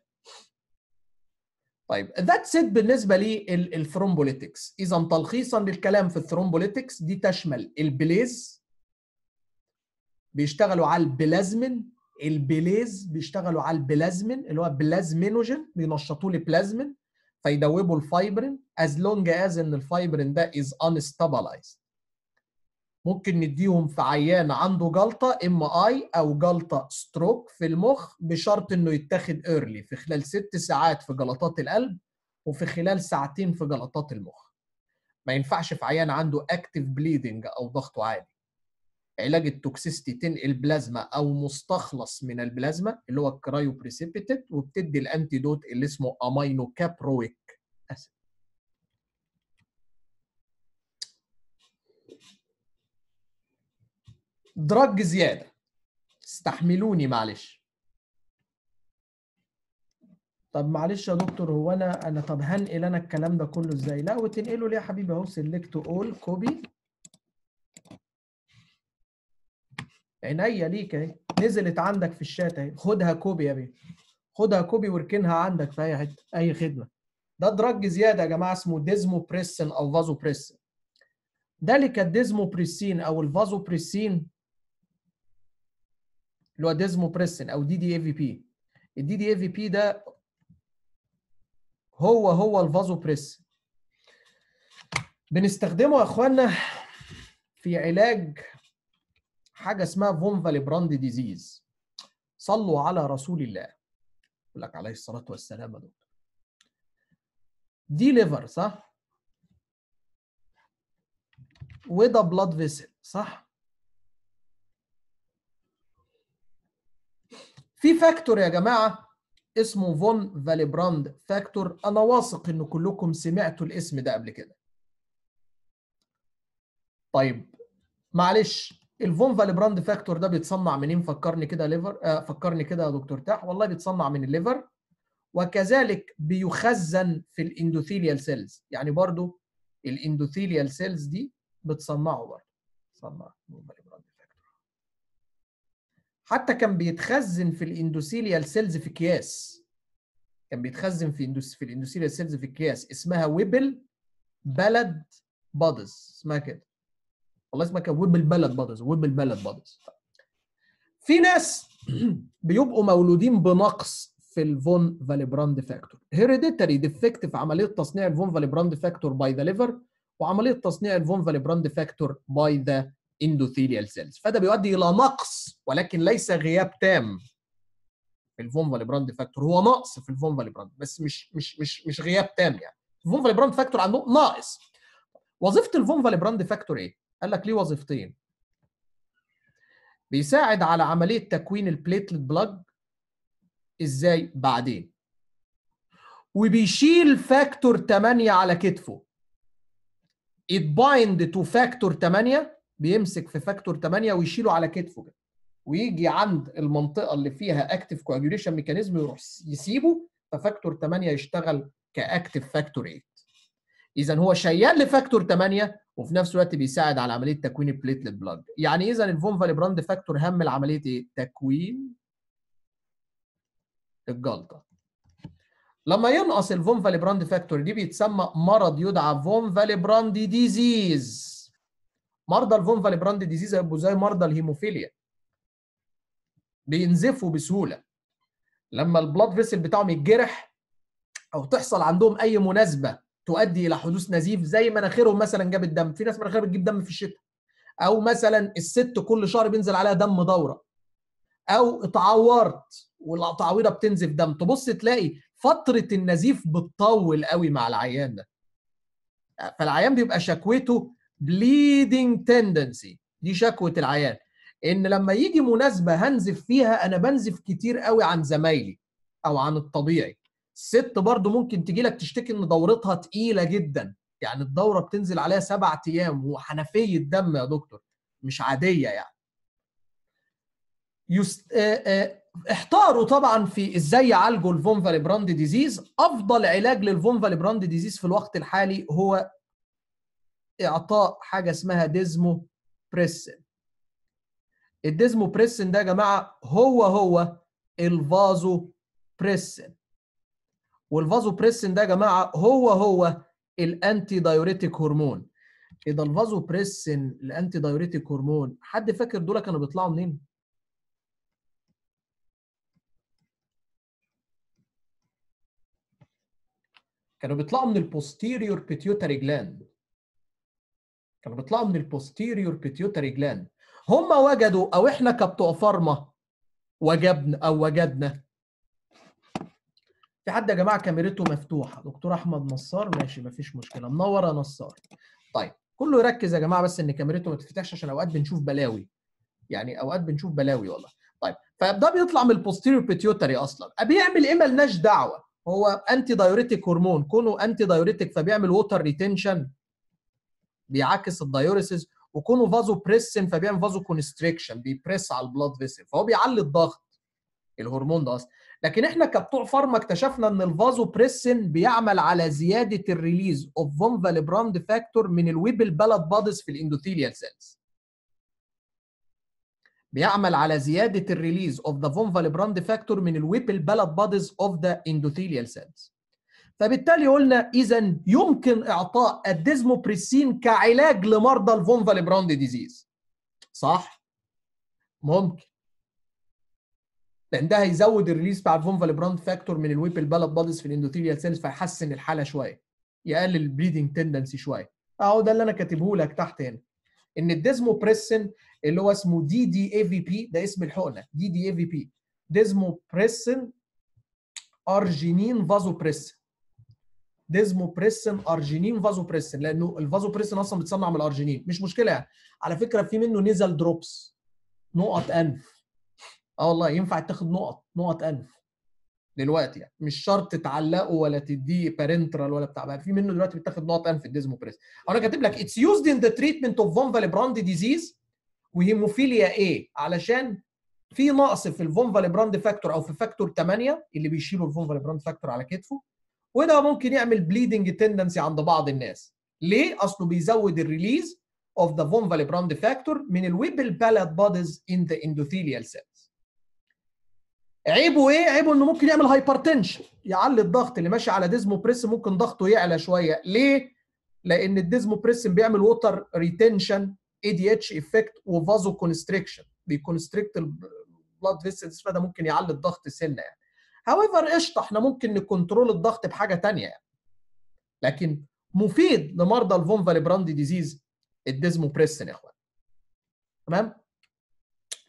طيب ذات سيت بالنسبه للثرومبوليتكس اذا تلخيصا للكلام في الثرومبوليتكس دي تشمل البليز بيشتغلوا على البلازمين البليز بيشتغلوا على البلازمين اللي هو بلازمينوجين بينشطوا لي بلازمين فيدوبوا الفايبرين از لونج از ان الفايبرين ده از انستابلايزد ممكن نديهم في عيان عنده جلطه ام اي او جلطه ستروك في المخ بشرط انه يتاخد ايرلي في خلال ست ساعات في جلطات القلب وفي خلال ساعتين في جلطات المخ ما ينفعش في عيان عنده اكتف بليدنج او ضغطه عالي علاج التوكسيستي تنقل بلازما او مستخلص من البلازما اللي هو الكرايو بريسيبيتيت وبتدي الانتيدوت اللي اسمه امينو كابرويك اسيد دراج زياده استحملوني معلش طب معلش يا دكتور هو انا انا طب هنقل انا الكلام ده كله ازاي لا وتنقله ليه يا حبيبي اهو سيلكت اول كوبي عينيا ليك اهي نزلت عندك في الشات اهي خدها كوبي يا بيه خدها كوبي واركنها عندك في اي حته اي خدمه ده دراج زياده يا جماعه اسمه ديزمو بريسن او فازو بريسن ذلك الديزمو بريسين او الفازو بريسين اللي هو ديزمو بريسن او دي دي اي في بي الدي دي اي في بي ده هو هو الفازو بريسن بنستخدمه يا اخوانا في علاج حاجه اسمها فون فاليبراند ديزيز صلوا على رسول الله يقول لك عليه الصلاه والسلام يا دكتور دي ليفر صح وده بلاد فيسل صح في فاكتور يا جماعه اسمه فون فاليبراند فاكتور انا واثق ان كلكم سمعتوا الاسم ده قبل كده طيب معلش الفون فاليبراند فاكتور ده بيتصنع منين فكرني كده ليفر آه فكرني كده يا دكتور تاح والله بيتصنع من الليفر وكذلك بيخزن في الاندوثيليال سيلز يعني برضو الاندوثيليال سيلز دي بتصنعه برضو تصنع فاليبراند فاكتور حتى كان بيتخزن في الاندوثيليال سيلز في اكياس كان بيتخزن في اندوس في الاندوثيليال سيلز في اكياس اسمها ويبل بلد بادز اسمها كده والله اسمها كده ويب البلد بادز ويب البلد بادز في ناس بيبقوا مولودين بنقص في الفون فاليبراند فاكتور هيريديتري ديفكت في عمليه تصنيع الفون فاليبراند فاكتور باي ذا ليفر وعمليه تصنيع الفون فاليبراند فاكتور باي ذا اندوثيليال سيلز فده بيؤدي الى نقص ولكن ليس غياب تام في الفون فاليبراند فاكتور هو نقص في الفون فاليبراند بس مش مش مش مش غياب تام يعني الفون فاليبراند فاكتور عنده ناقص وظيفه الفون فاليبراند فاكتور ايه قال لك ليه وظيفتين بيساعد على عمليه تكوين البليتلت بلاج ازاي بعدين وبيشيل فاكتور 8 على كتفه it bind to فاكتور 8 بيمسك في فاكتور 8 ويشيله على كتفه كده ويجي عند المنطقه اللي فيها اكتف كواجوليشن ميكانيزم يروح يسيبه ففاكتور 8 يشتغل كاكتف فاكتور 8 اذا هو شيال لفاكتور 8 وفي نفس الوقت بيساعد على عمليه تكوين البليتلت بلاج يعني اذا الفون فاليبراند فاكتور هم عمليه ايه تكوين الجلطه لما ينقص الفون فاليبراند فاكتور دي بيتسمى مرض يدعى فون فاليبراند ديزيز مرضى الفون فاليبراند ديزيز هيبقوا زي مرضى الهيموفيليا بينزفوا بسهوله لما البلاد فيسل بتاعهم يتجرح او تحصل عندهم اي مناسبه تؤدي الى حدوث نزيف زي مناخيرهم مثلا جابت دم في ناس مناخيرها بتجيب دم في الشتاء او مثلا الست كل شهر بينزل عليها دم دوره او اتعورت والتعويره بتنزف دم تبص تلاقي فتره النزيف بتطول قوي مع العيان ده فالعيان بيبقى شكوته bleeding tendency دي شكوه العيان ان لما يجي مناسبه هنزف فيها انا بنزف كتير قوي عن زمايلي او عن الطبيعي الست برضو ممكن تجي لك تشتكي ان دورتها تقيله جدا يعني الدوره بتنزل عليها سبع ايام وحنفيه دم يا دكتور مش عاديه يعني يست... آه آه احتاروا طبعا في ازاي يعالجوا الفون فاليبراند ديزيز افضل علاج للفون فاليبراند ديزيز في الوقت الحالي هو اعطاء حاجه اسمها ديزمو بريسن الديزمو بريسن ده يا جماعه هو هو الفازو بريسن والفازو بريسن ده يا جماعه هو هو الانتي دايوريتيك هرمون ايه ده الفازو بريسن الانتي دايوريتيك هرمون حد فاكر دول كانوا بيطلعوا منين كانوا بيطلعوا من البوستيريور بيتيوتري جلاند كانوا بيطلعوا من البوستيريور بيتيوتري جلاند هم وجدوا او احنا كبتوع فارما وجبنا او وجدنا في حد يا جماعه كاميرته مفتوحه دكتور احمد نصار ماشي مفيش مشكله منور يا نصار طيب كله يركز يا جماعه بس ان كاميرته ما تفتحش عشان اوقات بنشوف بلاوي يعني اوقات بنشوف بلاوي والله طيب فده بيطلع من البوستيريور بيتيوتري اصلا بيعمل ايه ملناش دعوه هو انتي دايوريتيك هرمون كونه انتي دايوريتيك فبيعمل ووتر ريتنشن بيعكس الدايوريسيس وكونه فازو بريسن فبيعمل فازو كونستريكشن بيبريس على البلاد فيسل فهو بيعلي الضغط الهرمون ده اصلا لكن احنا كبتوع فارما اكتشفنا ان الفازو بريسن بيعمل على زياده الريليز اوف فون فاليبراند فاكتور من الويبل بلد بادز في الاندوثيليال سيلز بيعمل على زياده الريليز اوف ذا فون فاليبراند فاكتور من الويبل بلد بادز اوف ذا اندوثيليال سيلز فبالتالي قلنا اذا يمكن اعطاء الديزموبريسين كعلاج لمرضى الفون فاليبراند ديزيز صح ممكن لان ده هيزود الريليز بتاع الفون فاليبراند فاكتور من الويبل بلد بادز في الاندوثيليال سيلز فيحسن الحاله شويه يقلل البليدنج تندنسي شويه اهو ده اللي انا كاتبه لك تحت هنا ان الديزموبريسين اللي هو اسمه دي دي اي في بي ده اسم الحقنه دي دي اي في بي ديزموبريسين ارجينين فازوبريسين ديزموبريسين ارجينين فازوبريسين لانه الفازوبريسين اصلا بيتصنع من الارجينين مش مشكله يعني على فكره في منه نزل دروبس نقط انف اه والله ينفع تاخد نقط نقط انف دلوقتي يعني مش شرط تعلقه ولا تديه بارنترال ولا بتاع في منه دلوقتي بتاخد نقط انف الديزموبريس انا كاتب لك اتس يوزد ان ذا تريتمنت اوف فون فاليبراند ديزيز وهيموفيليا ايه علشان في نقص في الفون فاليبراند فاكتور او في فاكتور 8 اللي بيشيلوا الفون فاليبراند فاكتور على كتفه وده ممكن يعمل بليدنج تندنسي عند بعض الناس ليه اصله بيزود الريليز of the von Willebrand factor من الويبل بالات بوديز in the endothelial cells عيبه ايه؟ عيبه انه ممكن يعمل هايبرتنشن يعلي الضغط اللي ماشي على ديزمو بريس ممكن ضغطه يعلى شويه ليه؟ لان الديزمو بريس بيعمل ووتر ريتنشن اي دي اتش افكت وفازو كونستريكشن بيكونستريكت البلاد فيسلز فده ممكن يعلي الضغط سنه يعني هاويفر قشطه احنا ممكن نكنترول الضغط بحاجه ثانيه يعني لكن مفيد لمرضى الفون فاليبراند ديزيز الديزمو بريسن يا اخوان تمام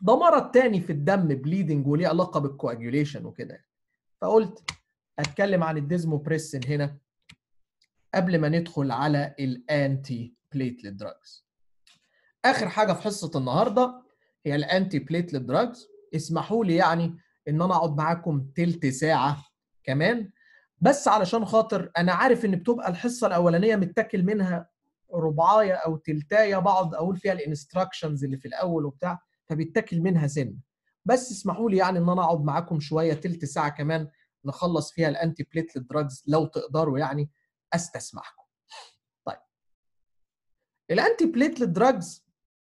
ده مرض تاني في الدم بليدنج وليه علاقه بالكواجيوليشن وكده فقلت اتكلم عن الديزموبريسين هنا قبل ما ندخل على الانتي بليتلت دراجز اخر حاجه في حصه النهارده هي الانتي بليتلت دراجز اسمحوا لي يعني ان انا اقعد معاكم تلت ساعه كمان بس علشان خاطر انا عارف ان بتبقى الحصه الاولانيه متاكل منها ربعايه او تلتايه بقعد اقول فيها الانستراكشنز اللي في الاول وبتاع فبيتاكل منها سن بس اسمحوا لي يعني ان انا اقعد معاكم شويه تلت ساعه كمان نخلص فيها الانتي بليتلت دراجز لو تقدروا يعني استسمحكم. طيب الانتي بليتلت دراجز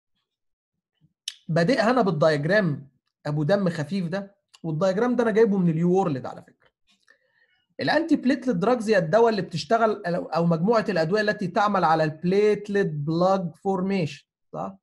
بادئها انا بالدايجرام ابو دم خفيف ده والدايجرام ده انا جايبه من اليو وورلد على فكره. الانتي بليتلت دراجز هي الدواء اللي بتشتغل او مجموعه الادويه التي تعمل على البليتلت بلاج فورميشن صح؟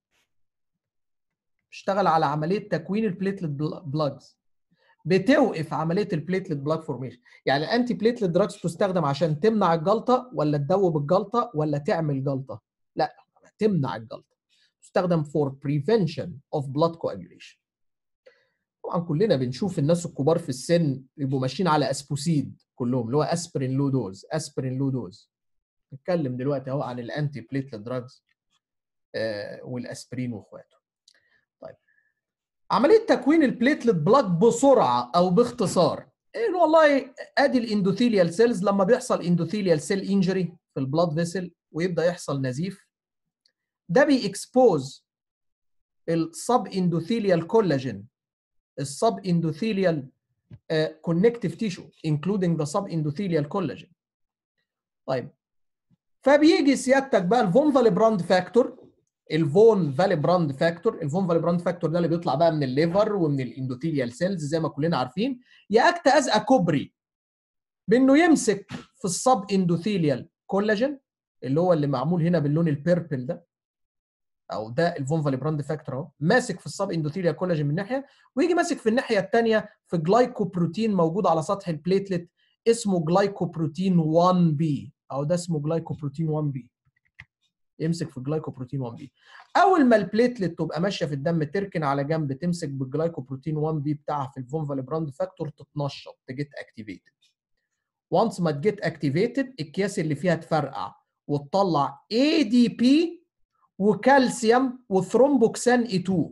بتشتغل على عمليه تكوين البليتلت بلاجز بتوقف عمليه البليتلت بلاج فورميشن يعني الانتي بليتلت دراجز تستخدم عشان تمنع الجلطه ولا تدوب الجلطه ولا تعمل جلطه لا تمنع الجلطه تستخدم for prevention of blood coagulation طبعا كلنا بنشوف الناس الكبار في السن يبقوا ماشيين على اسبوسيد كلهم اللي هو اسبرين لو دوز اسبرين لو دوز نتكلم دلوقتي اهو عن الانتي بليتلت دراجز آه والاسبرين واخواته طيب عمليه تكوين البليتلت بلاك بسرعه او باختصار إيه والله ادي الاندوثيليال سيلز لما بيحصل اندوثيليال سيل انجري في البلاد فيسل ويبدا يحصل نزيف ده بيكسبوز السب اندوثيليال كولاجين السب اندوثيليال كونكتيف تيشو انكلودنج ذا سب اندوثيليال كولاجين طيب فبيجي سيادتك بقى الفون فاليبراند فاكتور الفون فاليبراند فاكتور الفون فاليبراند فاكتور ده اللي بيطلع بقى من الليفر ومن الاندوثيليال سيلز زي ما كلنا عارفين ياكت از كوبري بانه يمسك في السب اندوثيليال كولاجين اللي هو اللي معمول هنا باللون البيربل ده او ده الفون فاليبراند فاكتور اهو ماسك في السب اندوثيليال كولاجين من ناحيه ويجي ماسك في الناحيه الثانيه في جلايكوبروتين موجود على سطح البليتلت اسمه جلايكوبروتين 1 بي او ده اسمه جلايكوبروتين 1 بي يمسك في الجلايكوبروتين 1 بي اول ما البليتلت تبقى ماشيه في الدم تركن على جنب تمسك بالجلايكوبروتين 1 بي بتاعها في الفون فاليبراند فاكتور تتنشط تجيت اكتيفيتد وانس ما تجيت اكتيفيتد الكياس اللي فيها تفرقع وتطلع اي دي بي وكالسيوم وثرومبوكسان اي 2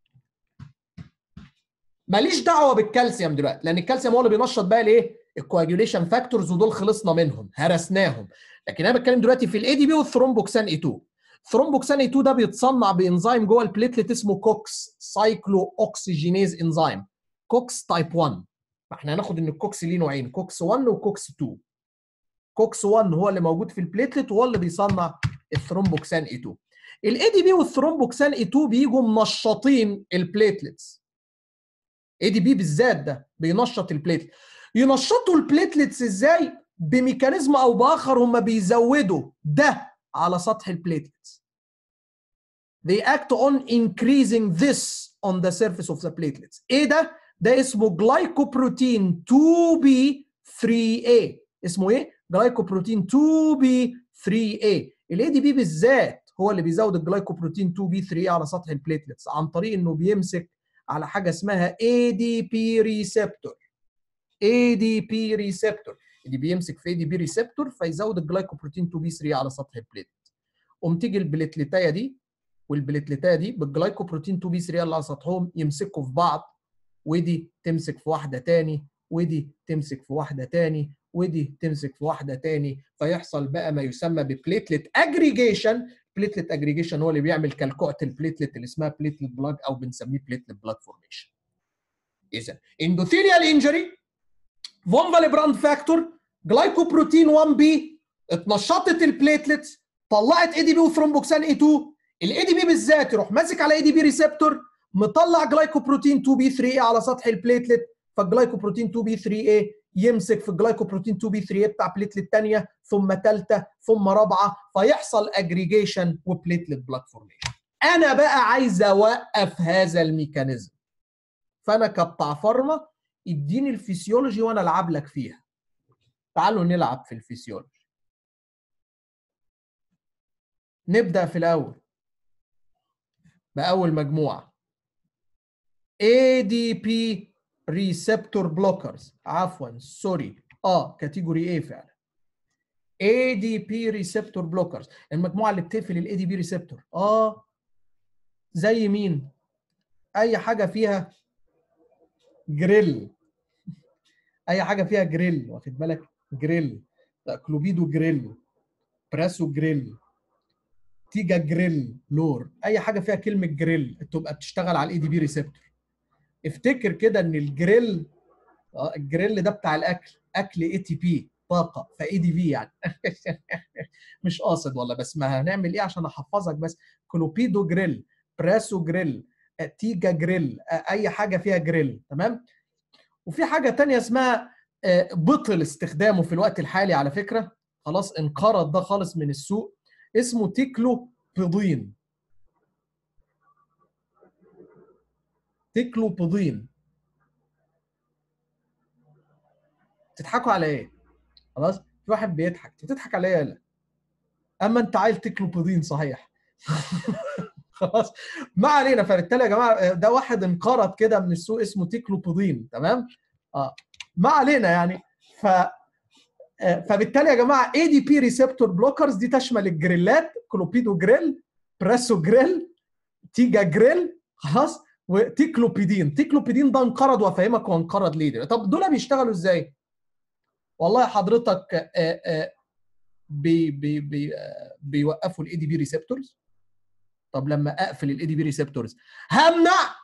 ماليش دعوه بالكالسيوم دلوقتي لان الكالسيوم هو اللي بينشط بقى الايه الكواجوليشن فاكتورز ودول خلصنا منهم هرسناهم لكن انا بتكلم دلوقتي في الاي دي بي والثرومبوكسان اي 2 ثرومبوكسان اي 2 ده بيتصنع بانزيم جوه البليتلت اسمه كوكس سايكلو اوكسجينيز انزيم كوكس تايب 1 فاحنا هناخد ان الكوكس ليه نوعين كوكس 1 وكوكس 2 كوكس 1 هو اللي موجود في البليتلت وهو اللي بيصنع الثرومبوكسان اي 2 الاي دي بي والثرومبوكسان اي 2 بيجوا منشطين البليتلتس اي دي بي بالذات ده بينشط البليتلت ينشطوا البليتلتس ازاي بميكانيزم او باخر هم بيزودوا ده على سطح البليتلتس they act on increasing this on the surface of the platelets ايه ده ده اسمه جلايكوبروتين 2B3A اسمه ايه جلايكوبروتين 2B3A الاي دي بي بالذات هو اللي بيزود الجلايكوبروتين 2B3A على سطح البليتلتس عن طريق انه بيمسك على حاجه اسمها ADP ريسبتور ADP ريسبتور اللي بيمسك في ADP ريسبتور فيزود الجلايكوبروتين 2B3 على سطح البليتلت قوم تيجي البليتلتايه دي والبليتلتايه دي بالجلايكوبروتين 2B3 اللي على سطحهم يمسكوا في بعض ودي تمسك في واحده تاني ودي تمسك في واحده تاني ودي تمسك في واحده تاني فيحصل بقى ما يسمى ببليتلت اجريجيشن بليتلت اجريجيشن هو اللي بيعمل كالكوعه البليتلت اللي اسمها بليتلت بلاج او بنسميه بليتلت بلاج فورميشن اذا اندوثيليال انجري فون فاليبراند فاكتور جلايكوبروتين 1 بي اتنشطت البليتلتس طلعت اي دي بي وثرومبوكسان اي 2 الاي دي بي بالذات يروح ماسك على اي دي بي ريسبتور مطلع جلايكوبروتين 2 بي 3 على سطح البليتلت فالجلايكوبروتين 2 بي 3 a يمسك في الجلايكوبروتين 2 بي 3 بتاع بليتلت ثانيه ثم ثالثه ثم رابعه فيحصل اجريجيشن وبليتلت بلاك فورميشن انا بقى عايز اوقف هذا الميكانيزم فانا كبتاع فارما اديني الفسيولوجي وانا العب لك فيها تعالوا نلعب في الفسيولوجي نبدا في الاول باول مجموعه ADP receptor blockers عفوا سوري اه كاتيجوري ايه فعلا ADP receptor blockers المجموعه اللي بتقفل الاي دي بي ريسبتور اه زي مين اي حاجه فيها جريل اي حاجه فيها جريل واخد بالك جريل كلوبيدو جريل براسو جريل تيجا جريل لور اي حاجه فيها كلمه جريل تبقى بتشتغل على الاي دي بي ريسبتور افتكر كده ان الجريل اه الجريل ده بتاع الاكل اكل اي تي بي طاقه فاي دي في يعني مش قاصد والله بس ما هنعمل ايه عشان احفظك بس كلوبيدو جريل براسو جريل تيجا جريل اي حاجه فيها جريل تمام وفي حاجه تانية اسمها بطل استخدامه في الوقت الحالي على فكره خلاص انقرض ده خالص من السوق اسمه تيكلو بيضين تيكلو بيضين تضحكوا على ايه خلاص في واحد بيضحك بتضحك على ايه لا اما انت عايل تيكلو بيضين صحيح خلاص ما علينا فبالتالي يا جماعه ده واحد انقرض كده من السوق اسمه تيكلو بيضين تمام اه ما علينا يعني ف فبالتالي يا جماعه اي دي بي ريسبتور بلوكرز دي تشمل الجريلات كلوبيدو جريل براسو جريل تيجا جريل خلاص وتيكلوبيدين تيكلوبيدين ده انقرض وافهمك هو انقرض ليه طب دول بيشتغلوا ازاي والله حضرتك بي بي بي بيوقفوا الاي دي بي ريسبتورز طب لما اقفل الاي دي بي ريسبتورز همنع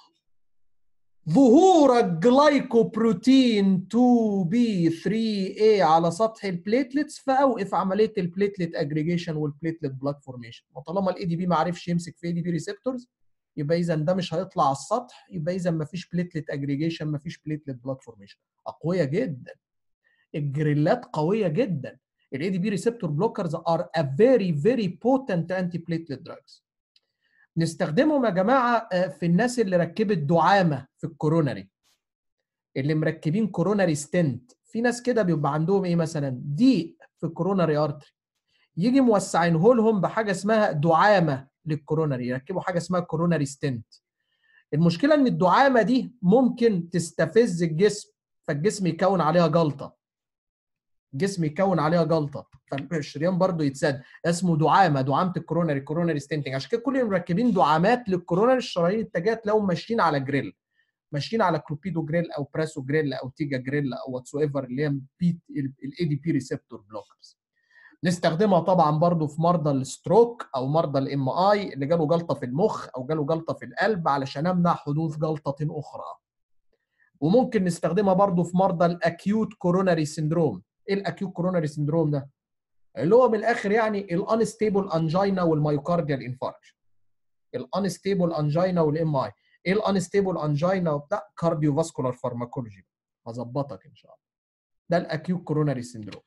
ظهور الجلايكوبروتين 2 بي 3 a على سطح البليتلتس فاوقف عمليه البليتلت اجريجيشن والبليتلت بلاك فورميشن وطالما الاي دي بي ما عرفش يمسك في اي دي بي ريسبتورز يبقى اذا ده مش هيطلع على السطح يبقى اذا ما فيش بليتلت اجريجيشن ما فيش بليتلت بلاك فورميشن اقوياء جدا الجريلات قويه جدا الاي دي بي ريسبتور بلوكرز ار ا فيري فيري بوتنت انتي بليتلت دراجز نستخدمهم يا جماعه في الناس اللي ركبت دعامه في الكوروناري اللي مركبين كوروناري ستنت في ناس كده بيبقى عندهم ايه مثلا ضيق في الكوروناري ارتري يجي موسعينه لهم بحاجه اسمها دعامه للكوروناري يركبوا حاجه اسمها كوروناري ستنت المشكله ان الدعامه دي ممكن تستفز الجسم فالجسم يكون عليها جلطه الجسم يكون عليها جلطه فالشريان برضو يتسد اسمه دعامه دعامه الكوروناري كوروناري ستنتنج عشان كده كل اللي مركبين دعامات للكوروناري الشرايين التاجيه تلاقيهم ماشيين على جريل ماشيين على كلوبيدو جريل او براسو جريل او تيجا جريل او واتس ايفر اللي هي الاي دي بي ريسبتور بلوكرز نستخدمها طبعا برضو في مرضى الستروك او مرضى الام اي اللي جاله جلطه في المخ او جاله جلطه في القلب علشان امنع حدوث جلطه اخرى وممكن نستخدمها برضو في مرضى الاكيوت كوروناري سيندروم ايه الاكيوت كوروناري سيندروم ده اللي هو من الاخر يعني الانستيبل انجينا والمايوكارديال انفاركشن الانستيبل انجينا والام اي ايه الانستيبل انجينا وبتاع كارديو فاسكولار فارماكولوجي هظبطك ان شاء الله ده الاكيوت كوروناري سيندروم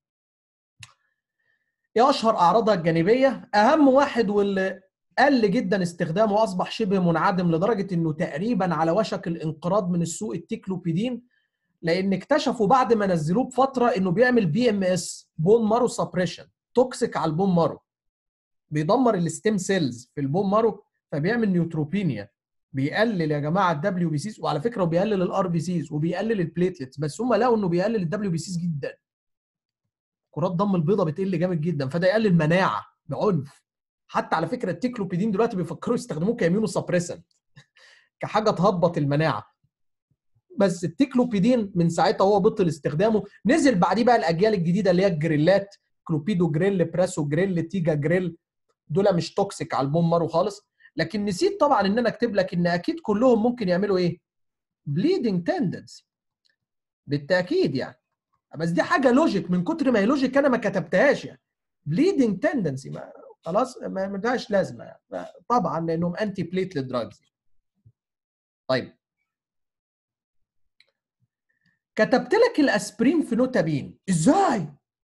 ايه اشهر اعراضها الجانبيه اهم واحد واللي قل جدا استخدامه واصبح شبه منعدم لدرجه انه تقريبا على وشك الانقراض من السوق التيكلوبيدين لان اكتشفوا بعد ما نزلوه بفتره انه بيعمل بي ام اس بون مارو سبريشن توكسيك على البون مارو بيدمر الستيم سيلز في البون مارو فبيعمل نيوتروبينيا بيقلل يا جماعه الدبليو بي سيز وعلى فكره وبيقلل الار بي سيز وبيقلل البليتلتس بس هم لقوا انه بيقلل الدبليو بي سيز جدا كرات دم البيضاء بتقل جامد جدا فده يقلل مناعه بعنف حتى على فكره التيكلوبيدين دلوقتي بيفكروا يستخدموه كيمينو سبريسنت كحاجه تهبط المناعه بس التيكلوبيدين من ساعتها هو بطل استخدامه نزل بعديه بقى الاجيال الجديده اللي هي الجريلات كلوبيدو جريل براسو جريل تيجا جريل دول مش توكسيك على البون مارو خالص لكن نسيت طبعا ان انا اكتب لك ان اكيد كلهم ممكن يعملوا ايه بليدنج تندنسي بالتاكيد يعني بس دي حاجه لوجيك من كتر ما هي لوجيك انا ما كتبتهاش يعني بليدنج تندنسي ما خلاص ما ملهاش لازمه يعني طبعا لانهم انتي بليتلت دراجز طيب كتبت لك الاسبرين في نوتابين ازاي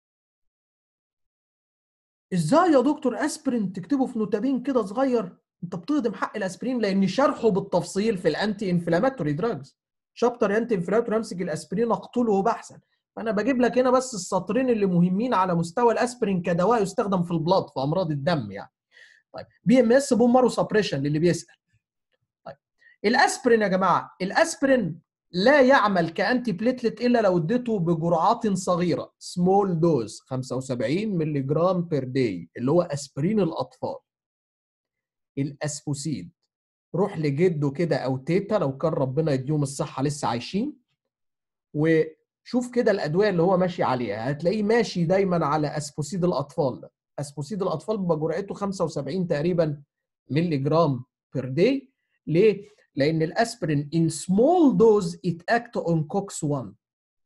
ازاي يا دكتور اسبرين تكتبه في نوتابين كده صغير انت بتهضم حق الاسبرين لان شرحه بالتفصيل في الانتي انفلاماتوري دراجز شابتر انتي انفلاماتوري امسك الاسبرين اقتله بحثا فانا بجيب لك هنا بس السطرين اللي مهمين على مستوى الاسبرين كدواء يستخدم في البلاد في امراض الدم يعني طيب بي ام اس بون مارو سبريشن للي بيسال طيب الاسبرين يا جماعه الاسبرين لا يعمل كانتي بليتلت الا لو اديته بجرعات صغيره سمول دوز 75 مللي جرام بير داي اللي هو اسبرين الاطفال الاسبوسيد روح لجده كده او تيتا لو كان ربنا يديهم الصحه لسه عايشين وشوف كده الادويه اللي هو ماشي عليها هتلاقيه ماشي دايما على اسبوسيد الاطفال ده اسبوسيد الاطفال بيبقى جرعته 75 تقريبا مللي جرام بير داي ليه؟ لان الاسبرين in small dose it act on COX 1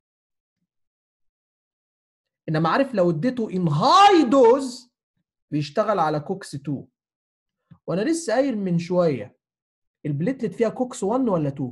انما عارف لو اديته in high dose بيشتغل على كوكس 2 وانا لسه قايل من شويه البليتلت فيها كوكس 1 ولا 2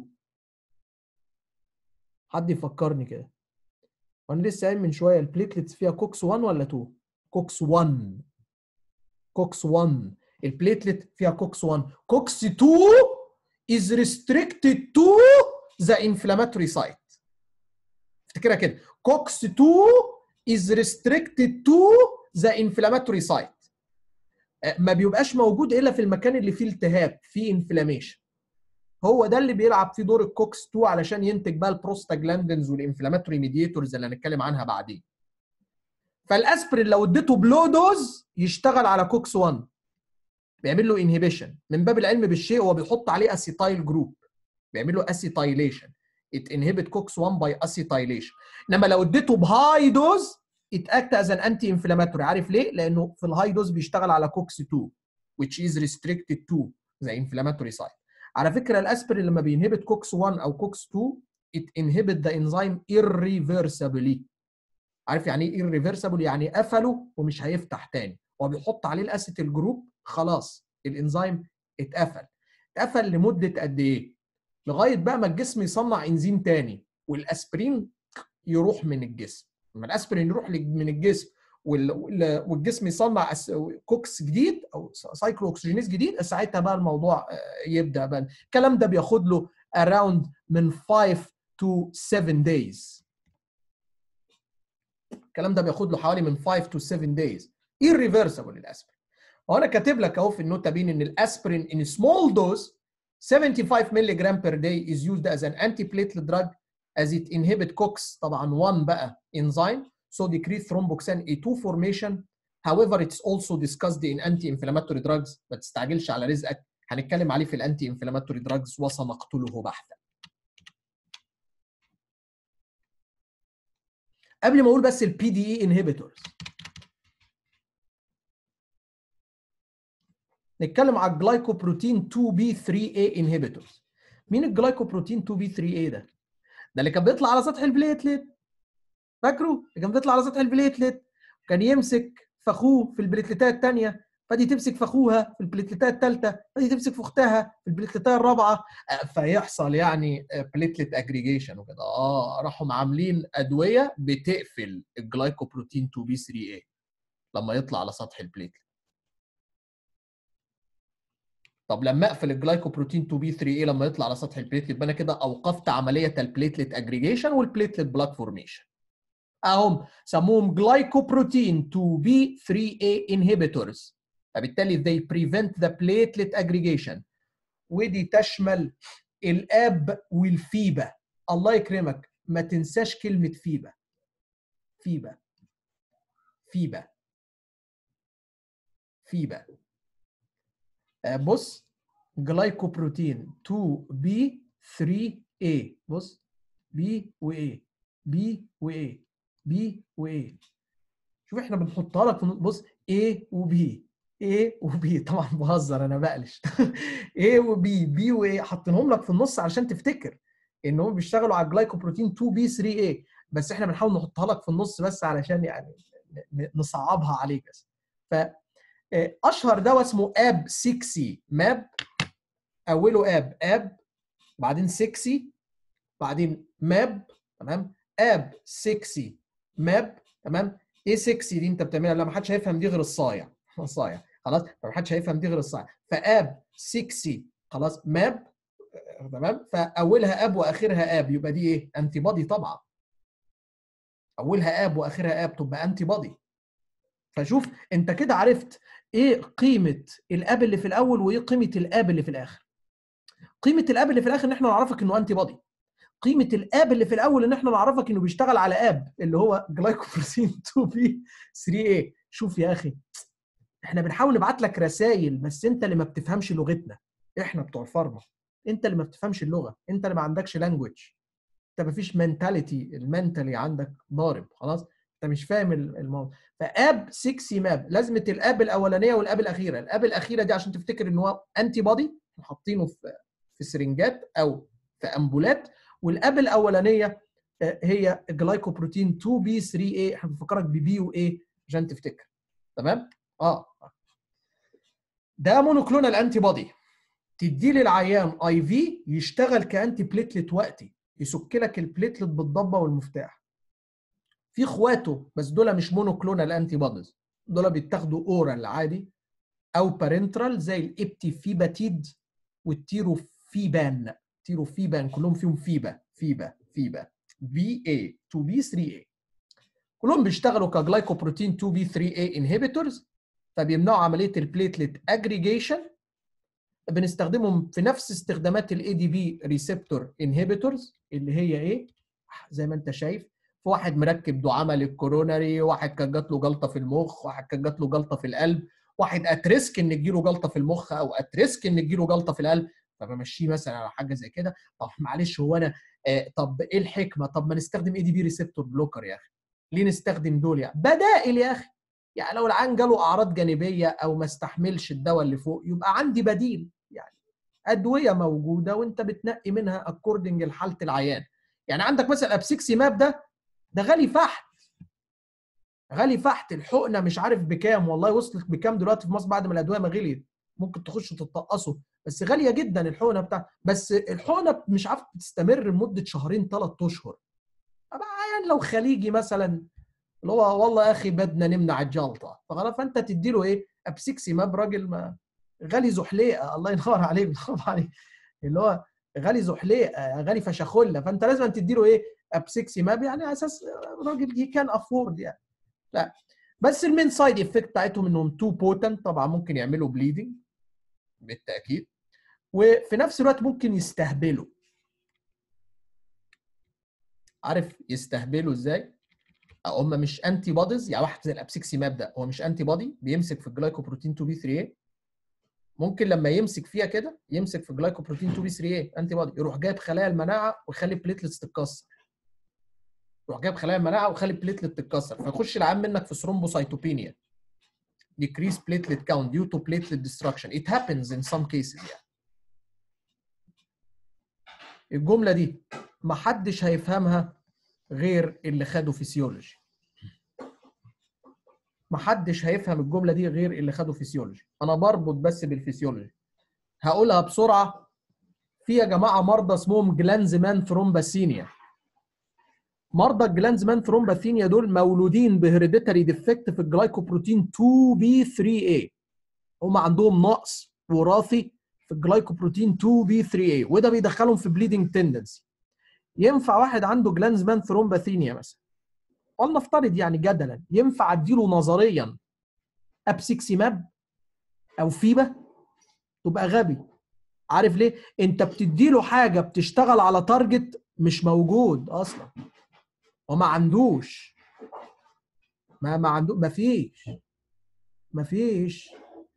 حد يفكرني كده وانا لسه قايل من شويه البليتلتس فيها كوكس 1 ولا 2 كوكس 1 كوكس 1 البليتلت فيها كوكس 1 كوكس 2 is restricted to the inflammatory site افتكرها كده كوكس 2 is restricted to the inflammatory site ما بيبقاش موجود الا في المكان اللي فيه التهاب فيه انفلاميشن هو ده اللي بيلعب فيه دور الكوكس 2 علشان ينتج بقى البروستاجلاندنز والانفلاماتوري ميديتورز اللي هنتكلم عنها بعدين فالاسبرين لو اديته بلو دوز يشتغل على كوكس 1 بيعمل له انهبيشن من باب العلم بالشيء هو بيحط عليه اسيتايل جروب بيعمل له اسيتايليشن ات انهبت كوكس 1 باي اسيتايليشن انما لو اديته بهاي دوز ات اكت از ان انتي انفلاماتوري عارف ليه؟ لانه في الهاي دوز بيشتغل على كوكس 2 which is restricted to the inflammatory site على فكره الاسبرين لما بينهبت كوكس 1 او كوكس 2 it inhibit the enzyme irreversibly عارف يعني ايه irreversible يعني قفله ومش هيفتح تاني هو بيحط عليه الاسيتيل جروب خلاص الانزيم اتقفل اتقفل لمده قد ايه لغايه بقى ما الجسم يصنع انزيم تاني والاسبرين يروح من الجسم لما الاسبرين يروح من الجسم والجسم يصنع كوكس جديد او سايكلو اوكسجينيز جديد ساعتها بقى الموضوع يبدا بقى الكلام ده بياخد له around من 5 to 7 days الكلام ده بياخد له حوالي من 5 to 7 days irreversible الاسبرين وانا كاتب لك اهو في النوتة بين ان الاسبرين in small dose 75 mg per day is used as an antiplatelet drug as it inhibit COX طبعا 1 بقى enzyme so decrease thromboxane A2 formation however it's also discussed in anti-inflammatory drugs ما تستعجلش على رزقك هنتكلم عليه في الانتي انفلاماتوري دراجز وسنقتله بحثا قبل ما اقول بس البي دي اي انهبيتورز نتكلم على الجلايكوبروتين 2 بي 3 اي انهبيتورز مين الجلايكوبروتين 2 بي 3 اي ده ده اللي كان بيطلع على سطح البليتلت فاكره اللي كان بيطلع على سطح البليتلت كان يمسك فخوه في البليتلتات الثانيه فدي تمسك في اخوها في البليتلتات الثالثه فدي تمسك في اختها في البليتلتات الرابعه فيحصل يعني بليتلت اجريجيشن وكده اه راحوا عاملين ادويه بتقفل الجلايكوبروتين 2 بي 3 اي لما يطلع على سطح البليتلت طب لما اقفل الجلايكوبروتين 2 بي 3 اي لما يطلع على سطح البليتلت يبقى انا كده اوقفت عمليه البليتلت اجريجيشن والبليتلت بلاك فورميشن اهم سموهم جلايكوبروتين 2 بي 3 اي انهبيتورز فبالتالي they prevent the platelet aggregation ودي تشمل الاب والفيبا الله يكرمك ما تنساش كلمه فيبا فيبا فيبا فيبا بص جلايكوبروتين 2 بي 3 اي بص بي واي بي واي بي واي شوف احنا بنحطها لك في بص A وبي A وبي طبعا بهزر انا بقلش A وبي بي واي حاطينهم لك في النص علشان تفتكر ان هم بيشتغلوا على الجلايكوبروتين 2 بي 3 a بس احنا بنحاول نحطها لك في النص بس علشان يعني نصعبها عليك بس ف اشهر دواء اسمه اب 6 ماب اوله اب اب بعدين 6 بعدين ماب تمام اب 6 ماب تمام ايه 6 دي انت بتعملها لا ما حدش هيفهم دي غير الصايع الصايع خلاص ما حدش هيفهم دي غير الصايع فاب 6 خلاص ماب تمام فاولها اب واخرها اب يبقى دي ايه انتي بادي طبعا اولها اب واخرها اب تبقى انتي بادي فشوف انت كده عرفت ايه قيمه الاب اللي في الاول وايه قيمه الاب اللي في الاخر قيمه الاب اللي في الاخر ان احنا نعرفك انه انتي بودي قيمه الاب اللي في الاول ان احنا نعرفك انه بيشتغل على اب اللي هو جلايكوبروتين 2 بي 3 a شوف يا اخي احنا بنحاول نبعت لك رسائل بس انت اللي ما بتفهمش لغتنا احنا بتوع الفارما انت اللي ما بتفهمش اللغه انت اللي ما عندكش لانجوج انت ما فيش منتاليتي المنتالي عندك ضارب خلاص انت مش فاهم الموضوع فاب 6 ماب لازمه الاب الاولانيه والاب الاخيره الاب الاخيره دي عشان تفتكر ان هو انتي بودي حاطينه في في سرنجات او في امبولات والاب الاولانيه هي جلايكوبروتين 2 بي 3 a احنا بنفكرك ببي واي عشان تفتكر تمام اه ده مونوكلونال انتي بودي تدي للعيان اي في يشتغل كانتي بليتلت وقتي يسك لك البليتلت بالضبه والمفتاح في اخواته بس دول مش مونوكلونال انتي بوديز دول بيتاخدوا اورال عادي او بارنترال زي الابتيفيباتيد والتيروفيبان تيروفيبان كلهم فيهم فيبا فيبا فيبا بي اي 2 بي 3 اي كلهم بيشتغلوا كجلايكوبروتين 2 بي 3 اي انهبيتورز فبيمنعوا عمليه البليتلت اجريجيشن بنستخدمهم في نفس استخدامات الاي دي بي ريسبتور انهبيتورز اللي هي ايه زي ما انت شايف في واحد مركب دعامه للكوروناري واحد كان جات له جلطه في المخ واحد كان جات له جلطه في القلب واحد اتريسك ان تجيله جلطه في المخ او اتريسك ان تجيله جلطه في القلب فبمشيه مثلا على حاجه زي كده طب معلش هو انا آه طب ايه الحكمه طب ما نستخدم اي دي بي ريسبتور بلوكر يا اخي ليه نستخدم دول يعني بدائل يا اخي يعني لو العيان جاله اعراض جانبيه او ما استحملش الدواء اللي فوق يبقى عندي بديل يعني ادويه موجوده وانت بتنقي منها اكوردنج لحاله العيان يعني عندك مثلا ابسيكسي ماب ده ده غالي فحت غالي فحت الحقنه مش عارف بكام والله وصلت بكام دلوقتي في مصر بعد ما الادويه ما غليت ممكن تخشوا تتقصوا بس غاليه جدا الحقنه بتاع بس الحقنه مش عارف تستمر لمده شهرين ثلاث اشهر يعني لو خليجي مثلا اللي هو والله يا اخي بدنا نمنع الجلطه فخلاص فانت تدي له ايه ابسيكسي ماب راجل ما غالي زحليقه الله ينور عليك الله عليك اللي هو غالي زحليقه غالي فشخله فانت لازم تدي له ايه ابسيكسي ماب يعني على اساس راجل هي كان افورد يعني لا بس المين سايد افكت بتاعتهم انهم تو بوتنت طبعا ممكن يعملوا بليدنج بالتاكيد وفي نفس الوقت ممكن يستهبلوا عارف يستهبلوا ازاي؟ هم مش انتي بوديز يعني واحد زي الابسيكسي ماب ده هو مش انتي بودي بيمسك في الجلايكوبروتين 2 بي 3 a ممكن لما يمسك فيها كده يمسك في الجلايكوبروتين 2 بي 3 a انتي بودي يروح جايب خلايا المناعه ويخلي البليتلتس تتكسر يروح جايب خلايا المناعه ويخلي البليتلت تتكسر فيخش العام منك في ثرومبوسايتوبينيا decrease platelet count due to platelet destruction it happens in some cases يعني الجمله دي ما حدش هيفهمها غير اللي خدوا فيسيولوجي ما حدش هيفهم الجمله دي غير اللي خدوا فيسيولوجي انا بربط بس بالفيسيولوجي هقولها بسرعه في يا جماعه مرضى اسمهم جلانزمان ثرومباسينيا مرضى الجلانزمان ثرومباثينيا دول مولودين بهيريديتاري ديفكت في الجلايكوبروتين 2 بي 3 a هم عندهم نقص وراثي في الجلايكوبروتين 2 بي 3 a وده بيدخلهم في بليدنج تندنسي ينفع واحد عنده جلانزمان ثرومباثينيا مثلا ولنفترض يعني جدلا ينفع اديله نظريا ابسيكسيماب او فيبا تبقى غبي عارف ليه انت بتديله حاجه بتشتغل على تارجت مش موجود اصلا وما عندوش ما ما عنده ما فيش ما فيش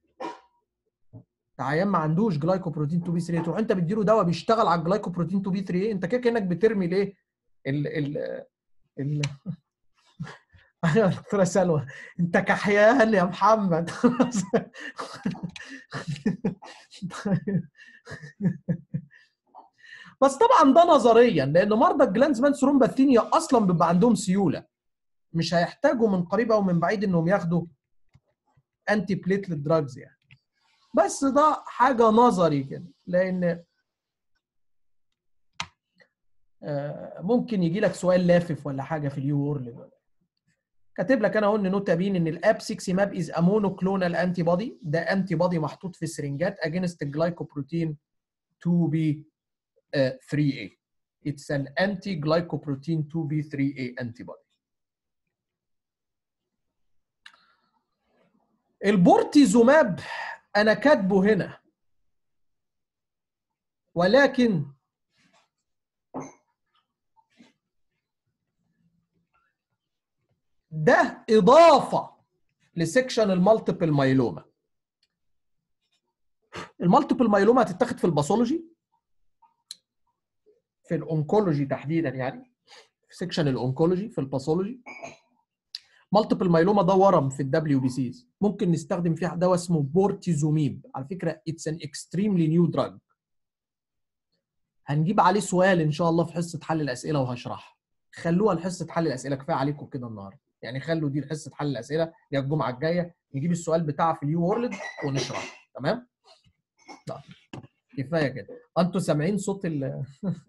عيان ما عندوش جلايكوبروتين 2 بي 3 تروح انت بتديله دواء بيشتغل على الجلايكوبروتين 2 بي 3 انت كده كانك بترمي الايه ال ال ال ايوه دكتوره سلوى انت كحيان يا محمد بس طبعا ده نظريا لان مرضى الجلانزمان ثرومباثينيا اصلا بيبقى عندهم سيوله مش هيحتاجوا من قريب او من بعيد انهم ياخدوا انتي بليتلت دراجز يعني بس ده حاجه نظري كده لان ممكن يجي لك سؤال لافف ولا حاجه في اليو وورلد كاتب لك انا اهو ان نوتا بين ان الاب 6 ماب از امونوكلونال انتي بودي ده انتي بودي محطوط في سرنجات اجينست الجلايكوبروتين 2 بي 3A. It's an anti-glycoprotein 2B3A antibody. البورتيزوماب انا كاتبه هنا ولكن ده اضافه لسكشن المالتيبل مايلوما المالتيبل مايلوما هتتاخد في الباثولوجي في الانكولوجي تحديدا يعني في سكشن الانكولوجي في الباثولوجي مالتيبل مايلوما ده ورم في الدبليو بي سيز ممكن نستخدم فيه دواء اسمه بورتيزوميب على فكره اتس ان اكستريملي نيو دراج هنجيب عليه سؤال ان شاء الله في حصه حل الاسئله وهشرحها خلوها لحصه حل الاسئله كفايه عليكم كده النهارده يعني خلوا دي لحصه حل الاسئله يا الجمعه الجايه نجيب السؤال بتاعها في اليو وورلد ونشرح تمام لا كفايه كده انتوا سامعين صوت ال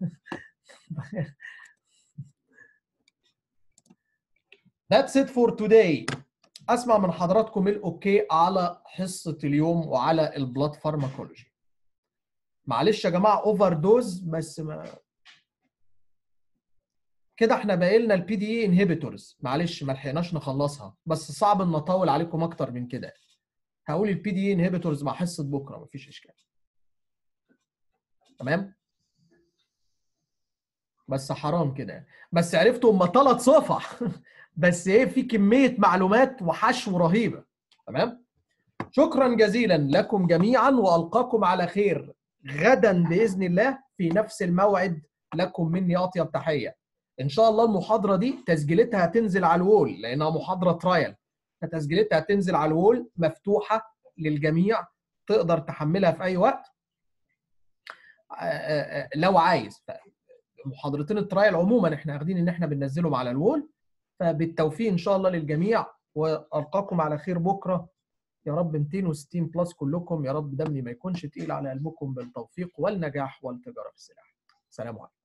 That's it for today. اسمع من حضراتكم الاوكي على حصه اليوم وعلى البلاد فارماكولوجي. معلش يا جماعه اوفر دوز بس ما كده احنا باقي لنا البي دي اي انهبيتورز معلش ما لحقناش نخلصها بس صعب ان اطول عليكم اكتر من كده. هقول البي دي اي انهبيتورز مع حصه بكره مفيش اشكال. تمام؟ بس حرام كده بس عرفتوا هم ثلاث صفح بس ايه في كميه معلومات وحشو رهيبه تمام شكرا جزيلا لكم جميعا والقاكم على خير غدا باذن الله في نفس الموعد لكم مني اطيب تحيه ان شاء الله المحاضره دي تسجيلتها هتنزل على الوول لانها محاضره ترايل فتسجيلتها هتنزل على الوول مفتوحه للجميع تقدر تحملها في اي وقت لو عايز محاضرتين الترايل عموما احنا واخدين ان احنا بننزلهم على الوول فبالتوفيق ان شاء الله للجميع والقاكم على خير بكره يا رب 260 بلس كلكم يا رب دمي ما يكونش تقيل على قلبكم بالتوفيق والنجاح والتجاره في السلاح سلام عليكم